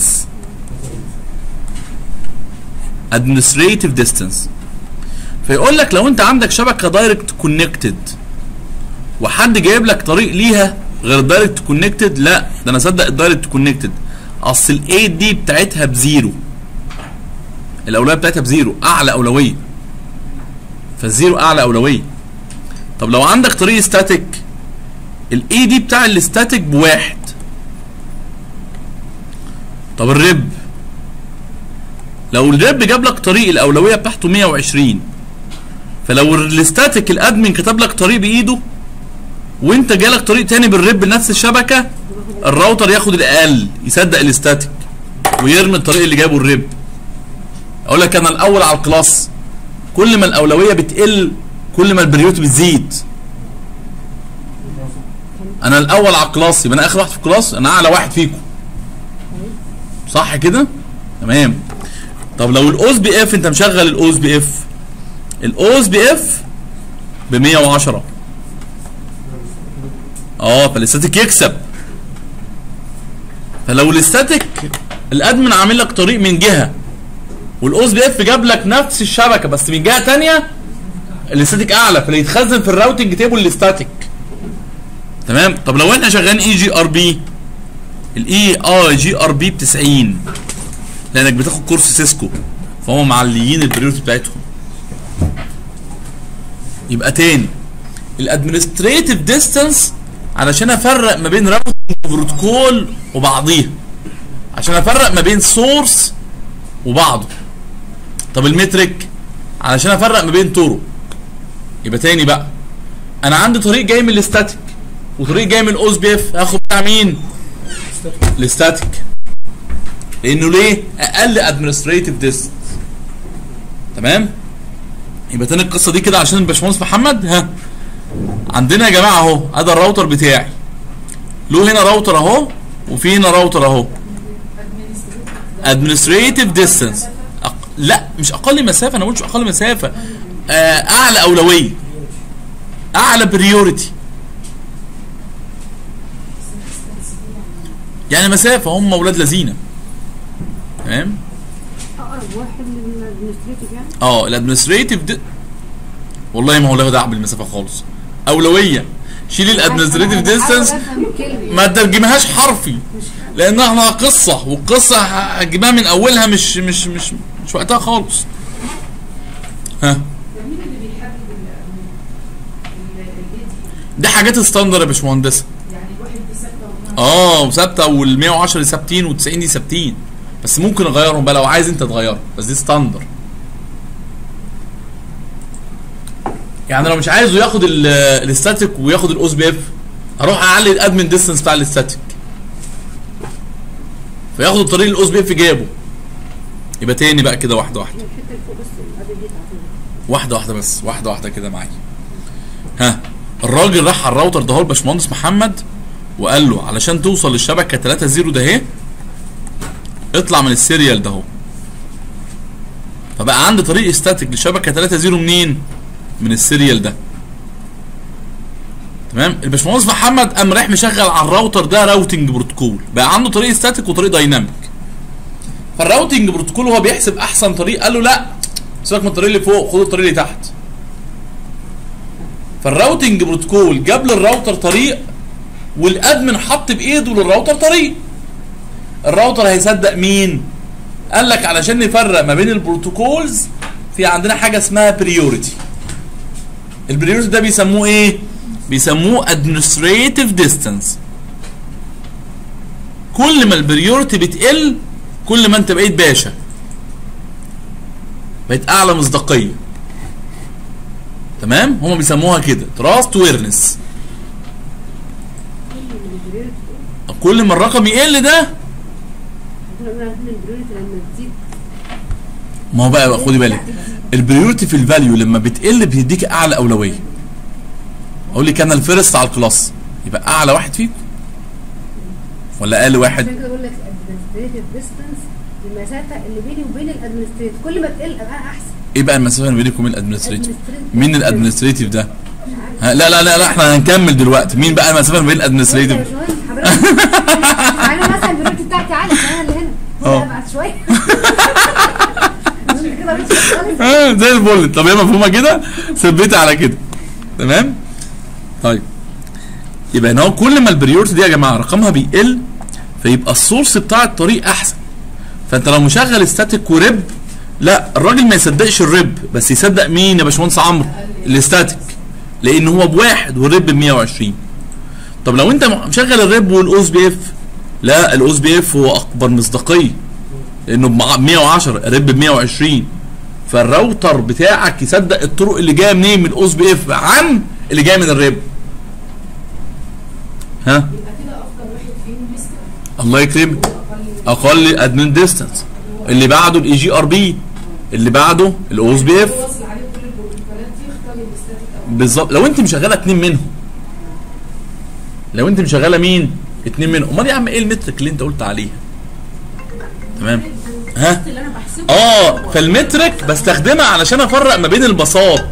administrative distance فيقول لك لو انت عندك شبكه دايركت كونكتد وحد جايب لك طريق ليها غير دايركت كونكتد لا ده انا اصدق الدايركت كونكتد اصل الاي دي بتاعتها بزيرو الاولويه بتاعتها بزيرو اعلى اولويه فالزيرو اعلى اولويه طب لو عندك طريق ستاتيك الاي دي بتاع الاستاتيك بواحد طب الرب لو الرب جاب لك طريق الاولويه بتاعته 120 فلو الاستاتيك الادمن كتب لك طريق بايده وانت جالك طريق تاني بالرب لنفس الشبكه الراوتر ياخد الاقل يصدق الاستاتيك ويرمي الطريق اللي جابه الرب اقول لك انا الاول على الكلاس كل ما الاولويه بتقل كل ما البريوت بتزيد انا الاول على الكلاس يبقى انا اخر واحد في الكلاس انا اعلى واحد فيكم صح كده تمام طب لو الاوز بي اف انت مشغل الاوز بي اف الاوز بي اف ب 110 اه فالاستاتيك يكسب فلو الاستاتيك الادمن عامل لك طريق من جهه والاوز بي اف جاب لك نفس الشبكه بس من جهه تانية الاستاتيك اعلى فاللي يتخزن في الراوتنج تيبل الاستاتيك تمام طب لو احنا شغالين اي جي ار بي الاي اي جي ار بي ب 90 لانك بتاخد كورس سيسكو فهم معليين البريورتي بتاعتهم يبقى تاني الادمنستريتيف ديستانس علشان افرق ما بين راوتنج بروتوكول وبعضيها عشان افرق ما بين سورس وبعضه طب المترك علشان افرق ما بين طرق يبقى تاني بقى انا عندي طريق جاي من الاستاتيك وطريق جاي من الاوز بي اف هاخد بتاع مين الاستاتيك لانه ليه اقل ادمنستريتيف ديستنس تمام يبقى تاني القصه دي كده عشان الباشمهندس محمد ها عندنا يا جماعه اهو ادي الراوتر بتاعي له هنا راوتر اهو وفي هنا راوتر اهو ادمنستريتيف ديستنس أق... لا مش اقل مسافه انا ما قلتش اقل مسافه آه اعلى اولويه اعلى بريوريتي يعني مسافه هم اولاد لذينه تمام
اقرب واحد للادمنستريتيف يعني
اه الادمنستريتيف دي والله ما هو له دعوه بالمسافه خالص اولويه شيل الادمنستريتيف ديستانس ما ترجمهاش حرفي لانها قصه والقصه هتجيبها من اولها مش مش مش مش وقتها خالص ها
ده مين اللي بيحدد ال- ال- ال- ال-
دي حاجات ستاندر يا باشمهندسه
يعني الواحد دي ثابته والنهار
اه وثابته وال 110 دي ثابتين وال 90 دي ثابتين بس ممكن اغيرهم بقى لو عايز انت تغيرهم بس دي ستاندر يعني لو مش عايزه ياخد ال- الاستاتيك وياخد الاوس بي اف هروح اعلي الادمن ديستنس بتاع الاستاتيك فياخد الطريق الاوس بي اف جابه يبقى تاني بقى كده واحده واحده
الحته اللي فوق بس القبل دي تعطيني
واحده واحده بس واحده واحده كده معايا ها الراجل راح على الراوتر ده هو الباشمهندس محمد وقال له علشان توصل للشبكه 3 0 ده اهي اطلع من السيريال ده اهو فبقى عندي طريق استاتيك للشبكه 3 0 منين؟ من السيريال ده تمام الباشمهندس محمد قام رايح مشغل على الراوتر ده راوتنج بروتوكول بقى عنده طريق استاتيك وطريق دايناميك فالراوتنج بروتوكول هو بيحسب احسن طريق قال له لا سيبك من الطريق اللي فوق خد الطريق اللي تحت فالراوتنج بروتوكول جاب للراوتر طريق والادمن حط بايده للراوتر طريق الراوتر هيصدق مين قال لك علشان نفرق ما بين البروتوكولز في عندنا حاجه اسمها بريوريتي البريوريتي ده بيسموه ايه بيسموه administrative distance كل ما البريوريتي بتقل كل ما انت بقيت باشا بقيت اعلى مصداقيه تمام هما بيسموها كده تراست ويرنس
كل من البريورتي
كل ما الرقم يقل ده
احنا قلنا عارفين البريورتي لما تزيد
ما هو بقى خدي بالك البريورتي في الفاليو لما بتقل بيديك اعلى اولويه اقول لك انا الفيرست على الكلاس يبقى اعلى واحد فيكم ولا اقل واحد
عشان كده بقول لك الادمنستريتيف ديستانس المسافه اللي بيني وبين الادمنستريتيف كل ما تقل ابقى انا احسن
ايه بقى المسافه ما بينكم وبين الادمنستريتيف
Administrative.
مين الادمنستريتيف ده ها لا لا لا لا احنا هنكمل دلوقتي مين بقى المسافه ما بين
يا
الادمنستريتيف
باشمهندس حضرتك انا مثلا البريورتي بتاعتي عاليه فانا اللي هنا
اه.
لا ابعد شويه عشان كده مش خالص.
آه، زي الفل طب هي مفهومه كده ثبتها على كده تمام طيب يبقى هنا هو كل ما البريورتي دي يا جماعه رقمها بيقل فيبقى السورس بتاع الطريق احسن فانت لو مشغل ستاتيك وريب لا الراجل ما يصدقش الريب بس يصدق مين يا باشمهندس عمرو الاستاتيك لان هو بواحد والريب ب 120 طب لو انت مشغل الريب والاوز بي اف لا الاوز بي اف هو اكبر مصداقيه لانه ب 110 الريب ب 120 فالراوتر بتاعك يصدق الطرق اللي جايه منين من الاوز بي اف عن اللي جايه من الريب ها
يبقى كده افضل واحد فيهم لسه
الله يكرمك
اقل
اقل ادمن ديستانس اللي بعده الاي جي ار بي اللي بعده الاوز بي اف
واصل عليه كل البروتوكولات دي اختار الاستاتيك او
بالظبط لو انت مشغله اتنين منهم لو انت مشغله مين اتنين منهم امال يا عم ايه المترك اللي انت قلت عليها تمام ها
اللي انا بحسبه
اه فالمترك بستخدمها علشان افرق ما بين الباصات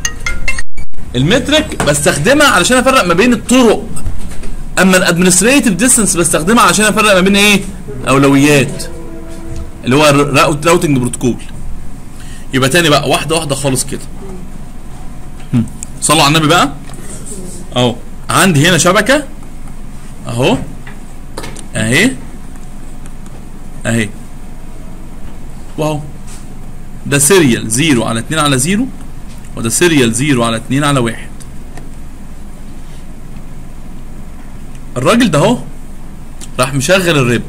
المترك بستخدمها علشان افرق ما بين الطرق اما الادمنستريتيف ديستانس بستخدمها علشان افرق ما بين ايه اولويات اللي هو الراوت راوتنج بروتوكول يبقى تاني بقى واحده واحده خالص كده هم. صلوا على النبي بقى اهو عندي هنا شبكه اهو اهي اهي واهو ده سيريال 0 على 2 على 0 وده سيريال 0 على 2 على 1 الراجل ده اهو راح مشغل الريب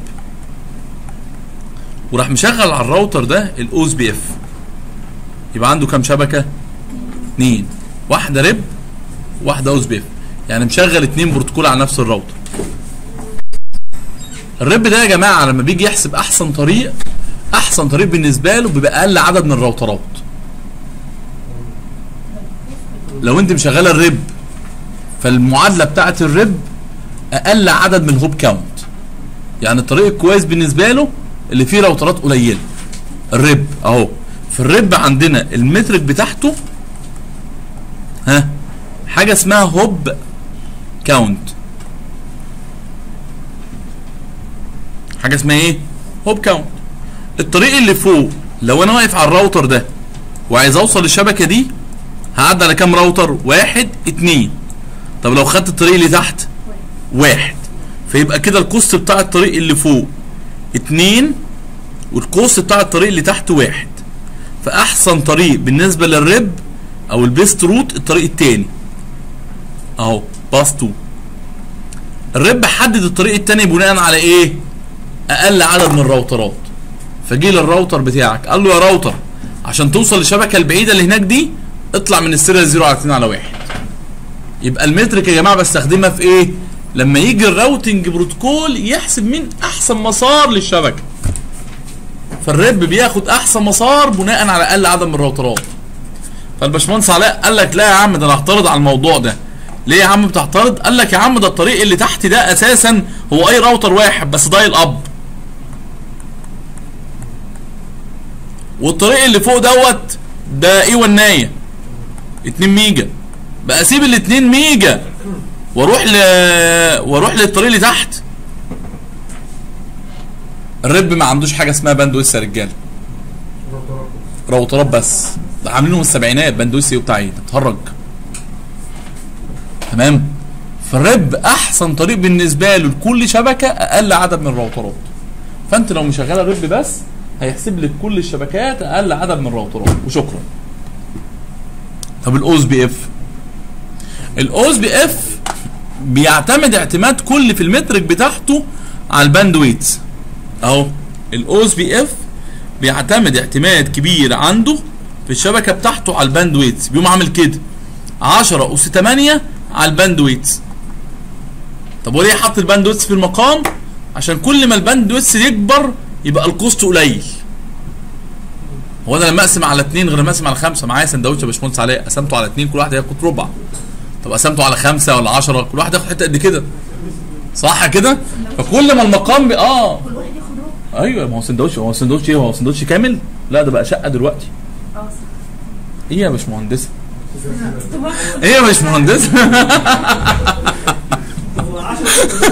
وراح مشغل على الراوتر ده الاوز بي اف يبقى عنده كام شبكه؟ اتنين واحده ريب واحده اوز بي اف يعني مشغل اتنين بروتوكول على نفس الراوتر الريب ده يا جماعه لما بيجي يحسب احسن طريق احسن طريق بالنسبه له بيبقى اقل عدد من الراوترات لو انت مشغله الريب فالمعادله بتاعت الريب اقل عدد من الهوب كاونت يعني الطريق الكويس بالنسبه له اللي فيه راوترات قليله الريب اهو في الريب عندنا المترك بتاعته ها حاجه اسمها هوب كاونت حاجه اسمها ايه هوب كاونت الطريق اللي فوق لو انا واقف على الراوتر ده وعايز اوصل للشبكه دي هعدي على كام راوتر واحد اتنين طب لو خدت الطريق اللي تحت واحد فيبقى كده الكوست بتاع الطريق اللي فوق اتنين والكوست بتاع الطريق اللي تحت واحد فاحسن طريق بالنسبه للريب او البيست روت الطريق التاني اهو باس 2 الريب حدد الطريق التاني بناء على ايه اقل عدد من الراوترات فجي للراوتر بتاعك قال له يا راوتر عشان توصل للشبكه البعيده اللي هناك دي اطلع من السيريال 0 على 2 على 1 يبقى المترك يا جماعه بستخدمها في ايه لما يجي الراوتنج بروتوكول يحسب مين احسن مسار للشبكه فالرب بياخد احسن مسار بناء على اقل عدد من الراوترات فالباشمهندس علاء قال لك لا يا عم ده انا هعترض على الموضوع ده ليه يا عم بتعترض قال لك يا عم ده الطريق اللي تحت ده اساسا هو اي راوتر واحد بس دايل اب والطريق اللي فوق دوت ده ايه ونايه 2 ميجا بقى اسيب ال 2 ميجا واروح ل واروح للطريق اللي تحت الرب ما عندوش حاجه اسمها باندويث يا رجاله راوترات بس ده عاملينه من السبعينات باندويث ايه وبتاع ايه ده بتهرج تمام فالرب احسن طريق بالنسبه له لكل شبكه اقل عدد من الراوترات فانت لو مشغله الرب بس هيحسب لك كل الشبكات اقل عدد من الراوترات وشكرا طب الاوز بي اف الاوز بي اف بيعتمد اعتماد كل في المترك بتاعته على الباندويت اهو الاوز بي اف بيعتمد اعتماد كبير عنده في الشبكه بتاعته على الباندويت بيقوم عامل كده 10 اس 8 على الباندويت طب وليه حط الباندويتس في المقام عشان كل ما الباندويتس يكبر يبقى الكوست قليل هو انا لما اقسم على اثنين غير لما اقسم على خمسه معايا سندوتش يا باشمهندس علاء قسمته على اثنين كل واحد هياخد ربع طب قسمته على خمسه ولا 10 كل واحد ياخد حته قد كده صح كده فكل ما المقام بي... اه
كل واحد ياخد ربع
ايوه ما هو سندوتش هو سندوتش ايه هو سندوتش كامل لا ده بقى شقه دلوقتي
اه صح
ايه يا باشمهندسه
طب
ايه يا باشمهندسه
هو 10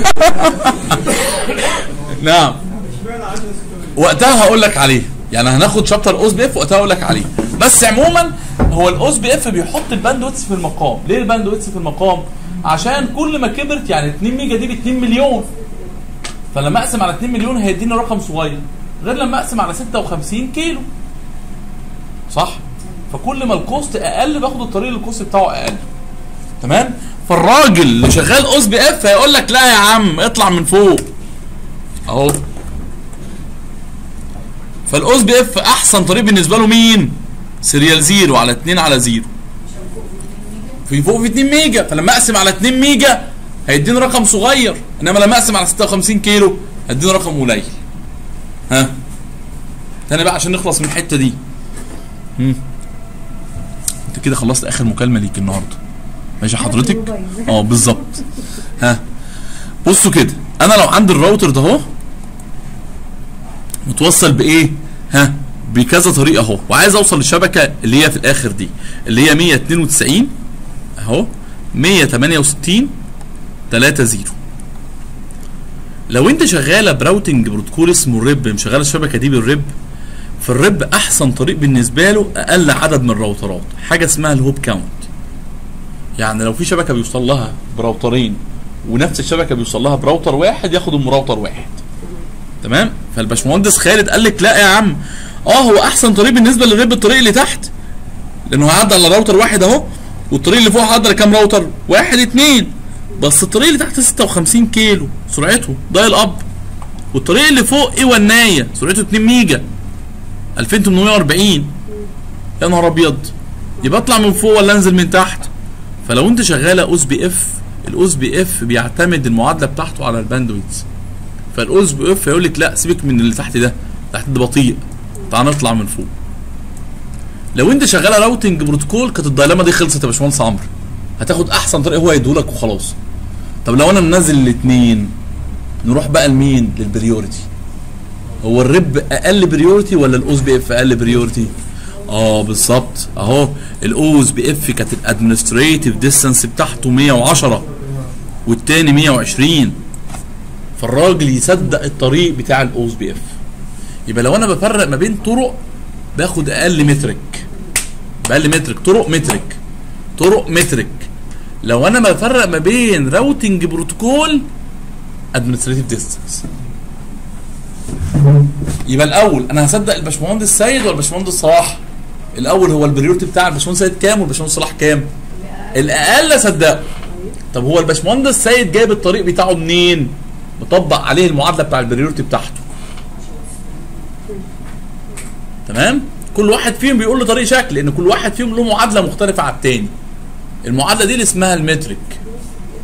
نعم
اشمعنى 10
وقتها هقول لك عليه يعني هناخد شابتر اوز بي اف وقتها هقول لك عليه بس عموما هو الاوز بي اف بيحط الباندويتس في المقام ليه الباندويتس في المقام عشان كل ما كبرت يعني 2 ميجا دي ب 2 مليون فلما اقسم على 2 مليون هيديني رقم صغير غير لما اقسم على 56 كيلو صح فكل ما الكوست اقل باخد الطريق اللي الكوست بتاعه اقل تمام فالراجل اللي شغال اوز بي اف هيقول لك لا يا عم اطلع من فوق اهو فالاوز بي اف احسن طريق بالنسبه له مين؟ سيريال زيرو على 2 على زيرو في فوق في 2 ميجا فلما اقسم على 2 ميجا هيديني رقم صغير انما لما اقسم على 56 كيلو هيديني رقم قليل ها تاني بقى عشان نخلص من الحته دي مم. انت كده خلصت اخر مكالمه ليك النهارده ماشي حضرتك اه بالظبط ها بصوا كده انا لو عندي الراوتر ده اهو متوصل بايه ها بكذا طريقه اهو وعايز اوصل للشبكه اللي هي في الاخر دي اللي هي 192 اهو 168 3 0 لو انت شغاله براوتنج بروتوكول اسمه الريب مشغله الشبكه دي بالريب فالريب احسن طريق بالنسبه له اقل عدد من الراوترات حاجه اسمها الهوب كاونت يعني لو في شبكه بيوصل لها براوترين ونفس الشبكه بيوصل لها براوتر واحد ياخد ام راوتر واحد تمام فالباشمهندس خالد قال لك لا يا عم اه هو احسن طريق بالنسبه للريب الطريق اللي تحت لانه هيعدي على راوتر واحد اهو والطريق اللي فوق هيعدي على كام راوتر واحد اتنين بس الطريق اللي تحت 56 كيلو سرعته دايل اب والطريق اللي فوق ايه ونايه سرعته 2 ميجا 2840 يا نهار ابيض يبقى اطلع من فوق ولا انزل من تحت فلو انت شغاله اوز بي اف الاوز بي اف بيعتمد المعادله بتاعته على الباندويتس فالاوز بي اف هيقول لك لا سيبك من اللي تحت ده تحت ده بطيء تعال نطلع من فوق لو انت شغاله راوتنج بروتوكول كانت الدايلاما دي خلصت يا باشمهندس عمرو هتاخد احسن طريق هو هيديهولك وخلاص طب لو انا منزل الاثنين نروح بقى لمين للبريورتي هو الرب اقل بريورتي ولا الاوز بي اف اقل بريورتي اه بالظبط اهو الاوز بي اف كانت الادمنستريتيف ديستانس بتاعته 110 والتاني 120 فالراجل يصدق الطريق بتاع الاوز بي اف يبقى لو انا بفرق ما بين طرق باخد اقل مترك باقل مترك طرق مترك طرق مترك لو انا بفرق ما بين راوتنج بروتوكول ادمنستريتيف ديستانس يبقى الاول انا هصدق الباشمهندس سيد ولا الباشمهندس صلاح الاول هو البريورتي بتاع الباشمهندس سيد كام والباشمهندس صلاح كام الاقل اصدقه طب هو الباشمهندس سيد جايب الطريق بتاعه منين مطبق عليه المعادله بتاع البريورتي بتاعته تمام كل واحد فيهم بيقول له طريق شكل لان كل واحد فيهم له معادله مختلفه عن التاني المعادله دي اللي اسمها المترك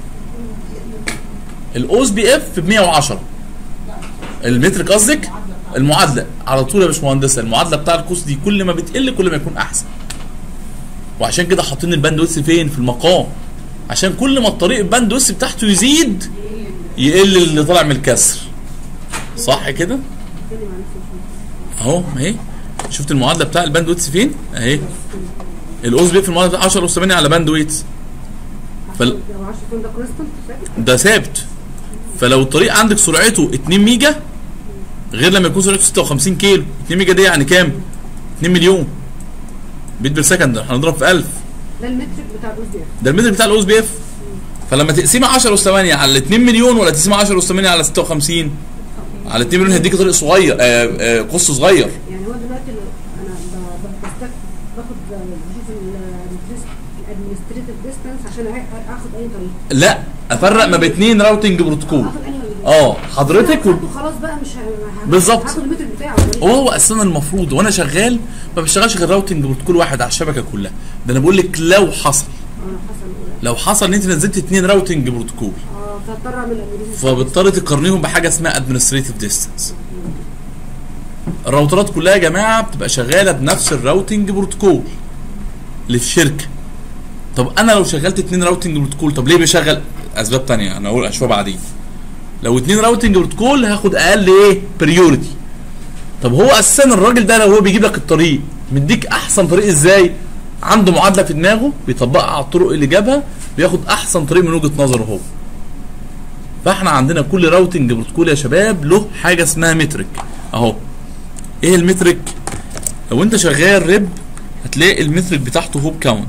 الاوز بي اف ب 110 المترك قصدك المعادله على طول يا باشمهندسه المعادله بتاع القوس دي كل ما بتقل كل ما يكون احسن وعشان كده حاطين الباند ويتس فين في المقام عشان كل ما الطريق الباند ويتس بتاعته يزيد يقل اللي طالع من الكسر صح كده
اتكلم عن نفسه شوية.
اهو اهي شفت المعادله بتاع الباند ويتس فين اهي الاوز بي في المعادله 10 اس 8 على باند ويتس فال-
لو 10 فين ده كونستنت ثابت
ده ثابت فلو الطريق عندك سرعته 2 ميجا غير لما يكون سرعته 56 كيلو 2 ميجا دي يعني كام 2 مليون بيت بير سكند احنا هنضرب في 1000
ده المترك بتاع الاوز دي
ده المتر بتاع الاوز بي اف فلما تقسمها 10 اس 8 على 2 مليون ولا تقسمها 10 اس 8 على 56 على 2 مليون هيديك طريق صغير آه آه قص صغير
يعني هو دلوقتي لو انا ب- ب- بستك باخد بشوف الادمنستريتيف ديستانس عشان أ- اخد اي طريق
لا افرق ما بين اثنين راوتنج بروتوكول
اخد انهي ولا
اه حضرتك و...
خدته خلاص بقى مش ه- ه-
بالظبط.
هاخد المتر بتاعه ولا إيه؟
وهو اصلا المفروض وانا شغال ما بشتغلش غير راوتنج بروتوكول واحد على الشبكه كلها ده انا بقول لك لو حصل
اه حصل
لو حصل ان انت نزلت اثنين راوتنج بروتوكول
اه فاضطر اعمل administrative
فبتضطر تقارنيهم بحاجه اسمها ادمنستريتيف ديستانس الراوترات كلها يا جماعه بتبقى شغاله بنفس الراوتنج بروتوكول اللي في الشركه طب انا لو شغلت اتنين راوتنج بروتوكول طب ليه بشغل اسباب تانية انا اقول اشوفها بعدين لو اتنين راوتنج بروتوكول هاخد اقل ايه بريورتي طب هو اساسا الراجل ده لو هو بيجيب لك الطريق مديك احسن طريق ازاي عنده معادله في دماغه بيطبقها على الطرق اللي جابها بياخد احسن طريق من وجهه نظره هو فاحنا عندنا كل راوتنج بروتوكول يا شباب له حاجه اسمها مترك اهو ايه المترك لو انت شغال ريب هتلاقي المترك بتاعته هوب كاونت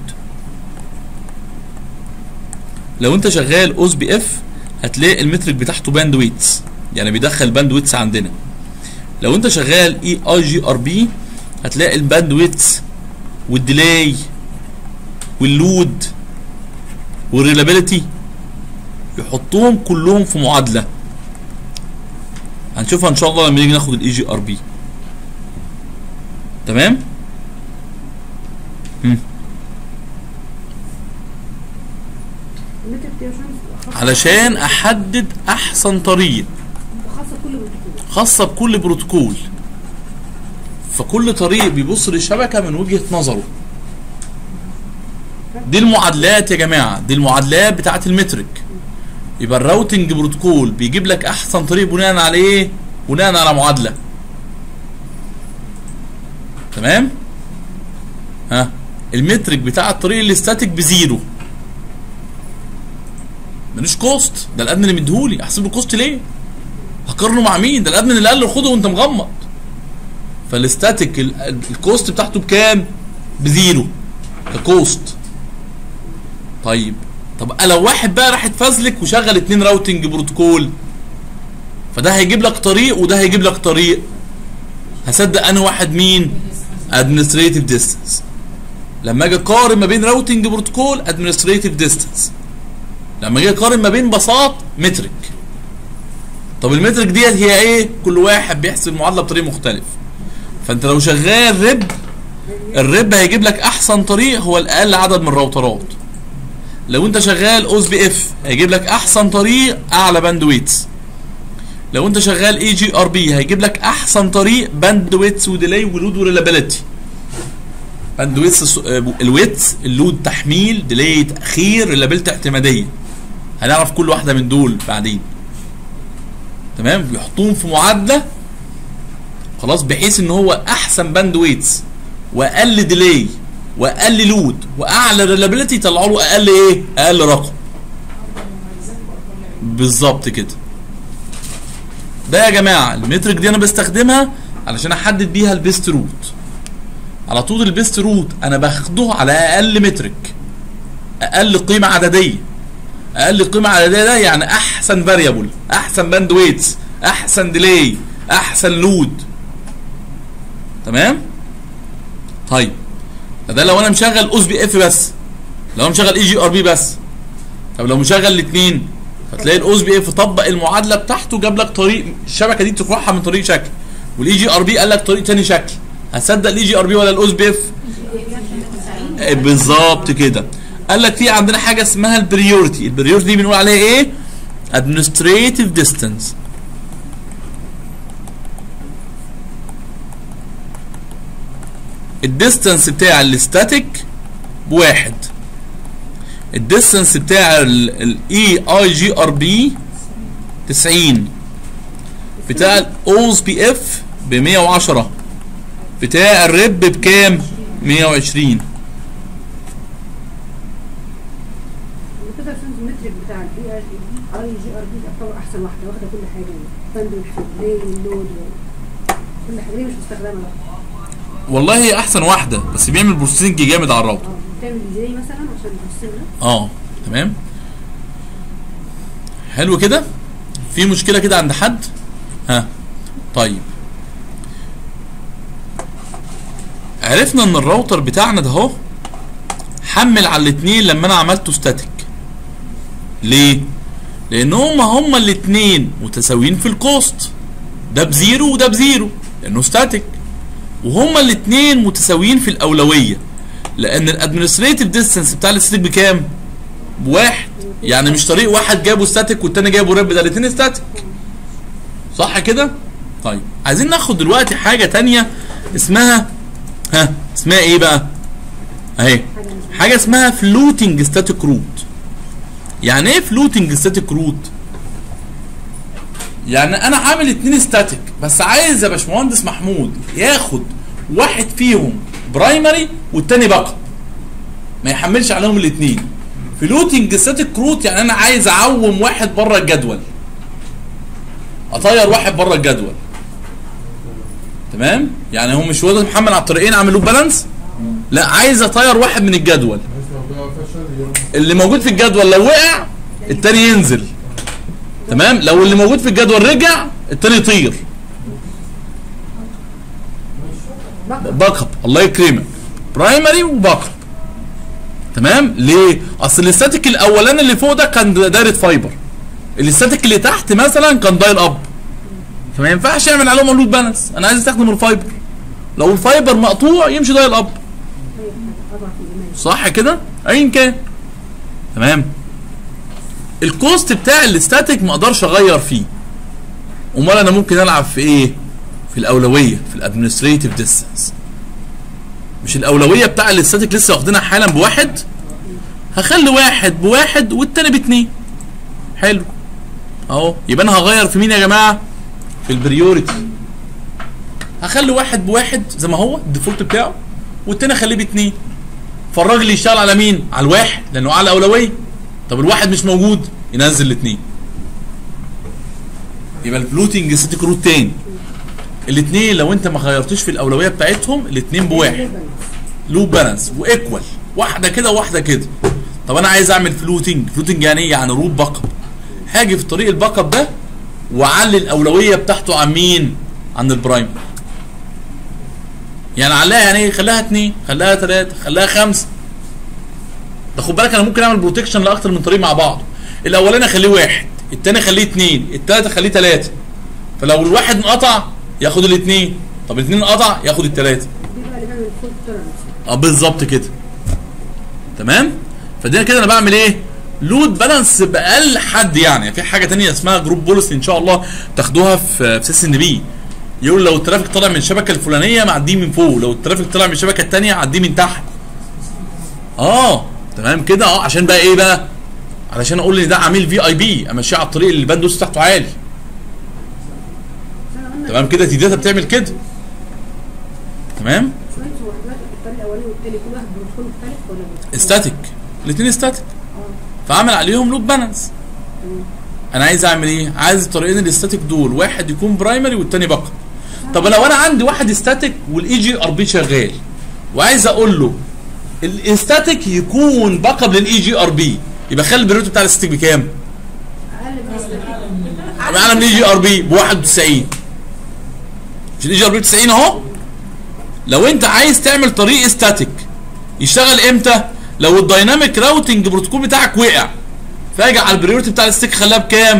لو انت شغال اوز بي اف هتلاقي المترك بتاعته باند ويتس يعني بيدخل باند ويتس عندنا لو انت شغال اي اي جي ار بي هتلاقي الباند ويتس والديلاي واللود والريلابيلتي يحطوهم كلهم في معادله هنشوفها ان شاء الله لما نيجي ناخد الاي جي ار بي تمام مم.
المتر دي يا باشمهندس خاصة-
علشان احدد احسن طريق
خاصه بكل بروتوكول
خاصه بكل بروتوكول فكل طريق بيبص للشبكه من وجهه نظره دي المعادلات يا جماعه دي المعادلات بتاعت المترك يبقى الراوتنج بروتوكول بيجيب لك احسن طريق بناء على ايه بناء على معادله تمام ها المترك بتاع الطريق الاستاتيك بزيرو ملوش كوست ده الادمن اللي مديهولي احسب له كوست ليه هقارنه مع مين ده الادمن اللي قال له خده وانت مغمض فالاستاتيك ال- ال- الكوست بتاعته بكام بزيرو ككوست طيب طب لو واحد بقى راح يتفزلك وشغل اتنين راوتنج بروتوكول فده هيجيب لك طريق وده هيجيب لك طريق هصدق انا واحد مين ادمنستريتيف ديستانس لما اجي اقارن ما بين راوتنج بروتوكول ادمنستريتيف ديستانس لما اجي اقارن ما بين بساط مترك طب المترك ديت هي ايه كل واحد بيحسب المعادله بطريقه مختلف فانت لو شغال ريب الريب هيجيب لك احسن طريق هو الاقل عدد من الراوترات لو انت شغال اوز بي اف هيجيب لك احسن طريق اعلى باند ويتس لو انت شغال اي جي ار بي هيجيب لك احسن طريق باند ويتس وديلي ولود وريلابيلتي باند ويتس الويتس اللود تحميل ديلي تاخير ريلابيلتي اعتماديه هنعرف كل واحده من دول بعدين تمام بيحطوهم في معادله خلاص بحيث ان هو احسن باند ويتس واقل ديلي واقل لود واعلى ريلابيلتي يطلعوا له اقل ايه اقل رقم بالظبط كده ده يا جماعه المترك دي انا بستخدمها علشان احدد بيها البيست روت على طول البيست روت انا باخده على اقل مترك اقل قيمه عدديه اقل قيمه عدديه ده يعني احسن فاريبل احسن باند ويتس احسن ديلي احسن لود تمام طيب ده لو انا مشغل اوس بي اف بس لو انا مشغل اي جي ار بي بس طب لو مشغل الاثنين هتلاقي الاوس بي اف طبق المعادله بتاعته جاب لك طريق الشبكه دي تروحها من طريق شكل والاي جي ار بي قال لك طريق تاني شكل هتصدق الاي جي ار بي ولا الاوس بي اف بالظبط كده قال لك في عندنا حاجه اسمها البريورتي البريورتي دي بنقول عليها ايه administrative distance الديستانس بتاع الاستاتيك بواحد الديستانس بتاع الاي اي جي ار بي 90 بتاع الاوز بي اف ب 110 بتاع الريب بكام 120
كده السنتيمتريك بتاع الاي ار اي جي ار بي تعتبر احسن واحده واخده كل حاجه يعني بندل الحبلين اللود كل حاجه ليه مش مستخدمه بقى
والله هي احسن واحده بس بيعمل بروسيسنج جامد على الراوتر
اه بتعمل ديلي مثلا عشان تفصلها
اه تمام حلو كده في مشكله كده عند حد ها طيب عرفنا ان الراوتر بتاعنا ده اهو حمل على الاتنين لما انا عملته ستاتيك ليه لان هما هما الاتنين متساويين في الكوست ده بزيرو وده بزيرو لانه ستاتيك وهما الاتنين متساويين في الاولويه لان الادمنستريتيف ديستانس بتاع الستاتيك بكام بواحد يعني مش طريق واحد جابه ستاتيك والتاني جابه ريب ده الاتنين ستاتيك صح كده طيب عايزين ناخد دلوقتي حاجه تانية اسمها ها اسمها ايه بقى اهي حاجه اسمها فلوتنج ستاتيك روت يعني ايه فلوتنج ستاتيك روت يعني انا عامل اتنين ستاتيك بس عايز يا باشمهندس محمود ياخد واحد فيهم برايمري والتاني باك ما يحملش عليهم الاثنين فلوتنج ستاتيك روت يعني انا عايز اعوم واحد بره الجدول اطير واحد بره الجدول تمام يعني هو مش واخد محمل على الطريقين عامل له بالانس لا عايز اطير واحد من الجدول
بحيث لو بقى فشل يروح
اللي موجود في الجدول لو وقع التاني ينزل تمام لو اللي موجود في الجدول رجع التاني يطير باك اب الله يكرمك برايمري وباك اب تمام ليه اصل الاستاتيك الاولاني اللي فوق ده كان دايره فايبر الاستاتيك اللي تحت مثلا كان دايل اب فما ينفعش يعمل عليهم لود بالانس انا عايز استخدم الفايبر لو الفايبر مقطوع يمشي دايل اب
اي حاجه اضعف الايمان
صح كده ايا كان تمام الكوست بتاع الاستاتيك ما اقدرش اغير فيه امال انا ممكن العب في ايه في الاولويه في الادمنستريتيف ديستانس مش الاولويه بتاع الاستاتيك لسه واخدينها حالا بواحد هخلي واحد بواحد والتاني باتنين حلو اهو يبقى انا هغير في مين يا جماعه في البريوريتي هخلي واحد بواحد زي ما هو الديفولت بتاعه والتاني اخليه باتنين فالراجل يشتغل على مين؟ على الواحد لانه اعلى اولويه طب الواحد مش موجود ينزل الاثنين يبقى الفلوتنج ستيك روت تاني الاثنين لو انت ما غيرتش في الاولويه بتاعتهم الاثنين بواحد لوب بالانس وايكوال واحده كده وواحده كده طب انا عايز اعمل فلوتنج فلوتنج يعني ايه يعني روت باك اب هاجي في طريق الباك اب ده واعلي الاولويه بتاعته عن مين عن البرايم يعني عليها يعني ايه خليها اتنين خليها تلاته خليها خمسه ده خد بالك انا ممكن اعمل بروتكشن لاكتر من طريق مع بعض الاولاني اخليه واحد التاني اخليه اتنين التالت اخليه تلاته فلو الواحد انقطع ياخد الاتنين طب الاتنين انقطع ياخد التلاته
دي بقى اللي بيعمل فول تولرنس
اه بالظبط كده تمام فده كده انا بعمل ايه لود بالانس باقل حد يعني في حاجه تانية اسمها جروب بوليسي ان شاء الله تاخدوها في في سيس ان بي يقول لو الترافيك طالع من الشبكه الفلانيه معديه من فوق لو الترافيك طالع من الشبكه الثانيه عديه من تحت اه تمام كده اه عشان بقى ايه بقى علشان اقول ان ده عميل في اي بي امشيه على الطريق اللي الباندوس بتاعته عالي تمام كده تي داتا بتعمل كده تمام
شويه هو دلوقتي الطريق الاولاني والتاني كل واحد بروتوكول مختلف ولا بروتوكول؟
استاتيك الاثنين استاتيك
اه
فعمل عليهم لود بالانس
تمام
انا عايز اعمل ايه عايز الطريقين الاستاتيك دول واحد يكون برايمري والتاني باك طب لو انا عندي واحد استاتيك والاي جي ار بي شغال وعايز اقول له الاستاتيك يكون باك اب للاي جي ار بي يبقى خلي البريوت بتاع الاستاتيك بكام؟
اقل من
اعلى من الاي جي ار بي ب 91 مش الاي جي ار بي 90 اهو لو انت عايز تعمل طريق استاتيك يشتغل امتى؟ لو الدايناميك راوتنج بروتوكول بتاعك وقع فاجي على البريورتي بتاع الاستيك خلاها بكام؟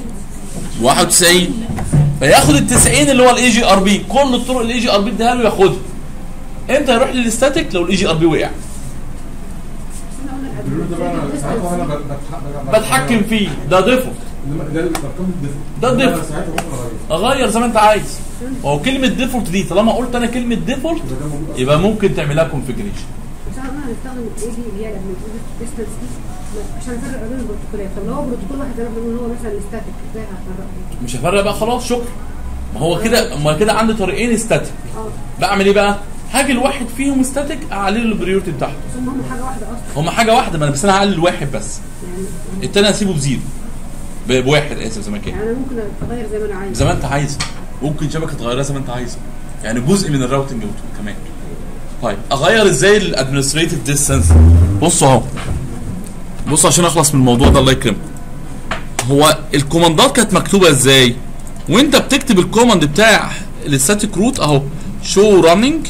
91 فياخد ال 90 اللي هو الاي جي ار بي كل الطرق الاي جي ار بي اديها له ياخدها امتى يروح للاستاتيك لو الاي جي ار بي وقع
احنا قلنا
البريود ده بقى انا ساعات وانا
الادمنستريتيف
بتح-
بتحكم فيه ده ديفولت
انما ده الارقام الديفولت
ده الديفولت.
أنا ساعتها ممكن اغير
اغير زي ما انت عايز هو كلمه ديفولت دي طالما قلت انا كلمه ديفولت
يبقى ده موجود
يبقى ممكن تعملها كونفجريشن
بس احنا قلنا هنستخدم الاي دي اللي هي الديستنس دي عشان نفرق بين البروتوكولات طب لو هو بروتوكول واحد زي ما بنقول هو مثلا الستاتيك ازاي هنفرقه؟
مش هفرق بقى خلاص شكرا ما هو كده ما كده عندي طريقين ستاتيك
اه
بعمل ايه بقى هاجي الواحد فيهم ستاتيك اعلي له البريورتي بتاعته
بس هم هم حاجه واحده اصلا
هما حاجه واحده ما انا بس انا هقلل واحد بس
يعني
التاني هسيبه بزيرو ب- بواحد اسف زي ما كان
يعني انا ممكن اغير زي ما انا عايز
زي ما انت عايز ممكن شبكه تغيرها زي ما انت عايز يعني جزء من الراوتنج كمان طيب اغير ازاي الادمنستريتيف ديستانس بصوا اهو بصوا عشان اخلص من الموضوع ده الله يكرمك هو الكوماندات كانت مكتوبه ازاي وانت بتكتب الكوماند بتاع الستاتيك روت اهو شو راننج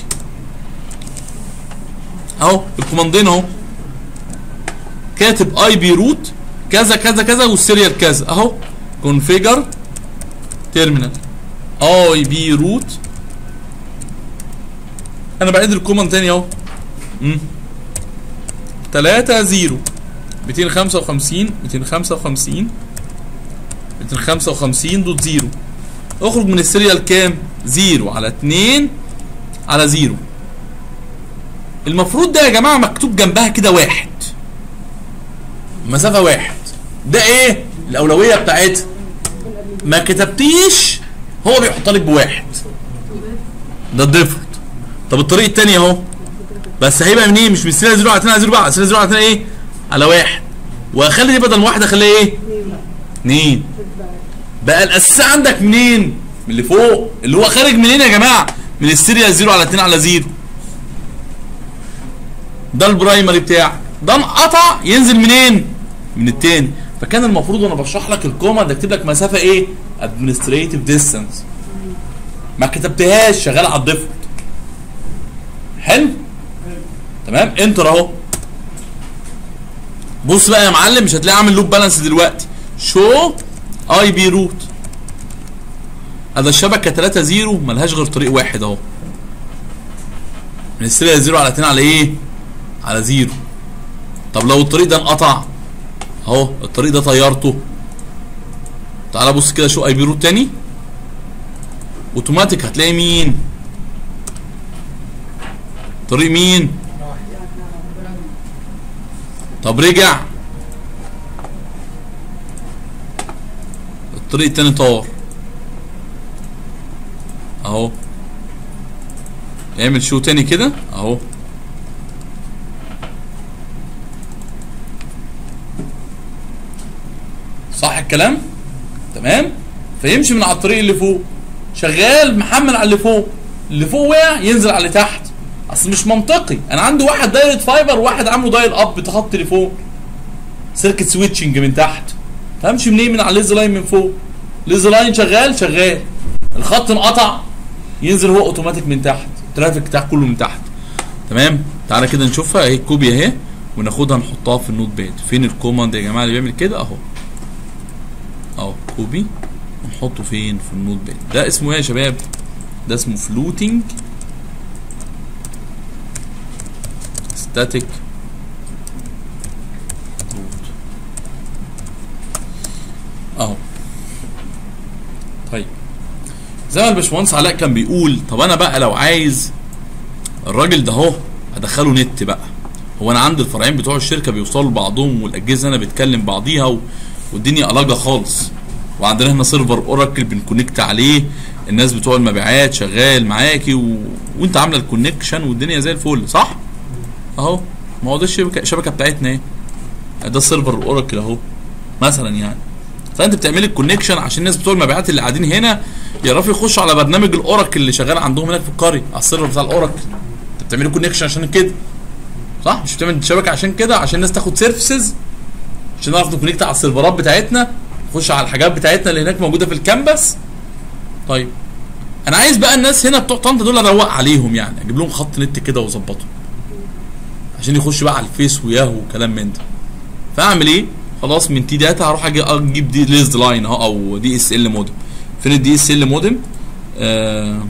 اهو الكوماندين اهو كاتب اي بي روت كذا كذا كذا والسيريال كذا اهو كونفيجر تيرمينال اي بي روت انا بعيد الكوماند تاني اهو امم 3 0 255 255 255 دوت 0 اخرج من السيريال كام 0 على 2 على 0 المفروض ده يا جماعه مكتوب جنبها كده واحد مسافه واحد ده ايه الاولويه بتاعتها ما كتبتيش هو بيحط لك بواحد ده الديفولت طب الطريق التاني اهو بس هيبقى منين مش من السيره 0 على 2 على 0 بقى السيره 0 على 2 ايه على واحد واخلي دي بدل واحد اخليها ايه اتنين بقى الاساس عندك منين من اللي فوق اللي هو خارج منين يا جماعه من السيريال 0 على 2 على 0 ده البرايمري بتاعك ده انقطع ينزل منين من التاني فكان المفروض وانا بشرح لك الكوماند اكتب لك مسافه ايه administrative distance ما كتبتهاش شغال على الديفولت حلو تمام انتر اهو بص بقى يا معلم مش هتلاقي عامل لوب بالانس دلوقتي شو اي بي روت هذا الشبكه 3 0 ملهاش غير طريق واحد اهو من السيريال 0 على 2 على ايه على 0 طب لو الطريق ده انقطع اهو الطريق ده طيرته تعالى بص كده شو اي بي روت تاني اوتوماتيك هتلاقي مين طريق مين طب رجع الطريق التاني طار اهو اعمل شو تاني كده اهو صح الكلام تمام فيمشي من على الطريق اللي فوق شغال محمل على اللي فوق اللي فوق وقع ينزل على اللي تحت اصل مش منطقي انا عندي واحد دايره فايبر وواحد عامله دايل اب بتخط تليفون سيركت سويتشنج من تحت فامشي منين من على الليز لاين من فوق الليز لاين شغال شغال الخط انقطع ينزل هو اوتوماتيك من تحت الترافيك بتاعك كله من تحت تمام تعالى كده نشوفها اهي كوبي اهي وناخدها نحطها في النوت باد فين الكوماند يا جماعه اللي بيعمل كده اهو اهو كوبي ونحطه فين في النوت باد ده اسمه ايه يا شباب ده اسمه فلوتنج ستاتيك اهو طيب زي ما الباشمهندس علاء كان بيقول طب انا بقى لو عايز الراجل ده اهو ادخله نت بقى هو انا عندي الفرعين بتوع الشركه بيوصلوا لبعضهم والاجهزه هنا بتكلم بعضيها و... والدنيا ألجة خالص وعندنا هنا سيرفر اوراكل بنكونكت عليه الناس بتوع المبيعات شغال معاكي و... وانت عامله الكونكشن والدنيا زي الفل صح؟ اهو ما هو ده الشبكه الشبكه بتاعتنا ايه ده السيرفر الاوراكل اهو مثلا يعني فانت بتعملي الكونكشن عشان الناس بتوع المبيعات اللي قاعدين هنا يعرفوا يخشوا على برنامج الاوراكل اللي شغال عندهم هناك في القريه على السيرفر بتاع الاوراكل انت بتعملي كونكشن عشان كده صح مش بتعمل شبكه عشان كده عشان الناس تاخد سيرفيسز عشان نعرف نكونكت على السيرفرات بتاعتنا نخش على الحاجات بتاعتنا اللي هناك موجوده في الكامبس طيب انا عايز بقى الناس هنا بتوع طنطا دول اروق عليهم يعني اجيب لهم خط نت كده واظبطهم عشان يخش بقى على الفيس وياهو وكلام من ده فاعمل ايه خلاص من تي داتا هروح أجي اجيب دي ليز لاين اهو او دي اس ال مودم فين الدي اس ال مودم آه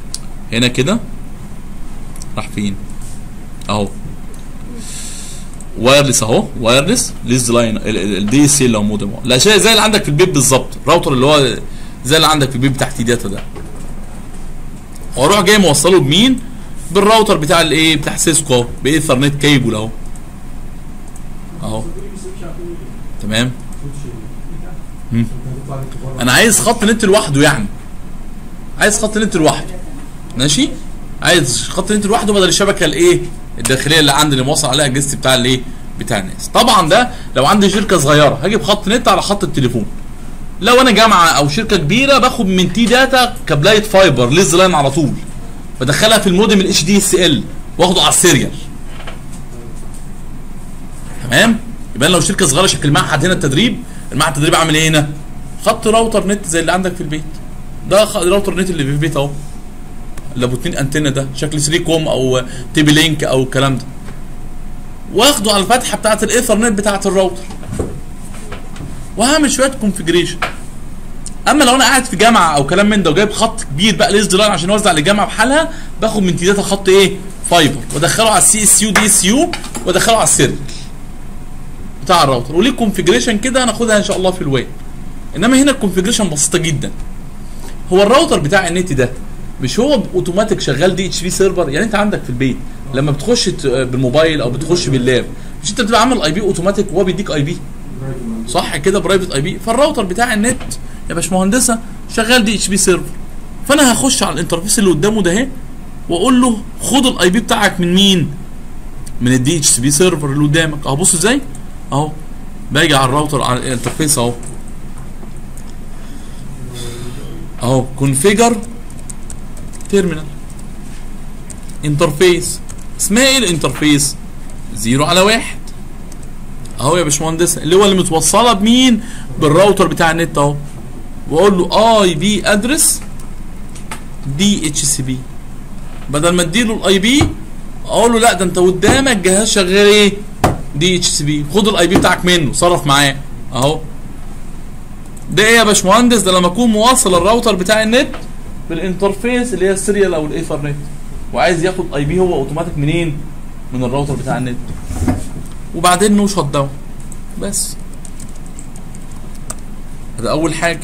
هنا كده راح فين اهو وايرلس اهو وايرلس ليز لاين الدي اس ال او مودم لا شيء زي اللي عندك في البيت بالظبط الراوتر اللي هو زي اللي عندك في البيت بتاع تي داتا ده واروح جاي موصله بمين بالراوتر بتاع الايه بتاع سيسكو اهو بايثرنت كيبل اهو اهو تمام مم. انا عايز خط نت لوحده يعني عايز خط نت لوحده ماشي عايز خط نت لوحده بدل الشبكه الايه الداخليه اللي عندي اللي موصل عليها اجهزتي بتاع الايه بتاع الناس طبعا ده لو عندي شركه صغيره هجيب خط نت على خط التليفون لو انا جامعه او شركه كبيره باخد من تي داتا كابلايه فايبر ليز لاين على طول بدخلها في المودم الاتش دي اس ال واخده على السيريال تمام يبقى أنا لو شركه صغيره شكل معهد هنا التدريب المعهد التدريب عامل ايه هنا خط راوتر نت زي اللي عندك في البيت ده خ- راوتر نت اللي في البيت اهو اللي ابو اتنين انتنه ده شكل 3 كوم او تي بي لينك او الكلام ده واخده على الفتحه بتاعه الايثرنت بتاعه الراوتر وهعمل شويه كونفجريشن اما لو انا قاعد في جامعه او كلام من ده وجايب خط كبير بقى ليز لاين عشان اوزع للجامعه بحالها باخد من تيداتا خط ايه فايبر وادخله على السي اس يو دي اس يو وادخله على السيرفر بتاع الراوتر وليه كونفجريشن كده هناخدها ان شاء الله في الويب انما هنا الكونفجريشن بسيطه جدا هو الراوتر بتاع النت ده مش هو اوتوماتيك شغال دي اتش بي سيرفر يعني انت عندك في البيت لما بتخش ت- بالموبايل او بتخش باللاب مش انت بتبقى عامل اي بي اوتوماتيك وهو بيديك اي بي صح كده برايفت اي بي فالراوتر بتاع النت يا باشمهندسه شغال دي اتش بي سيرفر فانا هخش على الانترفيس اللي قدامه ده اهي واقول له خد الاي بي بتاعك من مين من الدي اتش بي سيرفر اللي قدامك اهو بص ازاي اهو باجي على الراوتر على الانترفيس اهو اهو كونفيجر تيرمينال انترفيس اسمها ايه الانترفيس زيرو على واحد اهو يا باشمهندس اللي هو اللي متوصله بمين بالراوتر بتاع النت اهو واقول له اي بي ادرس دي اتش سي بي بدل ما اديله الاي بي اقول له لا ده انت قدامك جهاز شغال ايه دي اتش سي بي خد الاي بي بتاعك منه صرف معاه اهو ده ايه يا باشمهندس ده لما اكون موصل الراوتر بتاع النت بالانترفيس اللي هي السيريال او الايثرنت وعايز ياخد اي بي هو اوتوماتيك منين من الراوتر بتاع النت وبعدين نو شت داون بس ده اول حاجه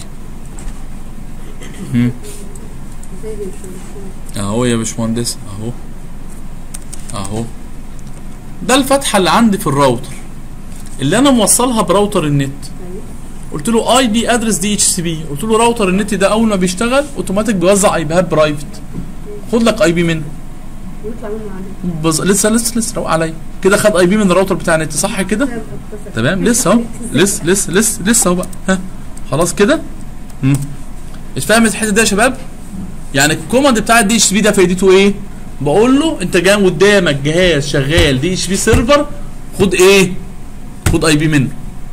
مم.
ازاي دي مش مش-
اهو يا باشمهندس اهو اهو ده الفتحه اللي عندي في الراوتر اللي انا موصلها براوتر النت قلت له اي بي ادرس دي اتش سي بي قلت له راوتر النت ده اول ما بيشتغل اوتوماتيك بيوزع اي بيهات برايفت خد لك اي بي منه
ويطلع منه عليه
بز... لسه لسه لسه روق عليا كده خد اي بي من الراوتر بتاع النت صح كده تمام لسه اهو لسه لسه لسه لسه اهو بقى ها خلاص كده امم اتفهمت الحته دي يا شباب يعني الكوماند بتاع الدي اتش بي ده فايدته ايه بقول له انت جاي قدامك جهاز شغال دي اتش بي سيرفر خد ايه خد اي بي منه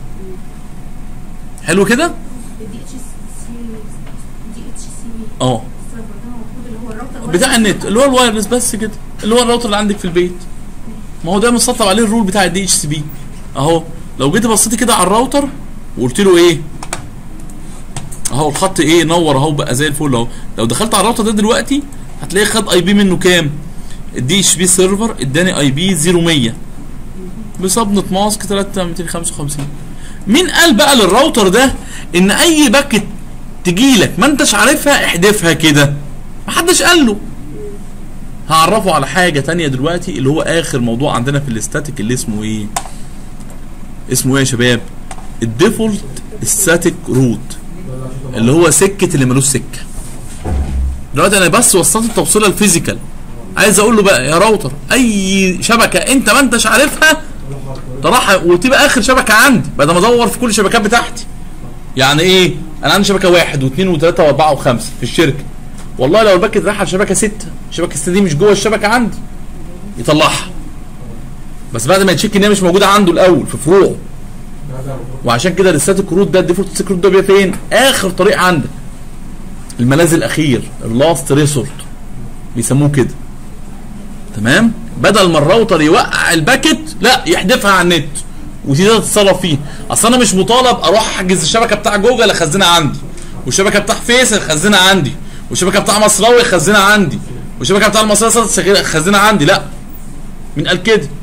حلو كده
الدي اتش سي دي اتش سي بي
اه
السيرفر ده المفروض اللي هو الراوتر
بتاع النت اللي هو الوايرلس بس كده اللي هو الراوتر اللي عندك في البيت ما هو ده مسطب عليه الرول بتاع الدي اتش سي بي اهو لو جيت بصيت كده على الراوتر وقلت له ايه اهو الخط ايه نور اهو بقى زي الفل اهو لو دخلت على الراوتر ده دلوقتي هتلاقي خد اي بي منه كام الدي اتش بي سيرفر اداني اي بي 0100 بصبنة ماسك 3255 مين قال بقى للراوتر ده ان اي باكت تجيلك ما انتش عارفها احذفها كده محدش قال له هعرفه على حاجة تانية دلوقتي اللي هو آخر موضوع عندنا في الاستاتيك اللي اسمه إيه؟ اسمه إيه يا شباب؟ الديفولت ستاتيك روت اللي هو سكة اللي ملوش سكة. دلوقتي أنا بس وصلت التوصيلة الفيزيكال عايز أقول له بقى يا راوتر أي شبكة أنت ما أنتش عارفها تروح وتبقى آخر شبكة عندي بدل ما أدور في كل الشبكات بتاعتي. يعني إيه؟ أنا عندي شبكة واحد واثنين وثلاثة وأربعة وخمسة في الشركة. والله لو الباكت راح على شبكه 6 شبكه 6 دي مش جوه الشبكه عندي يطلعها بس بعد ما يتشيك ان هي مش موجوده عنده الاول في فروعه وعشان كده الستاتيك روت ده الديفولت ستاتيك روت ده بيبقى فين؟ اخر طريق عندك الملاذ الاخير اللاست ريسورت بيسموه كده تمام بدل ما الراوتر يوقع الباكت لا يحذفها على النت وتقدر تتصرف فيه اصل انا مش مطالب اروح احجز الشبكه بتاع جوجل اخزنها عندي والشبكه بتاع فيس اخزنها عندي والشبكه بتاع مصراوي اخزنها عندي والشبكه بتاع المصريه اخزنها عندي لا مين قال كده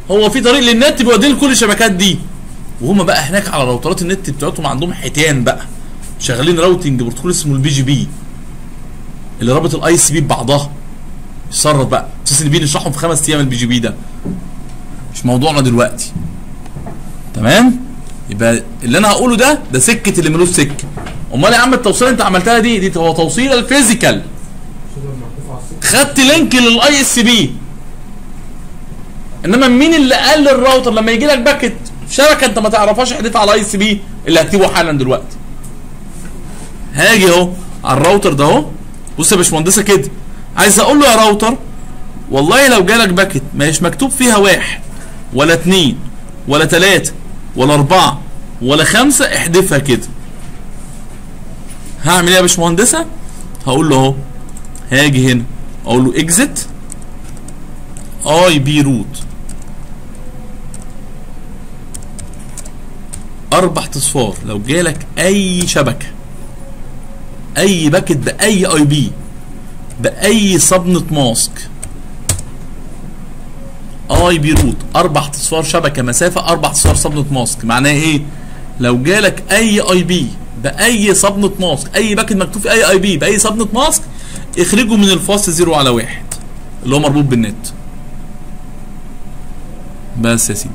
هو في طريق للنت بيوديه لكل الشبكات دي وهم بقى هناك على راوترات النت بتاعتهم عندهم حيتان بقى شغالين راوتنج بروتوكول اسمه البي جي بي اللي رابط الاي اس بي ببعضها يسرط بقى اساس ان بي نشرحهم في خمس ايام البي جي بي ده مش موضوعنا دلوقتي تمام يبقى اللي انا هقوله ده ده سكه اللي ملوش سكه امال يا عم التوصيله انت عملتها دي دي هو توصيله الفيزيكال خدت لينك للاي اس بي انما مين اللي قال للراوتر لما يجي لك باكت شبكه انت ما تعرفهاش احذفها على الاي اس بي اللي هكتبه حالا دلوقتي هاجي اهو على الراوتر ده اهو بص يا باشمهندسه كده عايز اقول له يا راوتر والله لو جالك باكت مش مكتوب فيها واحد ولا اتنين ولا تلاته ولا اربعه ولا خمسه احذفها كده هعمل ايه يا باشمهندسه هقول له اهو هاجي هنا اقول له اكزت اي بي روت اربع اصفار لو جالك اي شبكه اي باكت باي اي بي باي صبنة ماسك اي بي روت اربع اصفار شبكه مسافه اربع اصفار صبنة ماسك معناه ايه لو جالك اي اي بي باي صبنة ماسك اي باكت مكتوب في اي اي بي باي صبنة ماسك اخرجه من الفاصل زيرو على واحد اللي هو مربوط بالنت بس يا سيدي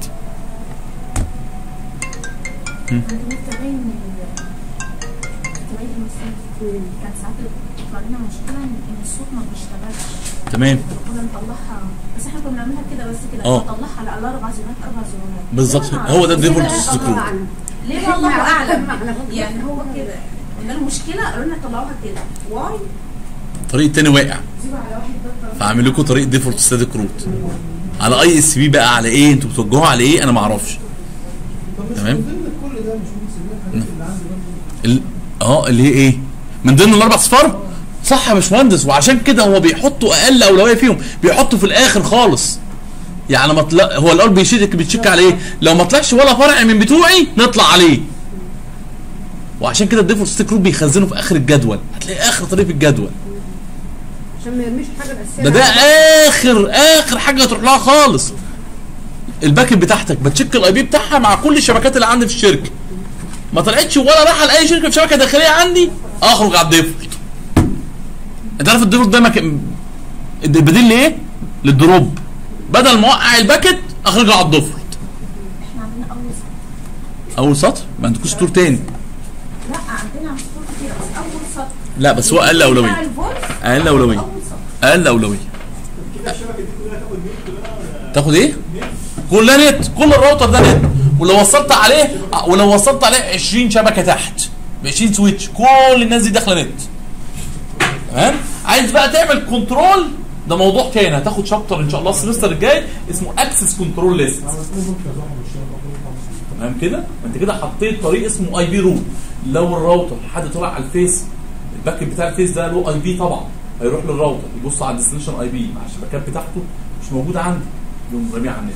انتوا متابعين ال- متابعين المسلمين كان ساعات بتطلع لنا مشكله ان إن الصوت ما بيشتغلش
تمام
كنا نطلعها بس احنا كنا بنعملها كده بس كده
اه.
نطلعها على الاربع زونات اربع زونات
بالظبط
ليه ما
هو ده
عرفناش؟
الديفولت
الله
سكرول
أعلم.
ليه بقى الله اعلم
معنى.
يعني هو كده قلنا المشكله قالوا لنا طلعوها كده واي
طريق تاني واقع
زيرو على واحد ده
فاعمل لكم طريق ديفولت ستاتيك روت على اي اس بي بقى على ايه انتوا بتوجهوها على ايه انا ما اعرفش
طب مش
تمام.
من ضمن كل ده مش من ضمن الحاجات اللي عندي برضه
ال- اه اللي هي ايه من ضمن الاربع صفار صح يا باشمهندس وعشان كده هو بيحطوا اقل اولويه فيهم بيحطوا في الاخر خالص يعني ما طلع هو الاول بيشيك بيتشيك على ايه لو ما طلعش ولا فرع من بتوعي نطلع عليه وعشان كده الديفولت ستيك روت بيخزنه في اخر الجدول هتلاقي اخر طريق في الجدول
عشان ما يرميش الحاجه الاساسيه
ده ده اخر اخر حاجه تروح لها خالص الباكت بتاعتك بتشيك الاي بي بتاعها مع كل الشبكات اللي عندي في الشركه ما طلعتش ولا راح لاي شركه في شبكه داخليه عندي اخرج على الديفولت انت عارف الديفولت ده مك... البديل لايه؟ للدروب بدل ما اوقع الباكت اخرجها على الديفولت
احنا عندنا اول سطر
اول سطر ما عندكوش سطور تاني
لا عندنا سطور كتير بس اول سطر
لا بس هو اقل
بتاع
اولويه
الفويس
اقل اولويه
اول سطر
اقل اولويه
كده الشبكه دي كلها تاخد نت كلها
تاخد ايه؟ كلها نت كل الراوتر ده نت ولو وصلت عليه ولو وصلت عليه 20 شبكه تحت ب 20 سويتش كل الناس دي داخله نت تمام عايز بقى تعمل كنترول ده موضوع تاني هتاخد شابتر ان شاء الله السمستر الجاي اسمه اكسس كنترول ليست تمام كده ما انت كده حطيت طريق اسمه اي بي روت لو الراوتر حد طلع على الفيس الباك بتاع الفيس ده له اي بي طبعا هيروح للراوتر يبص على الديستنيشن اي بي مع الشبكات بتاعته مش موجوده عندي يقوم راميها على النت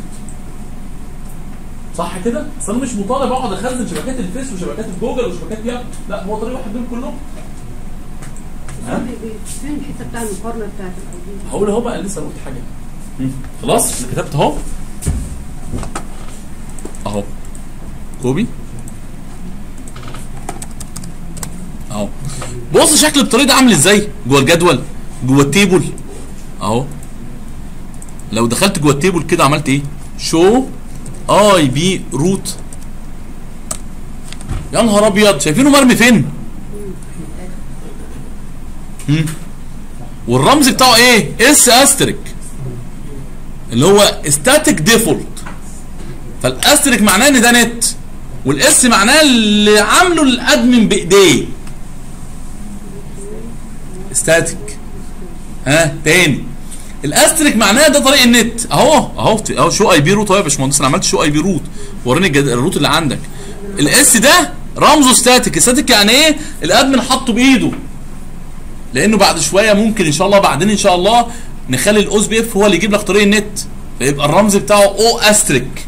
صح كده؟ بس انا مش مطالب اقعد اخزن شبكات الفيس وشبكات الجوجل وشبكات ياب لا هو طريق واحد دول كلهم ها؟
فين الحته بتاع المقارنه بتاعت الاي بي
هقول اهو بقى لسه قلت حاجه مم. خلاص انا كتبت اهو اهو كوبي اهو بص شكل الطريق ده عامل ازاي جوه الجدول جوه التيبل اهو لو دخلت جوه التيبل كده عملت ايه شو اي بي روت يا نهار ابيض شايفينه مرمي فين مم. والرمز بتاعه ايه اس استريك اللي هو ستاتيك ديفولت فالاستريك معناه ان ده نت والاس معناه اللي عامله الادمن بايديه ستاتيك ها تاني الاستريك معناه ده طريق النت اهو اهو اهو شو اي بي روت اهو يا باشمهندس انا عملت شو اي بي روت وريني الجد- الروت اللي عندك الاس ده رمزه ستاتيك ستاتيك يعني ايه الادمن حاطه بايده لانه بعد شويه ممكن ان شاء الله بعدين ان شاء الله نخلي الاوز بي اف هو اللي يجيب لك طريق النت فيبقى الرمز بتاعه او استريك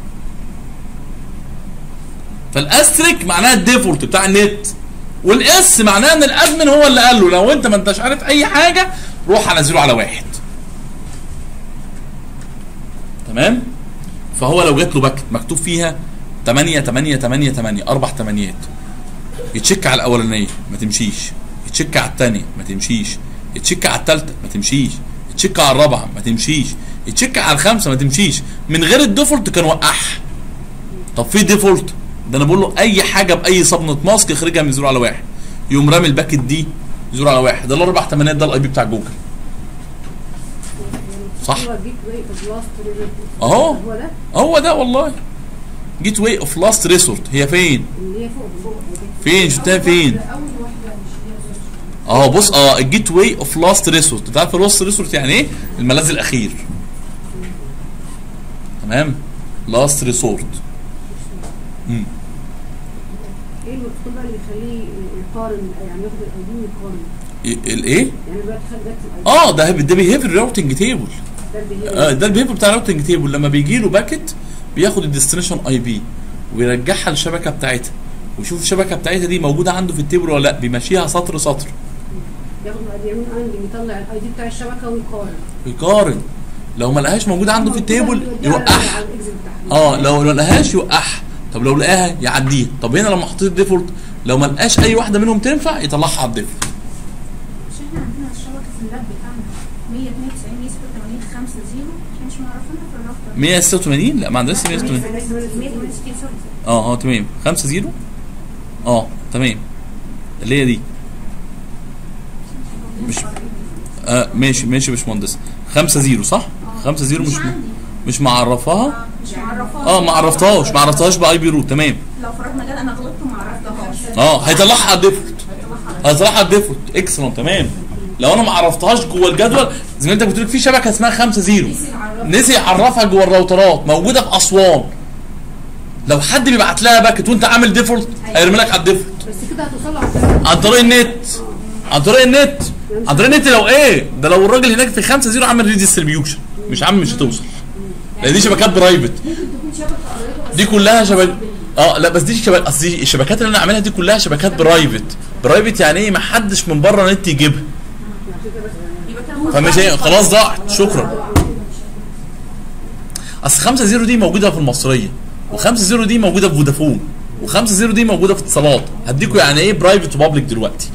فالاستريك معناها الديفولت بتاع النت والاس معناه ان الادمن هو اللي قال له لو انت ما انتش عارف اي حاجه روح على زيرو على واحد تمام فهو لو جات له باكت مكتوب فيها 8 8 8 8 اربع تمانيات يتشك على الاولانيه ما تمشيش يتشك على الثانيه ما تمشيش يتشك على الثالثه ما تمشيش يتشك على الرابعه ما تمشيش يتشك على الخامسه ما تمشيش من غير الديفولت كان وقعها طب في ديفولت ده انا بقول له اي حاجه باي صبنه ماسك يخرجها من 0 على 1 يقوم رامي الباكت دي 0 على 1 ده الاربع تمانيات ده الاي بي بتاع جوجل صح.
هو جيت واي اوف لاست
أهو.
هو ده
هو ده والله جيت واي اوف لاست ريسورت هي فين
اللي هي فوق فوق
فين شفتها فين
اول واحده مش هي
اه بص اه الجيت واي اوف لاست ريسورت انت عارف اللاست ريسورت يعني ايه الملاذ الاخير تمام لاست ريسورت
ايه المدخول بقى اللي يخليه يقارن يعني ياخد الاي دي ويقارن
الايه
يعني دلوقتي خد جت الاي
اه ده ده بيهيفير راوتنج تيبل
ده اللي
آه
هي
ده البيهيفير بتاع الراوتنج تيبل لما بيجي له باكت بياخد الديستنيشن اي بي ويرجعها للشبكه بتاعتها ويشوف الشبكه بتاعتها دي موجوده عنده في التيبل ولا لا بيمشيها سطر سطر
ياخد يعمل اندنج يطلع الاي دي بتاع الشبكه ويقارن
يقارن لو ما لقاهاش موجوده عنده في التيبل
يوديها
يوقعها
على الاكزit بتاعها
اه لو ما لقاهاش يوقعها طب لو لقاها يعديها طب هنا لما حطيت ديفولت لو ما لقاش اي واحده منهم تنفع يطلعها على الديفولت
مش احنا عندنا الشبكه في اللاب بتاعنا 192 186 5 0 احنا مش معرفينها في الراوتر
186 لا ما عندناش 186
168 سوري
اه اه تمام 5 0 اه تمام اللي هي دي مش آه ماشي ماشي يا باشمهندس 5 0 صح 5 0 مش
عندي
مش معرفاها
مش معرفاها
اه ما عرفتهاش ما عرفتهاش باي بي روت تمام
لو فرضنا كده انا غلطت وما عرفتهاش
اه هيطلعها على الديفولت هيطلعها على الديفولت اكسلنت تمام لو انا ما عرفتهاش جوه الجدول زميلتك بتقول لك في شبكه اسمها 5 0 نسي يعرفها جوه الراوترات موجوده في اسوان لو حد بيبعت لها باكت وانت عامل ديفولت هيرمي لك على الديفولت
بس كده هتوصل له على التليفون.
عن طريق النت عن طريق النت عن طريق النت لو ايه ده لو الراجل هناك في 5 0 عامل ريديستريبيوشن مش عامل مش هتوصل لان دي شبكات برايفت دي كلها شبكات اه لا بس دي شبكات اصل دي الشبكات اللي انا عاملها دي كلها شبكات برايفت برايفت يعني ايه ما حدش من بره نت يجيبها
يبقى كده هو
فمش هي- خلاص ضاعت شكرا اصل 5 0 دي موجوده في المصريه و5 0 دي موجوده في فودافون و5 0 دي موجوده في اتصالات هديكوا يعني ايه برايفت وبابليك دلوقتي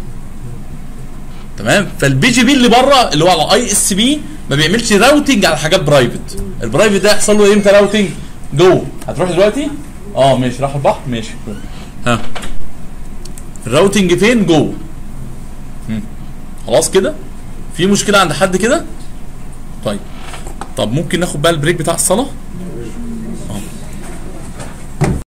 تمام فالبي جي بي اللي بره اللي هو على اي اس بي ما بيعملش راوتنج على حاجات برايفت البرايفت ده يحصل له امتى راوتنج جوه هتروح دلوقتي اه ماشي راح البحر ماشي ها الراوتنج فين جوه مم. خلاص كده في مشكله عند حد كده طيب طب ممكن ناخد بقى البريك بتاع الصلاه